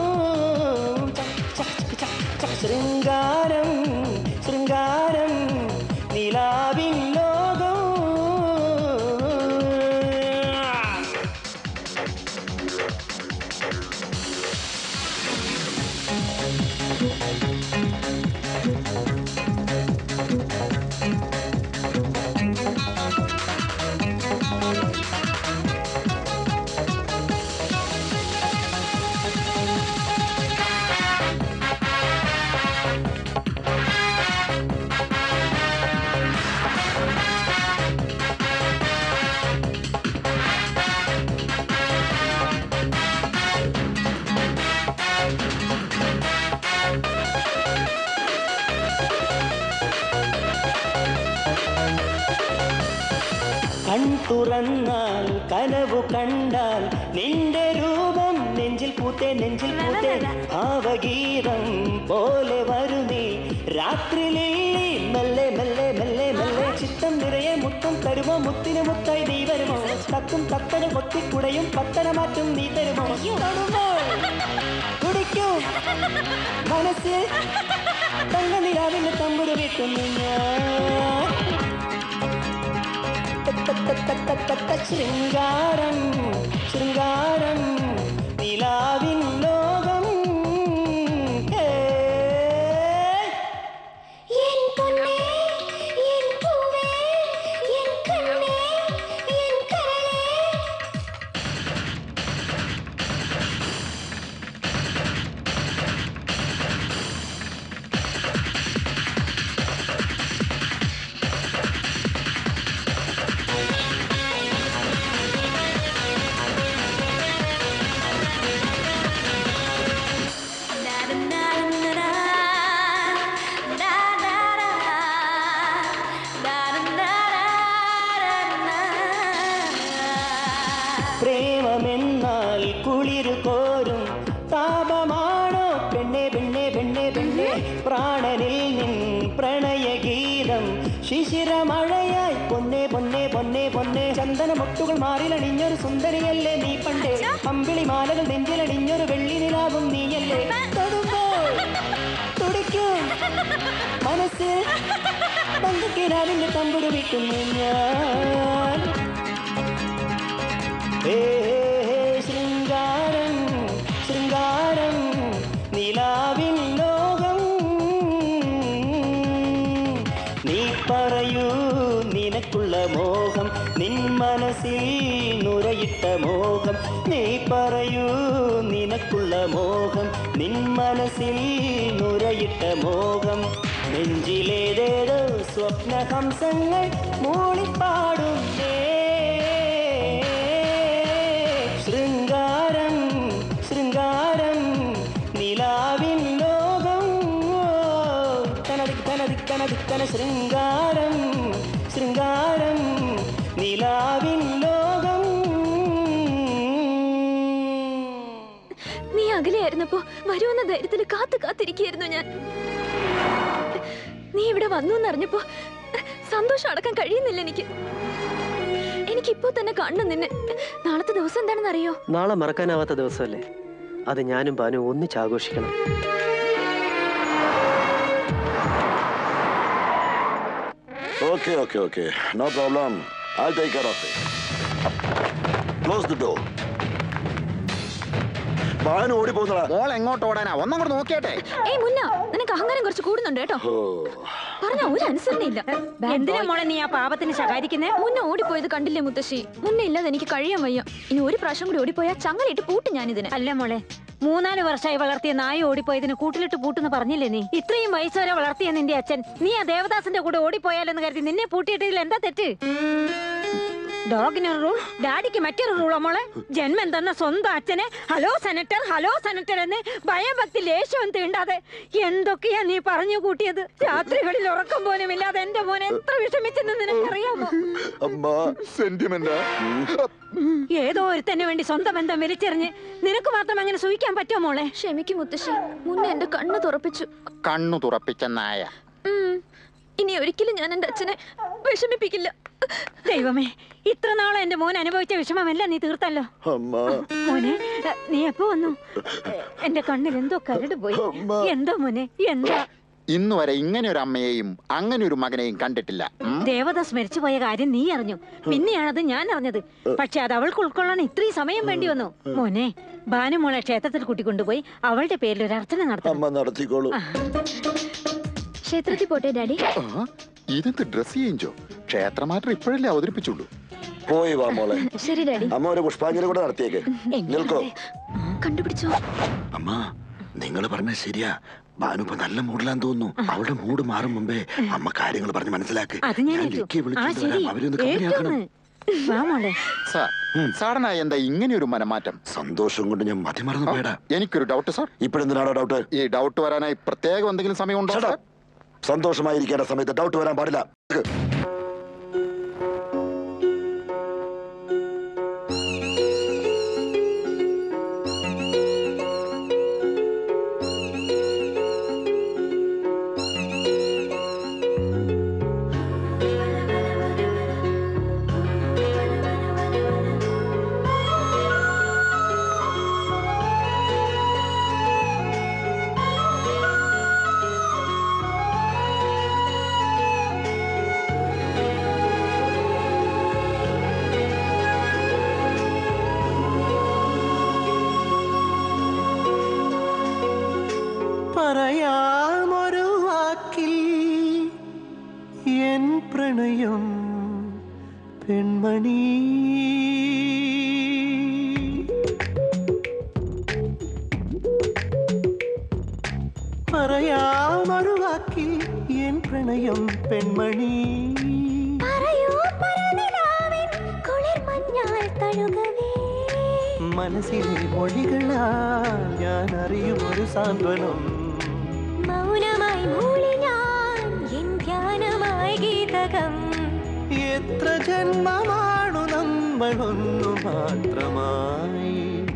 ശൃംഗാരം ശൃംഗാരം നിലാവിൻ ലോകം കൺ തുറന്നാൽ കനവു കണ്ടാൽ നിന്റെ രൂപം നെഞ്ചിൽ പൂത്തേ നെഞ്ചിൽ പൂത്തേ ഭാവഗീതം പോലെ വരുന്നേ രാത്രി ലില്ലി മെല്ലെ മെല്ലെ മെല്ലെ മെല്ലെ ചിത്തം നിറയെ മുത്തം തരുമോ മുത്തിന് മുത്തായി നീ വരുമോ തത്തും തത്തന കൊത്തിക്കുടയും പത്തന മാറ്റും നീ തരുമോ തൊടുമ്പോൾ തുടിക്കും മനസ്സിൽ തങ്ക നിലാവിന്റെ തമ്പുരു വീട്ടുന്നു ഞാൻ ശൃംഗാരം ശൃംഗാരം നിലാവിൻ ലോകം ഹേ. என் பொன்னே என் பூவே என் கண்ணே என் கரளே പ്രേമമെന്നാൽ കുളിരു കോരും താപമാണോ പെണ്ണെ പെണ്ണെ പെണ്ണെ പെണ്ണെ പ്രാണനിൽ നിൻ പ്രണയഗീതം ശിശിരമഴയായി പൊന്നെ പൊന്നെ പൊന്നെ പൊന്നെ ചന്ദനമൊട്ടുകൾ മാറിലണിഞ്ഞൊരു സുന്ദരിയല്ലേ നീ പണ്ടേ അമ്പിളി മാലകൾ നെഞ്ചിലണിഞ്ഞൊരു വെള്ളി നിലാവും നീയല്ലേ തൊടുമ്പോൾ തുടിക്കും മനസ്സിൽ തങ്കക്കിനാവിന്റെ തമ്പുരു വിട്ടുന്നു ഞാൻ ഹേ ഹേ ഹേ ശൃംഗാരം ശൃംഗാരം നിലാവിൻ ലോകം നീ പറയൂ നിനക്കുള്ള മോഹം നിൻ മനസ്സിൽ നുരയിട്ട മോഹം നീ പറയൂ നിനക്കുള്ള മോഹം നിൻ മനസ്സിൽ നുരയിട്ട മോഹം നെഞ്ചിലേതേതോ സ്വപ്നഹംസങ്ങൾ മൂളിപ്പാടുന്നേ ശൃംഗാരം ശൃംഗാരം നിലാവിൻ ലോകം തനതിക്ക് തനതിക്ക് തനതിക്കന ശൃംഗാരം ശൃംഗാരം നിലാവിൻ ലോകം നീ അകലെയായിരുന്നപ്പോ വരുമെന്ന ധൈര്യത്തിൽ കാത്തു കാത്തിരിക്കുകയായിരുന്നു ഞാൻ നീ ഇവിടെ വന്നു എന്നറിഞ്ഞപ്പോ സന്തോഷം അടക്കാൻ കഴിയുന്നില്ല എനിക്ക് എനിക്കിപ്പോ തന്നെ കാണണം നിന്നെ നാളത്തെ ദിവസം എന്താണെന്ന് അറിയോ നാളെ മറക്കാനാവാത്ത ദിവസമല്ലേ അത് ഞാനും ബാനു ഒന്നിച്ച് ആഘോഷിക്കണം Okay, okay, okay. No problem. I'll take care of it. Close the door. Bhanu ഓടിപ്പോന്നടാ മോൾ എങ്ങോട്ട് ഓടാനാ ഒന്നങ്ങോട്ട് നോക്കിയാട്ടെ ഏയ് മുന്ന നിനക്ക് അഹങ്കാരം കുറച്ച് കൂടുന്നുണ്ട് കേട്ടോ പറഞ്ഞ ഒരു അനുസരണയില്ല എന്തിനാ മോളെ നീ ആ പാപത്തിന് ശകാരിക്കുന്നേ മുന്നേ ഓടിപ്പോയത് കണ്ടില്ലേ മുത്തശ്ശി മുന്നേ ഇല്ലാതെ എനിക്ക് കഴിയാൻ വയ്യ ഇനി ഒരു പ്രാവശ്യം കൂടി ഓടിപ്പോയാൽ ചങ്ങലയിട്ട് പൂട്ടും ഞാനിതിന് അല്ല മോളെ മൂന്നാല് വർഷമായി വളർത്തിയ നായ ഓടിപ്പോയതിന് കൂട്ടിലിട്ട് പൂട്ടെന്ന് പറഞ്ഞില്ലേ നീ ഇത്രയും വയസ്സ് വരെ വളർത്തിയ നിന്റെ അച്ഛൻ നീ ആ ദേവദാസന്റെ കൂടെ ഓടിപ്പോയാലെന്ന് കരുതി നിന്നെ പൂട്ടിയിട്ടതിൽ എന്താ തെറ്റ് ഡോഗിനൊരു റൂൾ ഡാഡിക്ക് മറ്റൊരു റൂളോ മോളെ ജന്മം തന്ന സ്വന്തം അച്ഛനെ ഹലോ സെനറ്റർ ഹലോ സെനറ്റർ എന്ന് ഭയഭക്തി ലേശവും തീണ്ടാതെ എന്തൊക്കെയാ നീ പറഞ്ഞു കൂട്ടിയത് രാത്രികളിൽ ഉറക്കം പോലും ഇല്ലാതെ എന്റെ മോനെ എത്ര വിഷമിച്ചെന്ന് നിനക്കറിയാമോ അമ്മ സെന്റിമെന്റ് ഏതോ ഒരുത്തന്നെ വേണ്ടി സ്വന്തം ബന്ധം വലിച്ചെറിഞ്ഞ് നിനക്ക് മാത്രം അങ്ങനെ സൂഹിക്കാൻ പറ്റുമോ മോളെ ക്ഷമിക്കും മുത്തശ്ശി മുന്നേ എന്റെ കണ്ണ് തുറപ്പിച്ചു കണ്ണു തുറപ്പിച്ച നായ ഉം. ഇനി ഒരിക്കലും ഞാൻ എന്റെ അച്ഛനെ വിഷമിപ്പിക്കില്ല ദൈവമേ ഇത്ര നാളെ എന്റെ മോൻ അനുഭവിച്ച വിഷമമല്ല നീ തീർത്തല്ലോ അമ്മ മോനെ എ, നീ എപ്പോ വന്നു എ, എന്റെ കണ്ണിൽ എന്തോ കരട് പോയി എന്തോ മോനെ എന്താ ഇന്നു വരെ ഇങ്ങനെ ഒരു അമ്മയെയും അങ്ങനെ ഒരു മകനെയും കണ്ടിട്ടില്ല ഉം? ദേവദാസ് മരിച്ചുപോയ കാര്യം നീ അറിഞ്ഞു പിന്നെയാണത് ഞാൻ അറിഞ്ഞത് പക്ഷെ അത് അവൾക്ക് ഉൾക്കൊള്ളാൻ ഇത്രയും സമയം വേണ്ടി വന്നു മോനെ ഭാനുമോളെ ക്ഷേത്രത്തിൽ കൂട്ടിക്കൊണ്ടുപോയി അവളുടെ പേരിൽ ഒരു അർച്ചന നടത്തണം അമ്മ നടത്തിക്കോളൂ ക്ഷേത്രത്തിൽ പോട്ടെ ഡാഡി ആ, ഇതെന്ത് ഡ്രസ് ചേഞ്ചോ ക്ഷേത്രമാറ്റം ഇപ്പോഴല്ലേ അവതരിപ്പിച്ചുള്ളൂ പോയി വാ മോളെ ശരി ഡാഡി അമ്മ ഒരു പുഷ്പാഞ്ജലി കൂടെ നടത്തിയേക്ക് നിൽക്കോ കണ്ടുപിടിച്ചോ അമ്മ നിങ്ങൾ പറഞ്ഞ ശരിയാ ഭാനു ഇപ്പൊ നല്ല മൂഡിലാന്ന് തോന്നുന്നു അവളുടെ മൂഡ് മാറും മുമ്പേ അമ്മ കാര്യങ്ങൾ പറഞ്ഞ് മനസ്സിലാക്ക് അത് ഞാൻ ഏറ്റു. ലിക്കിയെ ആ വിളിച്ചോണ്ട് ശരി വരാം. അവരൊന്ന് കമ്പനിയാക്കണം ഏറ്റോന്ന്. വാ മോളെ സാർ സാറിനായി എന്താ ഇങ്ങനെ ഒരു മനമാറ്റം സന്തോഷം കൊണ്ട് ഞാൻ മതിമറന്നു പോയടാ എനിക്കൊരു ഡൗട്ട് സാർ ഇപ്പോഴെന്തിനാണോ ഡൗട്ട് ഈ ഡൗട്ട് വരാനായി പ്രത്യേകം എന്തെങ്കിലും സമയമുണ്ടോ സാർ സന്തോഷമായിരിക്കേണ്ട സമയത്ത് ഡൗട്ട് വരാൻ പാടില്ല പറയാമൊരു വാക്കിൽ എൻ പ്രണയം പെൺമണി പറയാമൊരു വാക്കിൽ എൻ പ്രണയം പെൺമണി പറയൂ പരനിലാവിൻ കുളിർമഞ്ഞാൽ തഴുകവേ മനസ്സിലെ മൊഴികളാ ഞാൻ അറിയും ഒരു സാന്ത്വനം മൗനമായി മൂളി ഞാൻ എൻ ധ്യാനമായി ഗീതകം എത്ര ജന്മമാണു നമ്മളൊന്നു മാത്രമായി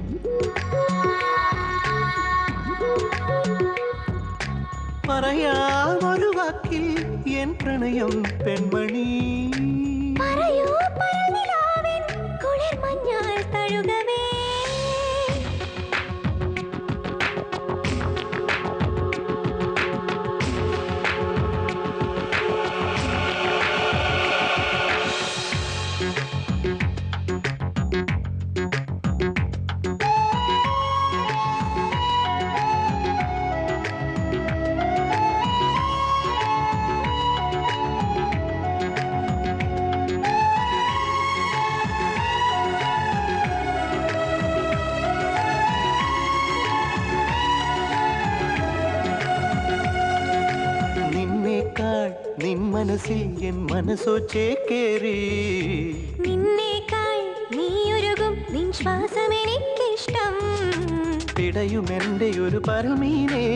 പറയാമൊരു വാക്കിൽ എൻ പ്രണയം പെൺമണി പറയൂ പരനിലാവിൻ കുളിർമഞ്ഞാൽ തഴുകവേ നിന്നേക്കാൾ നിൻ മനസ്സിൽ എൻ മനസ്സോ ചേക്കേറി നിന്നേക്കാൾ നീയൊരുകും നിൻ ശ്വാസം എനിക്കിഷ്ടം പിടയും എൻ്റെ ഒരു പരമീനേ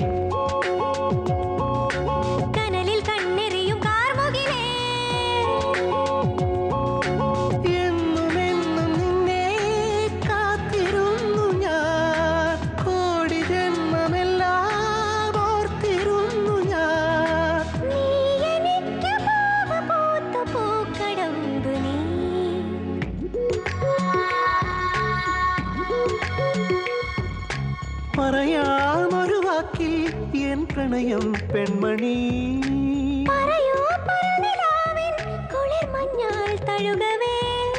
കനലിൽ കണ്ണെറിയും കാർമുകിലേ എന്നും എന്നും നിന്നെ കാത്തിരുന്നു ഞാൻ കോടി ജന്മമെല്ലാം ഓർത്തിരുന്നു ഞാൻ നീ എനിക്ക് പൂവ് പൂത്ത പൂക്കടമ്പ് നീ പറയാമൊരു വാക്കിൽ എൻ പ്രണയം പെൺമണി പറയൂ പരനിലാവിൻ കുളിർ മഞ്ഞാൽ തഴുകവേ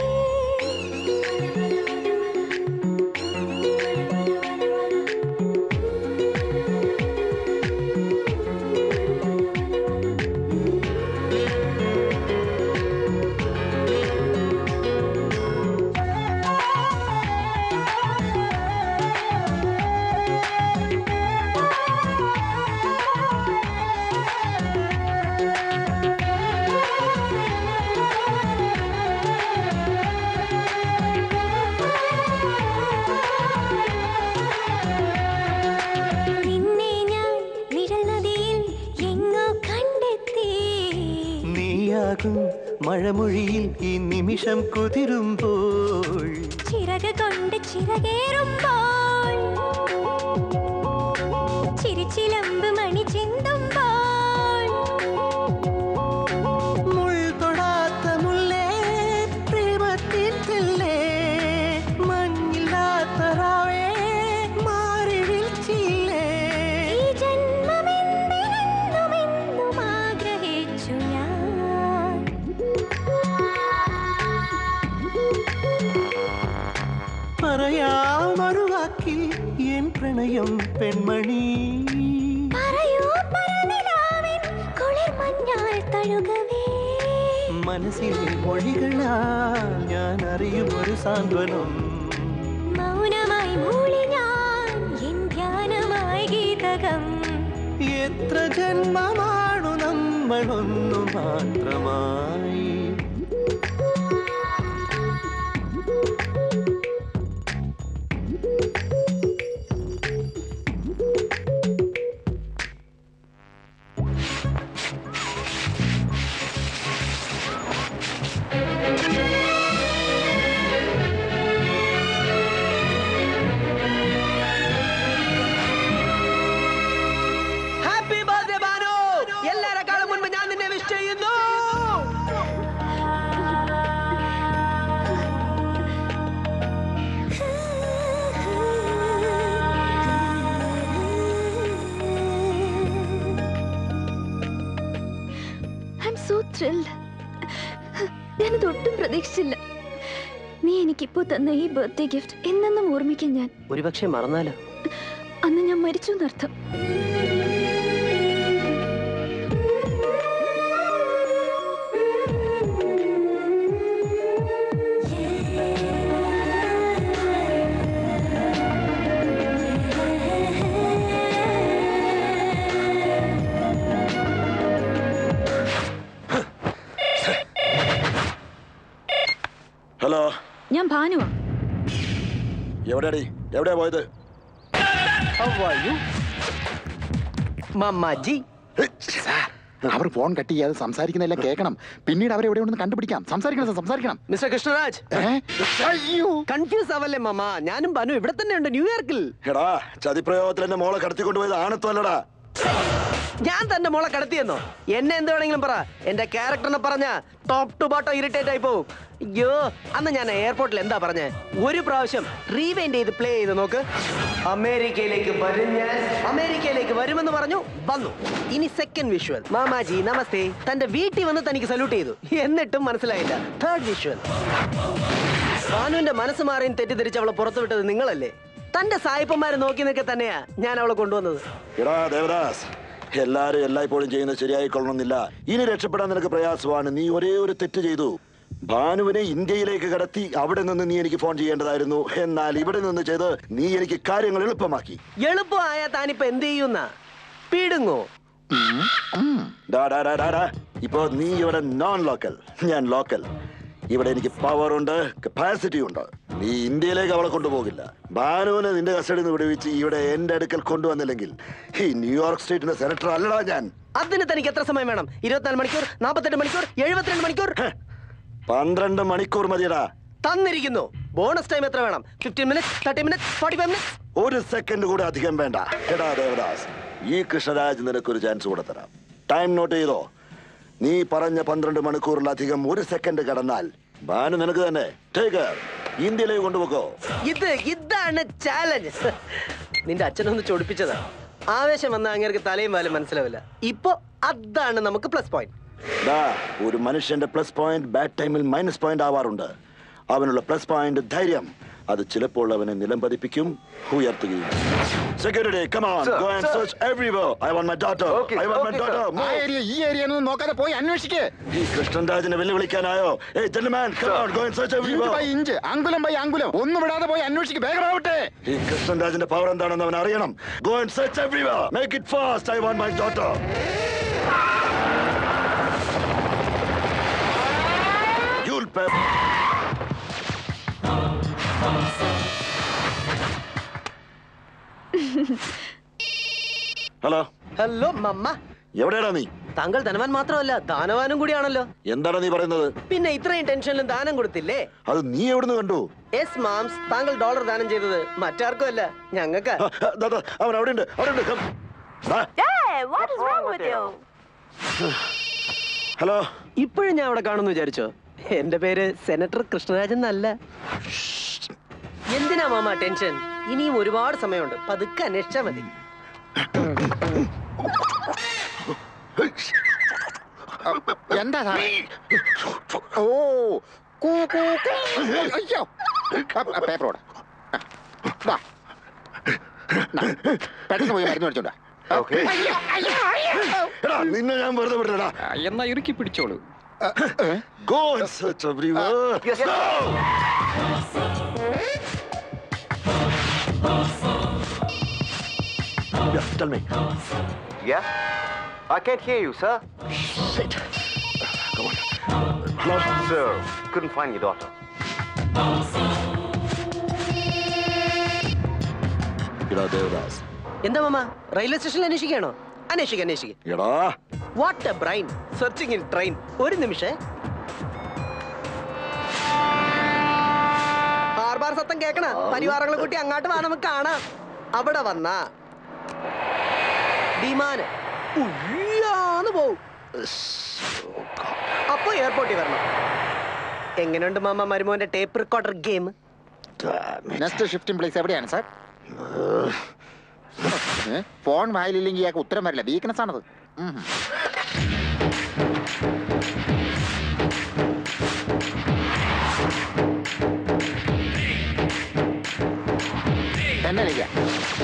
നിന്നെ ഞാൻ നിഴൽ നദിയിൽ എങ്ങോ കണ്ടെത്തി നീയാകും മഴമൊഴിയിൽ ഈ നിമിഷം കുതിരുമ്പോൾ ചിറക് കൊണ്ട് ചിറകേറുമ്പോൾ ചിരിച്ചിലമ്പ് മണി ചിന്തുമ്പോൾ മുൾ തൊടാത്ത മുല്ലേ പ്രേമത്തില്ലേ മഞ്ഞില്ലാത്ത രാവേ മാറി വിളിച്ചില്ലേ ഈ ജന്മമെന്തിനെന്നുമെന്നും ആഗ്രഹിച്ചു ഞാൻ പറയാമൊരു വാക്കിൽ എൻ പ്രണയം പെൺമണി പറയൂ പരനിലാവിൻ കുളിർ മഞ്ഞാൽ തഴുകവേ മനസ്സിലെ മൊഴികളാൽ ഞാൻ അറിയും ഒരു സാന്ത്വനം മൗനമായി മൂളി ഞാൻ എൻ ധ്യാനമായി ഗീതകം എത്ര ജന്മമാണു നമ്മളൊന്നു മാത്രമായി ഹാപ്പി ബർത്ത്ഡേ ബാനു എല്ലാരെക്കാളും മുൻപ് ഞാൻ നിന്നെ വിഷ് ചെയ്യുന്നു ഐ എം സോ ത്രിൽഡ് ഞാനത് ഒട്ടും പ്രതീക്ഷിച്ചില്ല നീ എനിക്കിപ്പോ തന്ന ഈ ബർത്ത്ഡേ ഗിഫ്റ്റ് എന്നെന്നും ഓർമ്മിക്കാൻ ഞാൻ ഒരുപക്ഷെ മറന്നാലോ അന്ന് ഞാൻ മരിച്ചു എന്നർത്ഥം ഹലോ ഞാൻ ഭാനുവാ എവിടെയാടി എവിടെയാ പോയത് മമ്മാജി അവർ ഫോൺ കട്ട് ചെയ്യാതെ സംസാരിക്കുന്നെല്ലാം കേൾക്കണം പിന്നീട് അവരെ എവിടെ ഉണ്ടെന്ന് കണ്ടുപിടിക്കാം സംസാരിക്കണം സർ, സംസാരിക്കണം മിസ്റ്റർ കൃഷ്ണരാജ് കൺഫ്യൂസ് ആവല്ലേ മാമ ഞാനും ബനു ഇവിടെ തന്നെ ഉണ്ട് ന്യൂയോർക്കിൽ എടാ ചതിപ്രയോഗത്തിൽ എന്റെ മോളെ കടത്തിക്കൊണ്ടുപോയത് ആണത്വല്ലടാ ഞാൻ തന്റെ മോളെ കടത്തിയെന്നോ എന്നെ എന്ത് വേണമെങ്കിലും പറ എന്റെ ക്യാരക്ടറിനെ പറഞ്ഞ ടോപ്പ് ടു ബോട്ടോ ഇറിറ്റേറ്റ് ആയി പോവും അയ്യോ അന്ന് ഞാൻ എയർപോർട്ടിൽ എന്താ പറഞ്ഞേ ഒരു പ്രാവശ്യം റീവൈൻഡ് ചെയ്ത് പ്ലേ ചെയ്ത് നോക്ക് അമേരിക്കയിലേക്ക് വരും ഞാൻ അമേരിക്കയിലേക്ക് വരുമെന്ന് പറഞ്ഞു വന്നു ഇനി സെക്കൻഡ് വിഷ്വൽ മാമാജി നമസ്തേ തന്റെ വീട്ടിൽ വന്ന് തനിക്ക് സല്യൂട്ട് ചെയ്തു എന്നിട്ടും മനസ്സിലായില്ല തേർഡ് വിഷ്വൽ ഭാനുവിന്റെ മനസ്സ് മാറിയും തെറ്റിദ്ധരിച്ച് അവളെ പുറത്തുവിട്ടത് നിങ്ങളല്ലേ തന്റെ സായിപ്പന്മാരെ നോക്കി നിൽക്കെ തന്നെയാ ഞാൻ അവളെ കൊണ്ടുവന്നത് എടാ ദേവദാസ് എല്ലാരും എല്ലായ്പ്പോഴും ചെയ്യുന്നത് ശരിയായിക്കൊള്ളണമെന്നില്ല ഇനി രക്ഷപ്പെടാൻ നിനക്ക് പ്രയാസമാണ് നീ ഒരേ ഒരു തെറ്റ് ചെയ്തു ഭാനുവിനെ ഇന്ത്യയിലേക്ക് കടത്തി അവിടെ നിന്ന് നീ എനിക്ക് ഫോൺ ചെയ്യേണ്ടതായിരുന്നു എന്നാൽ ഇവിടെ നിന്ന് ചെയ്ത് നീ എനിക്ക് കാര്യങ്ങൾ എളുപ്പമാക്കി എളുപ്പമായ താനിപ്പോ എന്ത് ചെയ്യുന്ന പീടുങ്ങോ ഡാ, ഡാ, ഡാ, ഡാ, ഡാ. ഇപ്പോ നീ ഇവിടെ നോൺ ലോക്കൽ ഞാൻ ലോക്കൽ ഇവിടെ എനിക്ക് പവർ ഉണ്ട് കപ്പാസിറ്റി ഉണ്ട് നീ ഇന്ത്യയിലേക്ക് അവളെ കൊണ്ടുപോകില്ല ഭാനുവിനെ നിന്റെ കസ്റ്റഡിയിൽ നിന്ന് വിടുവിച്ച് ഇവിടെ എന്റെ അടുക്കൽ കൊണ്ടുവന്നില്ലെങ്കിൽ ഈ ന്യൂയോർക്ക് സ്റ്റേറ്റിന്റെ സെനറ്റർ അല്ലടാ ഞാൻ അതിന് തനിക്ക് എത്ര സമയം വേണം ഇരുപത്തിനാല് മണിക്കൂർ നാൽപ്പത്തെട്ട് മണിക്കൂർ എഴുപത്തിരണ്ട് മണിക്കൂർ പന്ത്രണ്ട് മണിക്കൂർ മതിയടാ തന്നിരിക്കുന്നു ബോണസ് ടൈം എത്ര വേണം fifteen minutes thirty minutes forty five minutes ഒരു സെക്കൻഡ് കൂടെ അധികം വേണ്ട എടാ ദേവദാസ് ഈ കൃഷ്ണരാജ് നിനക്കൊരു ചാൻസ് കൂടെ തരാം ടൈം നോട്ട് ചെയ്തോ നീ പറഞ്ഞ പന്ത്രണ്ട് മണിക്കൂറിലധികം ഒരു സെക്കൻഡ് കടന്നാൽ ഭാനു നിനക്ക് തന്നെ ടേക്ക് ഇന്ത്യയിലേക്ക് കൊണ്ടുപോക്കോ ഇത് ഇതാണ് ചാലഞ്ച് നിന്റെ അച്ഛനൊന്ന് ചൊടിപ്പിച്ചതാ ആവേശം വന്ന അങ്ങേർക്ക് തലയും വാലും മനസ്സിലാവില്ല ഇപ്പൊ അതാണ് നമുക്ക് പ്ലസ് പോയിന്റ് ദാ ഒരു മനുഷ്യന്റെ പ്ലസ് പോയിന്റ് ബാഡ് ടൈമിൽ മൈനസ് പോയിന്റ് ആവാറുണ്ട് അവനുള്ള പ്ലസ് പോയിന്റ് ധൈര്യം അത് ചിലപ്പോൾ അവനെ നിലം പതിപ്പിക്കും ഉയർത്തുകയും security come on Sir, go and sir. search everywhere i want my daughter Okay, i want my okay, sir. daughter ആ Move. ഏരിയ ഈ ഏരിയ ഒന്നും നോക്കാതെ പോയി അന്വേഷിക്കേ ഈ കൃഷ്ണൻരാജിനെ വെല്ലുവിളിക്കാനായോ ഏയ് gentleman come on go and search inch everywhere by inch അങ്കുലം by അങ്കുലം ഒന്നും വിടാതെ പോയി അന്വേഷിക്ക് വേഗമാവട്ടെ ഈ കൃഷ്ണൻരാജിന്റെ പവർ എന്താണെന്ന് അവൻ അറിയണം go and search everywhere make it fast I want my daughter You'll pay. Hello hello mamma എവിടെയാടാ നീ താങ്കൾ ധനവാൻ മാത്രമല്ല ദാനവാനും കൂടിയാണല്ലോ എന്താണ് നീ പറയുന്നത് പിന്നെ ഇത്രയും ടെൻഷനിലും ദാനം കൊടുത്തില്ലേ അത് നീ എവിടുന്ന് കണ്ടു എസ് മാംസ് താങ്കൾ ഡോളർ ദാനം ചെയ്തത് മറ്റാർക്കും അല്ല ഞങ്ങൾക്ക് ദാ, ദാ, അവൻ അവിടെ ഉണ്ട് അവിടെ ഉണ്ട് Come. ദാ. Hey, what is wrong with you? Hello ഇപ്പോഴും ഞാൻ അവിടെ കാണുന്നു വിചാരിച്ചോ എന്റെ പേര് സെനറ്റർ കൃഷ്ണരാജൻ എന്നല്ല എന്തിനാ മാമ ടെൻഷൻ ഇനിയും ഒരുപാട് സമയമുണ്ട് പതുക്കെ അന്വേഷിച്ചാ മതി എന്താ സാറേ ഓ കൂ, കൂ, കൂ. അയ്യോ പേപ്പറോട് പെട്ടെന്ന് പോയി മരുന്ന് മേടിച്ചോണ്ടാ എടാ നിന്നെ ഞാൻ വെറുതെ വിടില്ലടാ എന്നാ ഇറുക്കി പിടിച്ചോളൂ Go and search everywhere. Yes, Go! Yeah, tell me. Yeah? I can't hear you, sir. Shit. Come on. Hello? Sir, couldn't find your daughter. എടാ ദേവദാസ് എന്താ മാമ റെയിൽവേ സ്റ്റേഷനിൽ അന്വേഷിക്കുകയാണോ അന്വേഷിക്കുക അന്വേഷിക്കുക എടാ what a brain searching in train ഒരു നിമിഷേ ഹാർബാർ സത്തം കേക്കണ പരിവാറങ്ങളെ കൂട്ടി അങ്ങോട്ട് വാ നമുക്ക് കാണാം അവിടെ വന്ന വിമാനം ഉയ്യാന്ന് പോവും അപ്പൊ എയർപോർട്ടിൽ വരണം എങ്ങനെയുണ്ട് മാമ മരുമോന്റെ tape recorder game next shifting place എവിടെയാണ് സാർ ഫോൺ വായിലില്ലെങ്കിൽ ഇയാൾക്ക് ഉത്തരം വരില്ല വീക്ക്നെസ് ആണത് ഉം. എന്നെ വിളിക്കാം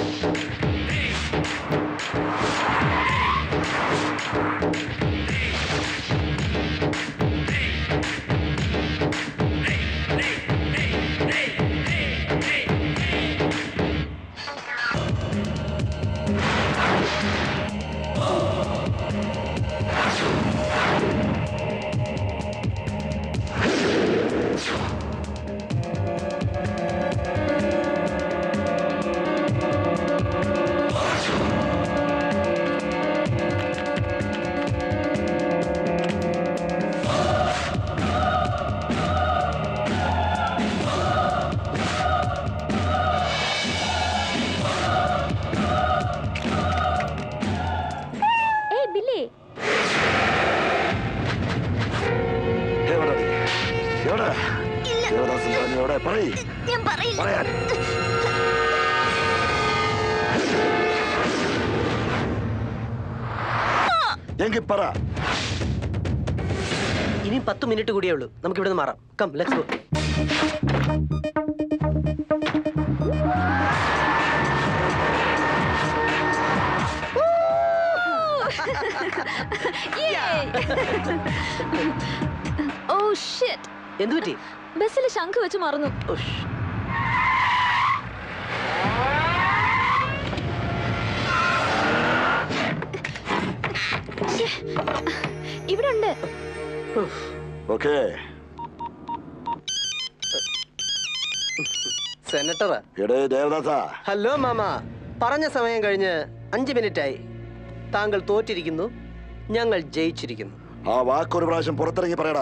ഏയ് ബില്ലി എവിടെ നീ? എവിടെ ദേവദാസൻ പറഞ്ഞു എവിടെ പറയ് ഞാൻ പറയില്ല പറയാൻ എങ്കിൽ പറ ഇനി പത്ത് മിനിറ്റ് കൂടിയേ ഉള്ളൂ നമുക്ക് ഇവിടുന്ന് മാറാം come let's go oh shit എന്തു പറ്റി ബസ്സിൽ ശംഖ് വെച്ച് മറന്നു ശ്ശേ, ഇവിടെ ഉണ്ട് ഓക്കേ സെനറ്ററാ എടേ ദേവദാസ ഹലോ മാമ പറഞ്ഞ സമയം കഴിഞ്ഞ് അഞ്ച് മിനിറ്റ് ആയി താങ്കൾ തോറ്റിരിക്കുന്നു ഞങ്ങൾ ജയിച്ചിരിക്കുന്നു ആ വാക്കൊരു പ്രാവശ്യം പുറത്തിറങ്ങി പറയടാ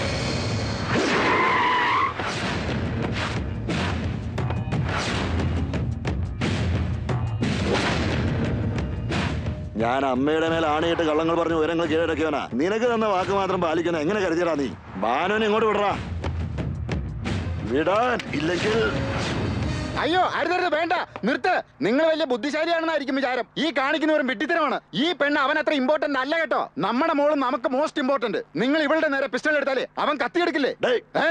ഞാൻ അമ്മയുടെ മേൽ ആണയിട്ട് കള്ളങ്ങൾ പറഞ്ഞ് ഉയരങ്ങൾ കീഴടക്കിയവനാ നിനക്ക് തന്ന വാക്ക് മാത്രം പാലിക്കുന്ന എങ്ങനെ കരുതിയടാ നീ ബാനുവിനെ ഇങ്ങോട്ട് വിടറാ വിടാൻ ഇല്ലെങ്കിൽ അയ്യോ അരുതരുത് വേണ്ട നിർത്ത് നിങ്ങൾ വലിയ ബുദ്ധിശാലിയാണെന്നായിരിക്കും വിചാരം ഈ കാണിക്കുന്നവരും വെട്ടിത്തരമാണ് ഈ പെണ്ണ് അവൻ അത്ര ഇമ്പോർട്ടന്റ് അല്ല കേട്ടോ നമ്മുടെ മോളും നമുക്ക് മോസ്റ്റ് ഇമ്പോർട്ടന്റ് നിങ്ങൾ ഇവളുടെ നേരെ പിസ്റ്റൾ എടുത്താലേ അവൻ കത്തിയെടുക്കില്ലേ ഏ?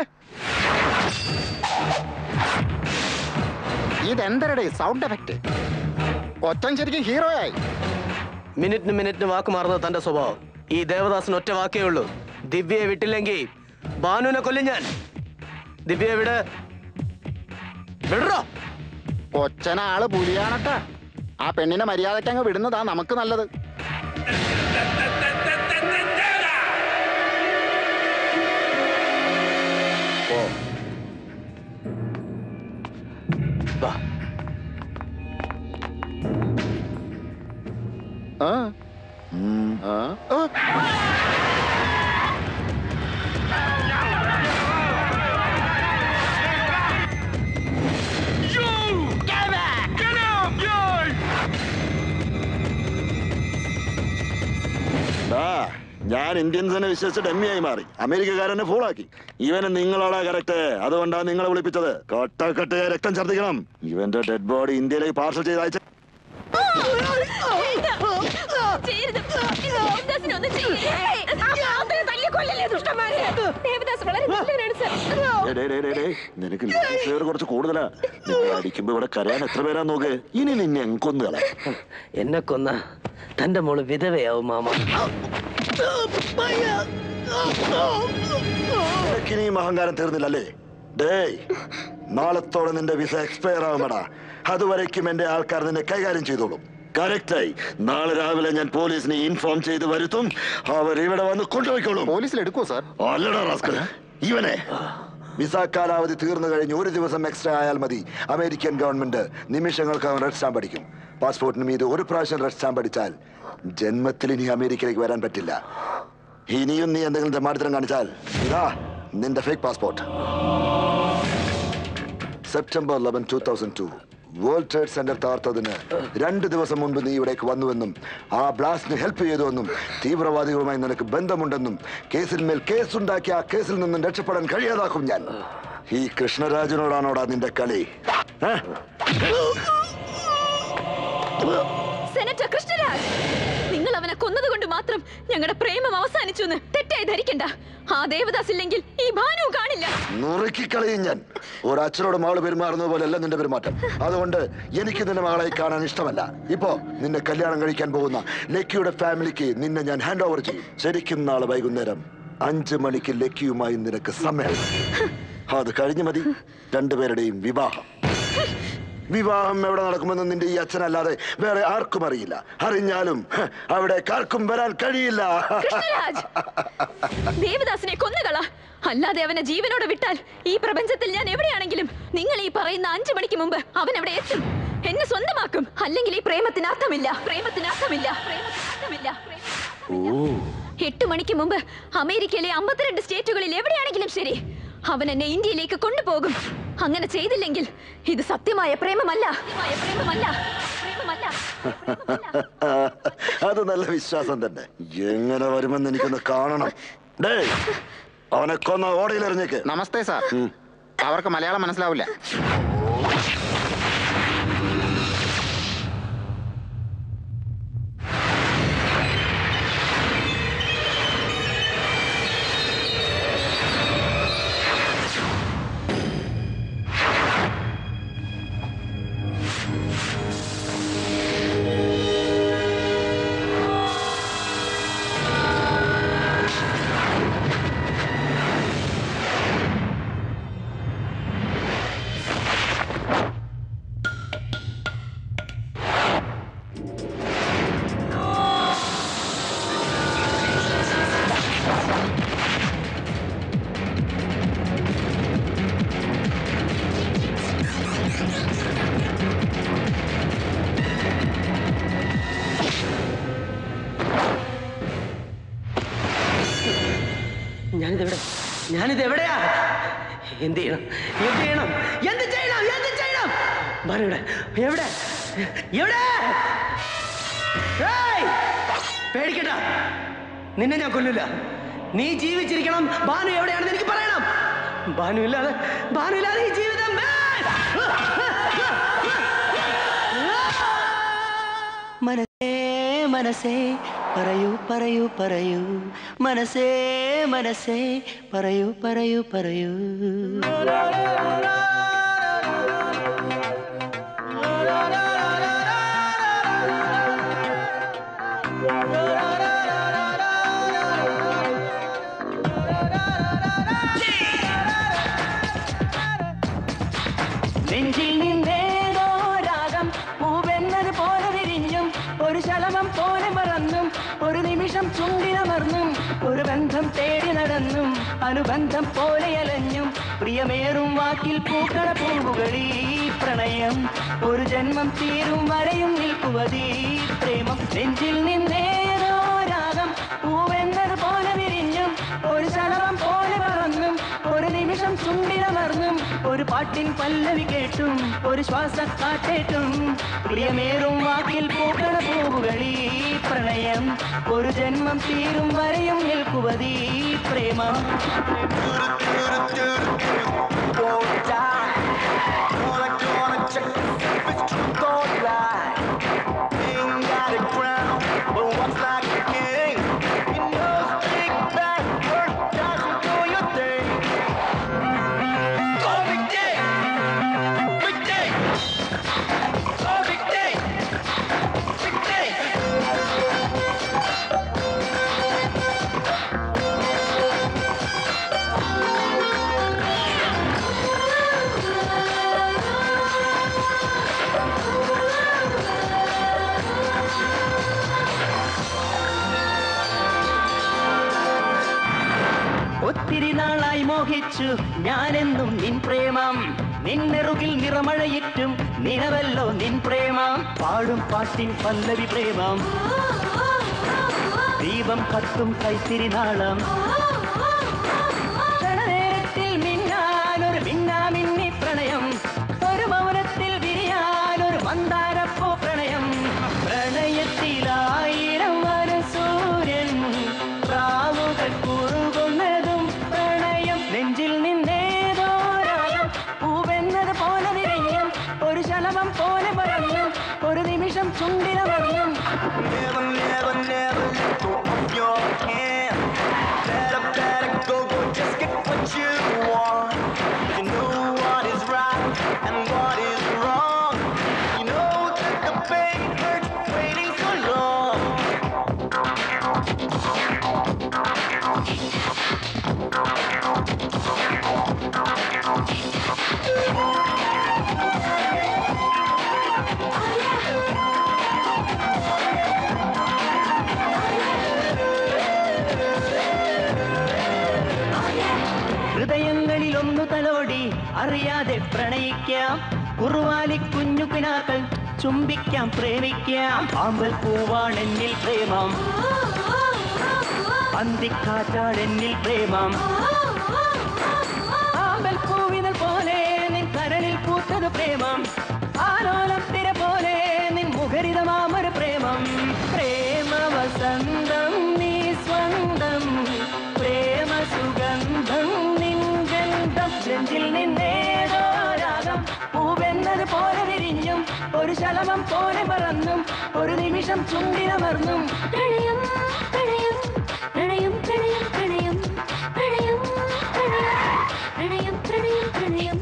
ഇതെന്തരടേ സൗണ്ട് എഫക്റ്റ് കൊച്ചൻ ശരിക്കും ഹീറോയായി മിനിറ്റിന് മിനിറ്റിന് വാക്ക് മാറുന്നത് തന്റെ സ്വഭാവം ഈ ദേവദാസിന് ഒറ്റ വാക്കേ ഉള്ളൂ ദിവ്യയെ വിട്ടില്ലെങ്കിൽ ബാനുവിനെ കൊല്ലും ഞാൻ ദിവ്യയെ വിട് വിടറോ കൊച്ചന ആള് പുലിയാണട്ടാ ആ പെണ്ണിനെ മര്യാദയ്ക്ക് അങ്ങ് വിടുന്നതാ നമുക്ക് നല്ലത് ഓ വാ ആ ഉം, ആ ആ. ദാ, ഞാൻ ഇന്ത്യൻസിനെ വിശ്വസിച്ച് ഡമ്മിയായി മാറി അമേരിക്കക്കാരനെ ഫൂളാക്കി ഇവന് നിങ്ങളാടാ കറക്റ്റ് അതുകൊണ്ടാണ് നിങ്ങളെ വിളിപ്പിച്ചത് കട്ടക്കട്ട് രക്തം ഛർദ്ദിക്കണം ഇവന്റെ ഡെഡ് ബോഡി ഇന്ത്യയിലേക്ക് പാർസൽ ചെയ്ത് അയച്ച day, day, day, day, day, നിനക്ക് ലിറ്ററേച്ചർ കുറച്ച് കൂടുതലാ നിങ്ങൾ അടിക്കുമ്പോ ഇവിടെ കരയാൻ എത്ര പേരാ നോക്ക് ഇനി നിന്നെ കൊന്നുകള എന്നെ കൊന്ന തന്റെ മോള് വിധവയാവും മാമ നിനക്കിനിയും അഹങ്കാരം തീർന്നില്ലല്ലേ ഡേയ് നാളത്തോടെ നിന്റെ വിസ എക്സ്പയർ ആവുമടാ അതുവരേക്കും എന്റെ ആൾക്കാർ നിന്നെ കൈകാര്യം ചെയ്തോളും കറക്റ്റായി നാളെ രാവിലെ ഞാൻ പോലീസിനെ ഇൻഫോം ചെയ്ത് വരുത്തും അവർ ഇവിടെ വന്ന് കൊണ്ടുപോയിക്കോളും പോലീസിൽ എടുക്കുവോ സാർ അല്ലടാ റാസ്കൽ ഇവനെ വിസ കാലാവധി തീർന്നു കഴിഞ്ഞ് ഒരു ദിവസം എക്സ്ട്രാ ആയാൽ മതി അമേരിക്കൻ ഗവൺമെന്റ് നിമിഷങ്ങൾക്ക് അവൻ റെഡ് സ്റ്റാമ്പ് അടിക്കും പാസ്പോർട്ടിന് മീത് ഒരു പ്രാവശ്യം റെഡ് സ്റ്റാമ്പ് അടിച്ചാൽ ജന്മത്തിൽ ഇനി അമേരിക്കയിലേക്ക് വരാൻ പറ്റില്ല ഇനിയും നീ എന്തെങ്കിലും തെമ്മാടിത്തരം കാണിച്ചാൽ ഇതാ നിന്റെ fake passport September eleven two thousand two World Trade Center താർത്തതിന് രണ്ട് ദിവസം മുൻപ് നീ ഇവിടേക്ക് വന്നുവെന്നും ആ ബ്ലാസ്റ്റിന് ഹെൽപ്പ് ചെയ്തുവെന്നും തീവ്രവാദികളുമായി നിനക്ക് ബന്ധമുണ്ടെന്നും കേസിന്മേൽ കേസുണ്ടാക്കി ആ കേസിൽ നിന്നും രക്ഷപ്പെടാൻ കഴിയാതാക്കും ഞാൻ ഈ കൃഷ്ണരാജനോടാണോടാ നിന്റെ കളി ഏ? സെനറ്റർ കൃഷ്ണരാജ് നിങ്ങൾ അവനെ കൊന്നതുകൊണ്ട് മാത്രം ഞങ്ങളുടെ പ്രേമം അവസാനിച്ചു എന്ന് തെറ്റായി ധരിക്കണ്ട ആ ദേവദാസ് ഇല്ലെങ്കിൽ ഈ ഭാനു കാണില്ല നുറുക്കിക്കളയും ഞാൻ ഒരച്ഛനോട് മകള് പെരുമാറുന്നത് പോലെയല്ല നിന്റെ പെരുമാറ്റം അതുകൊണ്ട് എനിക്ക് നിന്റെ മകളെ കാണാൻ ഇഷ്ടമല്ല ഇപ്പോ നിന്നെ കല്യാണം കഴിക്കാൻ പോകുന്ന ലക്കിയുടെ ഫാമിലിക്ക് നിന്നെ ഞാൻ ഹാൻഡ് ഓവർ ചെയ്യും ശരിക്കും നാളെ വൈകുന്നേരം അഞ്ചു മണിക്ക് ലക്കിയുമായി നിനക്ക് സമ്മേളനം അത് കഴിഞ്ഞു മതി രണ്ടുപേരുടെയും വിവാഹം വിവാഹം എവിടെ നടക്കുമെന്ന് നിന്റെ ഈ അച്ഛനല്ലാതെ വേറെ ആർക്കും അറിയില്ല അറിഞ്ഞാലും ഹ്, അവിടെ ആർക്കും വരാൻ കഴിയില്ല കൃഷ്ണരാജ് ദേവദാസിനെ കൊന്നുകള അല്ലാതെ അവനെ ജീവനോടെ വിട്ടാൽ ഈ പ്രപഞ്ചത്തിൽ ഞാൻ എവിടെയാണെങ്കിലും നിങ്ങൾ ഈ പറയുന്ന അഞ്ചു മണിക്ക് മുമ്പ് അവൻ അവിടെ എത്തും എന്നെ സ്വന്തമാക്കും അല്ലെങ്കിൽ ഈ പ്രേമത്തിന് അർത്ഥമില്ല പ്രേമത്തിന് അർത്ഥമില്ല പ്രേമത്തിന് അർത്ഥമില്ല എട്ട് മണിക്ക് മുമ്പ് അമേരിക്കയിലെ അമ്പത്തിരണ്ട് സ്റ്റേറ്റുകളിൽ എവിടെയാണെങ്കിലും ശരി അവൻ എന്നെ ഇന്ത്യയിലേക്ക് കൊണ്ടുപോകും അങ്ങനെ ചെയ്തില്ലെങ്കിൽ ഇത് സത്യമായ പ്രേമമല്ല സത്യമായ പ്രേമമല്ല പ്രേമമല്ല അത് നല്ല വിശ്വാസം തന്നെ എങ്ങനെ വരുമെന്ന് എനിക്കൊന്ന് കാണണം ഡേ അവനെ കൊന്ന ഓടയിൽ എറിഞ്ഞേക്ക് നമസ്തേ സാർ അവർക്ക് മലയാളം മനസ്സിലാവില്ല ഞാനിതെവിടെ ഞാനിത് എവിടെയാ എന്ത് ചെയ്യണം എന്ത് ചെയ്യണം എന്ത് ചെയ്യണം എന്ത് ചെയ്യണം ഭാനുവിടെ എവിടെ എവിടെ ഏയ്! പേടിക്കണ്ട നിന്നെ ഞാൻ കൊല്ലില്ല നീ ജീവിച്ചിരിക്കണം ഭാനു എവിടെയാണെന്ന് എനിക്ക് പറയണം ഭാനു ഇല്ലാതെ ഭാനു ഇല്ലാതെ ഈ ജീവിതം ഏയ്! മനസ്സേ പറയൂ പറയൂ പറയൂ മനസ്സേ മനസ്സേ പറയൂ പറയൂ പറയൂ നെഞ്ചിൽ നിന്നേതോ രാഗം പൂവെന്നത് പോലെ വിരിഞ്ഞും ഒരു ശലഭം പോലെ മറന്നും ഒരു നിമിഷം ചുണ്ടിലമർന്നും ഒരു ബന്ധം തേടി നടന്നും അനുബന്ധം പോലെ അലഞ്ഞും പ്രിയമേറും വാക്കിൽ പൂക്കള പൂവുകളീ പ്രണയം ഒരു ജന്മം തീരും വരെയും നിൽക്കുവതീ പ്രേമം നെഞ്ചിൽ നിന്നേതോ രാഗം പൂവെന്നത് പോലെ വിരിഞ്ഞും ഒരു ശലഭം പോലെ പറന്നും ഒരു നിമിഷം ചുണ്ടിലമർന്നും ഒരു പാട്ടിൻ പല്ലവി കേട്ടും ഒരു ശ്വാസക്കാറ്റേറ്റും പ്രിയമേറും വാക്കിൽ പൂക്കള പൂവുകളീ പ്രണയം ഒരു ജന്മം തീരും വരെയും നിൽക്കുവതീ പ്രേമം ഒത്തിരി നാളായി മോഹിച്ചു ഞാനെന്നും നിൻ പ്രേമം നിന്നെറുകിൽ നിറമഴയിട്ടും നിലവല്ലോ നിൻ പ്രേമം പാടും പാട്ടിൻ പല്ലവി പ്രേമം ദീപം കത്തും കൈത്തിരി നാളം ക്ഷണനേരത്തിൽ മിന്നാനൊരു മിന്നാമിന്നി പ്രണയം ഒരു മൗനത്തിൽ വിരിയാനൊരു മന്ദാരപ്പൂ പ്രണയം പ്രണയത്തിലായിരം വരും സൂര്യൻ പ്രാവുകൾ കുറുകുന്നതും പ്രണയം നെഞ്ചിൽ നിന്നേതോ രാഗം പൂവെന്നത് പോലെ വിരിഞ്ഞും ഒരു ശലഭം പോലെ പറന്നും ഒരു നിമിഷം ചുണ്ടിലമർന്നും Never, never, never let go of your hand. Better, better go, go, just get what you want. You know what is right and what is wrong. You know that the pain hurts waiting so long. ഹൃദയങ്ങളിൽ ഒന്നു തലോടി അറിയാതെ പ്രണയിക്കാം കുറുവാലി കുഞ്ഞു പിനാക്കൾ ചുംബിക്കാം പ്രേമിക്കാം ആമ്പൽ പൂവാണെന്നിൽ പ്രേമം അന്തിക്കാറ്റാടെന്നിൽ പ്രേമം ആമ്പൽ പൂവിതൾ പോലെ നിൻ കരളിൽ പൂത്തത് പ്രേമം ആലോലത്തിര പോലെ നിൻ മുഖരിതമാമൊരു പ്രേമം പ്രേമ വസന്തം നീ സ്വന്തം പ്രേമ സുഗന്ധം നിൻ ഗന്ധം നെഞ്ചിൽ നിന്നേതോ രാഗം പൂവെന്നത് പോലെ വിരിഞ്ഞും ഒരു ശലഭം പോലെ പറന്നും ഒരു നിമിഷം ചുണ്ടിലമർന്നും പ്രണയം പ്രണയം പ്രണയം പ്രണയം പ്രണയം പ്രണയം പ്രണയം പ്രണയം പ്രണയം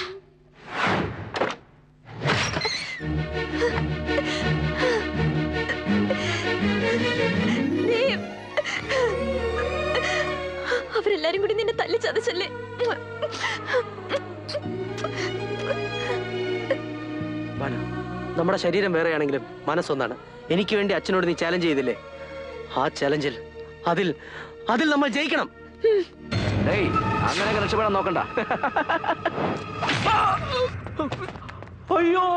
അവരെല്ലാരും കൂടി നിന്നെ തല്ലി ചതച്ചല്ലേ ബാല നമ്മുടെ ശരീരം വേറെയാണെങ്കിലും മനസ്സൊന്നാണ് എനിക്ക് വേണ്ടി അച്ഛനോട് നീ ചാലഞ്ച് ചെയ്തില്ലേ ആ ചലഞ്ചിൽ അതിൽ അതിൽ നമ്മൾ ജയിക്കണം ഏയ് അങ്ങനെയൊക്കെ രക്ഷപ്പെടാൻ നോക്കണ്ട അയ്യോ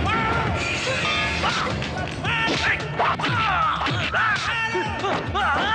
Ah!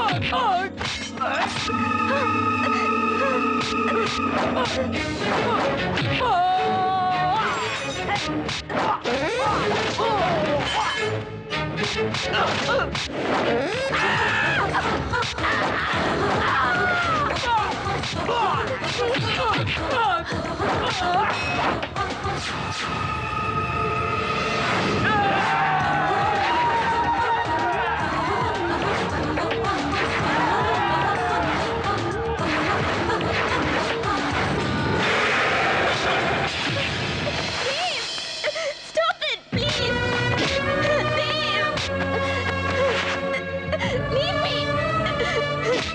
Stop it, please! Dave! Leave me!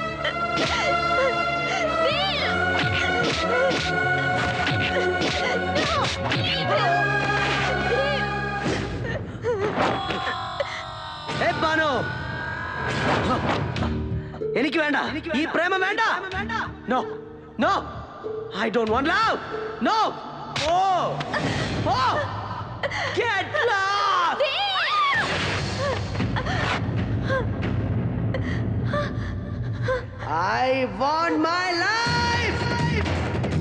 ഏ ബാനു എനിക്ക് വേണ്ട ഈ പ്രേമം വേണ്ട no no I don't want love no oh oh get love I want my life!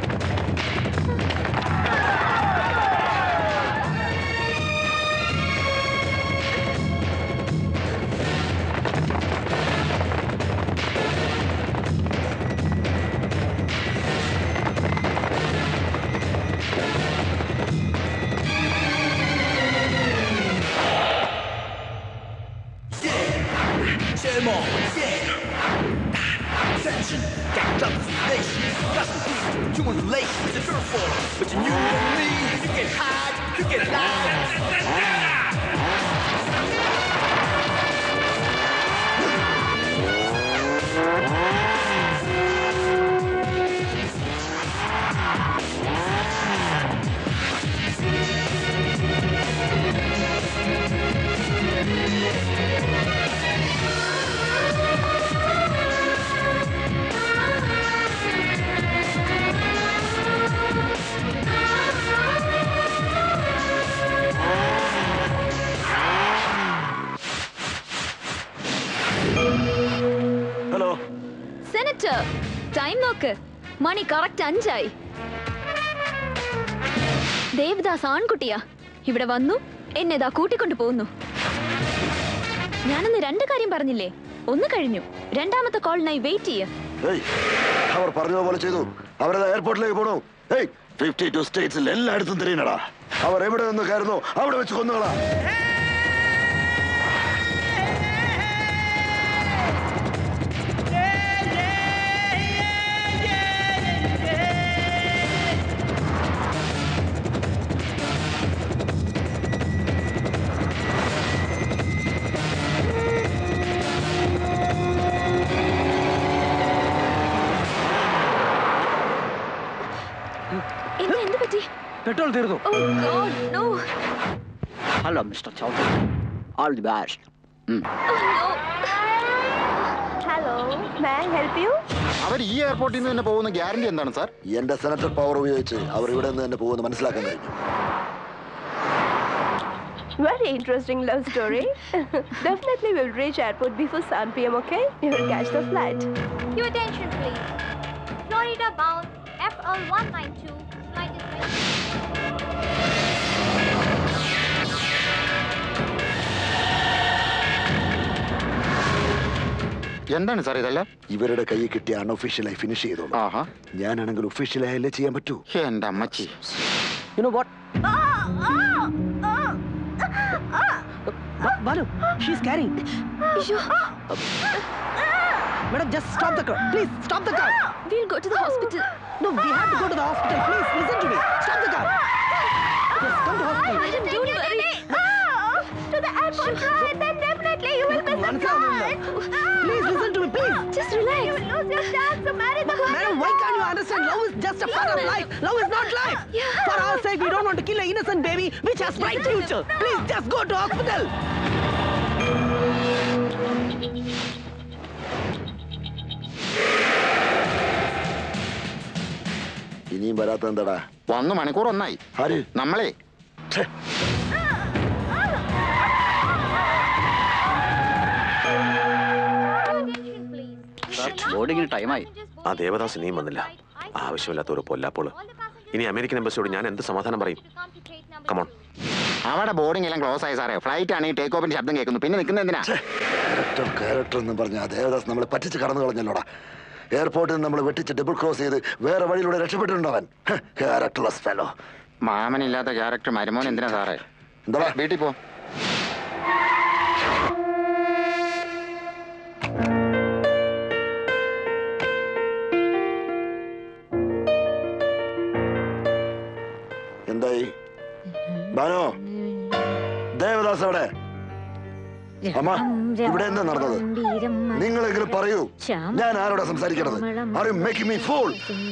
Share more, yeah. Attention, get up, nation. Got some things you want to lay. It's a dirt for, but you knew and me. You get high, you get hello senator time നോക്ക് മണി correct അഞ്ചായി ദേവദാസ് ആൺകുട്ടിയാ ഇവിടെ വന്നു എന്നെ ഇതാ കൂട്ടിക്കൊണ്ടു പോകുന്നു ഞാനന്ന് രണ്ട് കാര്യം പറഞ്ഞില്ലേ ഒന്ന് കഴിഞ്ഞു രണ്ടാമത്തെ കോളിനായി വെയിറ്റ് ചെയ്യ ഏയ് അവർ പറഞ്ഞതുപോലെ ചെയ്തു അവരത് എയർപോർട്ടിലേക്ക് പോണു ഏയ് ഫിഫ്റ്റി ടു സ്റ്റേറ്റ്സിൽ എല്ലായിടത്തും തിരിയണടാ അവർ എവിടെ നിന്ന് കയറുന്നു അവിടെ വെച്ച് കൊന്നുകളാ എന്താ എന്ത് പറ്റി പെട്രോൾ തീർന്നു oh god no hello mister Chaudhary all the best hello may help you അവർ ഈ എയർപോർട്ടിൽ നിന്ന് തന്നെ പോകുന്ന ഗ്യാരണ്ടി എന്താണ് സാർ എന്റെ സെനറ്റർ പവർ ഉപയോഗിച്ച് അവർ ഇവിടെ നിന്ന് തന്നെ പോകുമെന്ന് മനസ്സിലാക്കാൻ കഴിഞ്ഞു Very interesting love story. Definitely we'll reach airport before 7 p.m. Okay? You will catch the flight. Your attention, please. Florida bound FL 192 flight is ready. എന്താണ് സാർ ഇതെല്ലാം ഇവരുടെ കൈ കിട്ടിയ അൺഒഫീഷ്യലായി ഫിനിഷ് ചെയ്തോളൂ ഞാനാണെങ്കിൽ ഒഫീഷ്യലായല്ലേ ചെയ്യാൻ പറ്റൂ എന്റെ അമ്മച്ചി You know what? Balu, she's carrying. Madam, just stop the car. Please, stop the car. We'll go to the hospital. No, we have to go to the hospital. Please, listen to me. Stop the car. Yes, come to hospital. Madam, don't worry. To the airport, right? Then definitely you will miss the flight. Please listen to me, please. Just relax. You will lose your chance to marry the Madam, why can't you understand? Love is just a part of life. Love is not life. For our sake, we don't want to kill an innocent baby which has bright future. Please, just go to hospital. ഇനിയും വരാത്ത എന്താടാ വന്നു മണിക്കൂർ ഒന്നായി ആര് നമ്മളെ ബോർഡിങ്ങിന് ടൈമായി ആ ദേവദാസ് ഇനിയും വന്നില്ല ആവശ്യമില്ലാത്ത ഒരു പൊല്ലാപ്പോള് ഇനി അമേരിക്കൻ എംബസിയോട് ഞാൻ എന്ത് സമാധാനം പറയും കമോൺ അവിടെ ബോർഡിംഗ് എല്ലാം ക്ലോസ് ആയി സാറേ ഫ്ലൈറ്റ് ആണെങ്കിൽ ടേക്ക് ഓഫിന്റെ ശബ്ദം കേൾക്കുന്നു പിന്നെ നിൽക്കുന്ന എന്തിനാ ക്യാരക്ടർ ക്യാരക്ടർ എന്ന് പറഞ്ഞ ആ ദേവദാസ് നമ്മളെ പറ്റിച്ച് കടന്നു കളഞ്ഞല്ലോടാ എയർപോർട്ടിൽ നിന്ന് നമ്മൾ വെട്ടിച്ച് ഡബിൾ ക്രോസ് ചെയ്ത് വേറെ വഴിയിലൂടെ രക്ഷപ്പെട്ടിട്ടുണ്ടവൻ ക്യാരക്ടർലെസ് ഫെലോ മാമനില്ലാത്ത ക്യാരക്ടർ മരുമോൻ എന്തിനാ സാറേ എന്താ വീട്ടിൽ പോ എന്തായി ബാനോ ദേവദാസ് എവിടെ അമ്മ ഇവിടെ എന്താ നടന്നത് നിങ്ങളെങ്കിലും പറയൂ ഞാൻ ആരോടാ സംസാരിക്കണത് are you making me fool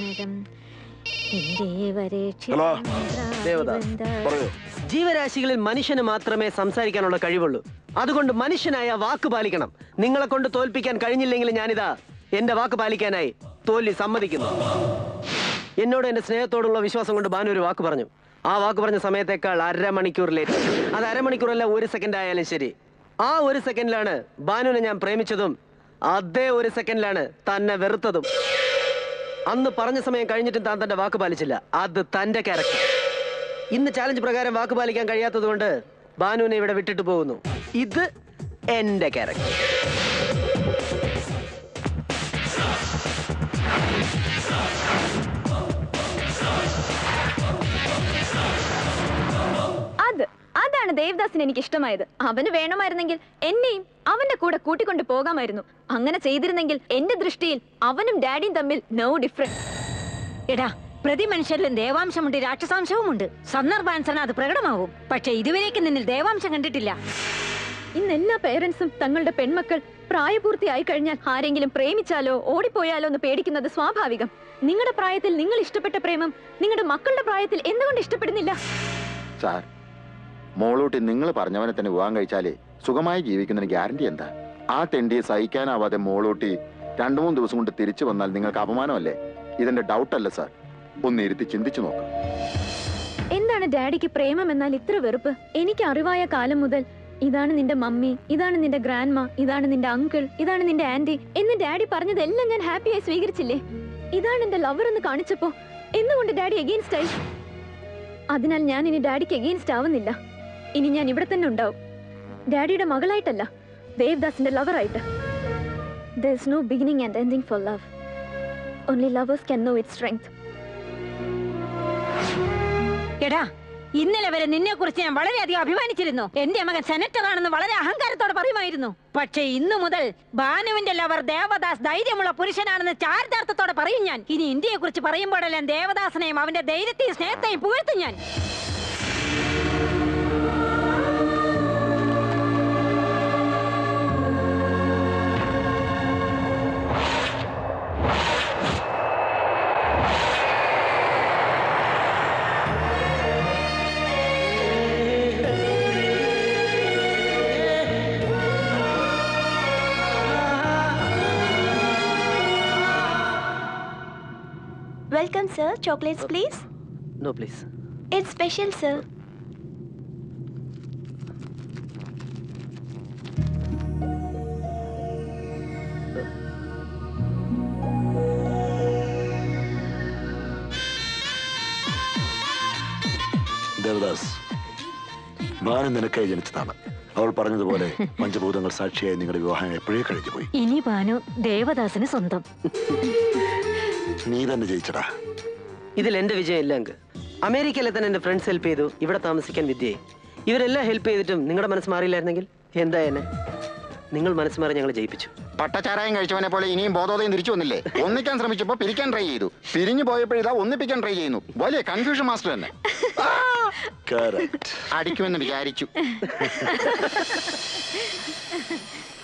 hello Devadas പറയൂ ജീവരാശികളിൽ മനുഷ്യന് മാത്രമേ സംസാരിക്കാനുള്ള കഴിവുള്ളൂ അതുകൊണ്ട് മനുഷ്യനായ വാക്ക് പാലിക്കണം നിങ്ങളെ കൊണ്ട് തോൽപ്പിക്കാൻ കഴിഞ്ഞില്ലെങ്കിൽ ഞാനിതാ എന്റെ വാക്ക് പാലിക്കാനായി തോൽവി സമ്മതിക്കുന്നു എന്നോട് എന്റെ സ്നേഹത്തോടുള്ള വിശ്വാസം കൊണ്ട് ബാനു ഒരു വാക്ക് പറഞ്ഞു ആ വാക്ക് പറഞ്ഞ സമയത്തേക്കാൾ അരമണിക്കൂർ ലേറ്റ് അത് അരമണിക്കൂറല്ല ഒരു സെക്കൻഡ് ആയാലും ശരി ആ ഒരു സെക്കൻഡിലാണ് ബാനുവിനെ ഞാൻ പ്രേമിച്ചതും അതേ ഒരു സെക്കൻഡിലാണ് തന്നെ വെറുത്തതും അന്ന് പറഞ്ഞ സമയം കഴിഞ്ഞിട്ടും താൻ തന്റെ വാക്ക് പാലിച്ചില്ല അത് തന്റെ ക്യാരക്ടർ ഇന്ന് ചാലഞ്ച് പ്രകാരം വാക്ക് പാലിക്കാൻ കഴിയാത്തത് കൊണ്ട് ബാനുവിനെ ഇവിടെ വിട്ടിട്ട് പോകുന്നു ഇത് എന്റെ ക്യാരക്ടർ അത് അതാണ് ദേവദാസിന് എനിക്ക് ഇഷ്ടമായത് അവന് വേണമായിരുന്നെങ്കിൽ എന്നെയും അവന്റെ കൂടെ കൂട്ടിക്കൊണ്ട് പോകാമായിരുന്നു അങ്ങനെ ചെയ്തിരുന്നെങ്കിൽ എന്റെ ദൃഷ്ടിയിൽ അവനും ഡാഡിയും തമ്മിൽ നോ ഡിഫറൻസ് എടാ പ്രതി മനുഷ്യരിലും ദേവാംശമുണ്ട് രാക്ഷസാംശവുമുണ്ട് സന്ദർഭാനുസരണം അത് പ്രകടമാവും പക്ഷെ ഇതുവരേക്ക് നിന്നിൽ ദേവാംശം കണ്ടിട്ടില്ല ഇന്ന് എല്ലാ പേരൻസും തങ്ങളുടെ പെൺമക്കൾ പ്രായപൂർത്തിയായി കഴിഞ്ഞാൽ ആരെങ്കിലും പ്രേമിച്ചാലോ ഓടിപ്പോയാലോ എന്ന് പേടിക്കുന്നത് സ്വാഭാവികം നിങ്ങളുടെ പ്രായത്തിൽ നിങ്ങൾ ഇഷ്ടപ്പെട്ട പ്രേമം നിങ്ങളുടെ മക്കളുടെ പ്രായത്തിൽ എന്തുകൊണ്ട് ഇഷ്ടപ്പെടുന്നില്ല സാർ മോളൂട്ടി നിങ്ങൾ പറഞ്ഞവനെ തന്നെ വിവാഹം കഴിച്ചാലേ സുഖമായി ജീവിക്കുന്നതിന് ഗ്യാരണ്ടി എന്താ ആ തെണ്ടിയെ സഹിക്കാനാവാതെ മോളൂട്ടി രണ്ടു മൂന്ന് ദിവസം കൊണ്ട് തിരിച്ചു വന്നാൽ നിങ്ങൾക്ക് അപമാനമല്ലേ ഇതെന്റെ ഡൗട്ട് അല്ല സാർ ഒന്ന് ഇരുത്തി ചിന്തിച്ചു നോക്കാം എന്താണ് ഡാഡിക്ക് പ്രേമം എന്നാൽ ഇത്ര വെറുപ്പ് എനിക്ക് അറിവായ കാലം മുതൽ ഇതാണ് നിന്റെ മമ്മി ഇതാണ് നിന്റെ ഗ്രാൻഡ്മ ഇതാണ് നിന്റെ അങ്കിൾ ഇതാണ് നിന്റെ ആന്റി എന്ന് ഡാഡി പറഞ്ഞതെല്ലാം ഞാൻ ഹാപ്പിയായി സ്വീകരിച്ചില്ലേ ഇതാണ് എന്റെ ലവർ എന്ന് കാണിച്ചപ്പോ എന്തുകൊണ്ട് ഡാഡി എഗെയിൻസ്റ്റ് ആയി അതിനാൽ ഞാൻ ഇനി ഡാഡിക്ക് എഗെയിൻസ്റ്റ് ആവുന്നില്ല ഇനി ഞാൻ ഇവിടെ തന്നെ ഉണ്ടാവും ഡാഡിയുടെ മകളായിട്ടല്ല ദേവദാസിന്റെ ലവറായിട്ട് there is no beginning and ending for love only lovers can know it strength എടാ ഇന്നലെ വരെ നിന്നെ കുറിച്ച് ഞാൻ വളരെയധികം അഭിമാനിച്ചിരുന്നു എന്റെ മകൻ സെനറ്റർ ആണെന്ന് വളരെ അഹങ്കാരത്തോടെ പറയുമായിരുന്നു പക്ഷേ ഇന്നു മുതൽ ഭാനുവിന്റെ ലവർ ദേവദാസ് ധൈര്യമുള്ള പുരുഷനാണെന്ന് ചാരിതാർത്ഥത്തോടെ പറയും ഞാൻ ഇനി ഇന്ത്യയെ കുറിച്ച് പറയുമ്പോഴെല്ലാം ദേവദാസനെയും അവന്റെ ധൈര്യത്തെയും സ്നേഹത്തെയും പുകഴ്ത്തും ഞാൻ welcome sir chocolates please no please it's special sir Devadas Bhanu നിനക്കായി ജനിച്ചതാണ് അവൾ പറഞ്ഞതുപോലെ പഞ്ചഭൂതങ്ങൾ സാക്ഷിയായി നിങ്ങളുടെ വിവാഹം എപ്പോഴേ കഴിഞ്ഞു പോയി ഇനി ഭാനു ദേവദാസിന് സ്വന്തം നീ തന്നെ ജയിച്ചടാ ഇതിൽ എന്റെ വിജയം ഇല്ല അങ്ക് അമേരിക്കയിലെ തന്നെ എന്റെ ഫ്രണ്ട്സ് ഹെൽപ്പ് ചെയ്തു ഇവിടെ താമസിക്കാൻ വിദ്യയായി ഇവരെല്ലാം ഹെൽപ്പ് ചെയ്തിട്ടും നിങ്ങളുടെ മനസ്സ് മാറിയില്ലായിരുന്നെങ്കിൽ എന്താ എന്നെ നിങ്ങൾ മനസ്സ് മാറി ഞങ്ങൾ ജയിപ്പിച്ചു പട്ടച്ചാരായം കഴിച്ചവനെ പോലെ ഇനിയും ബോധോദയം തിരിച്ചു വന്നില്ലേ ഒന്നിക്കാൻ ശ്രമിച്ചപ്പോ പിരിക്കാൻ ട്രൈ ചെയ്തു പിരിഞ്ഞു പോയപ്പോഴിതാ ഒന്നിപ്പിക്കാൻ ട്രൈ ചെയ്യുന്നു വലിയ കൺഫ്യൂഷൻ മാസ്റ്റർ തന്നെ അടിക്കുമെന്ന് വിചാരിച്ചു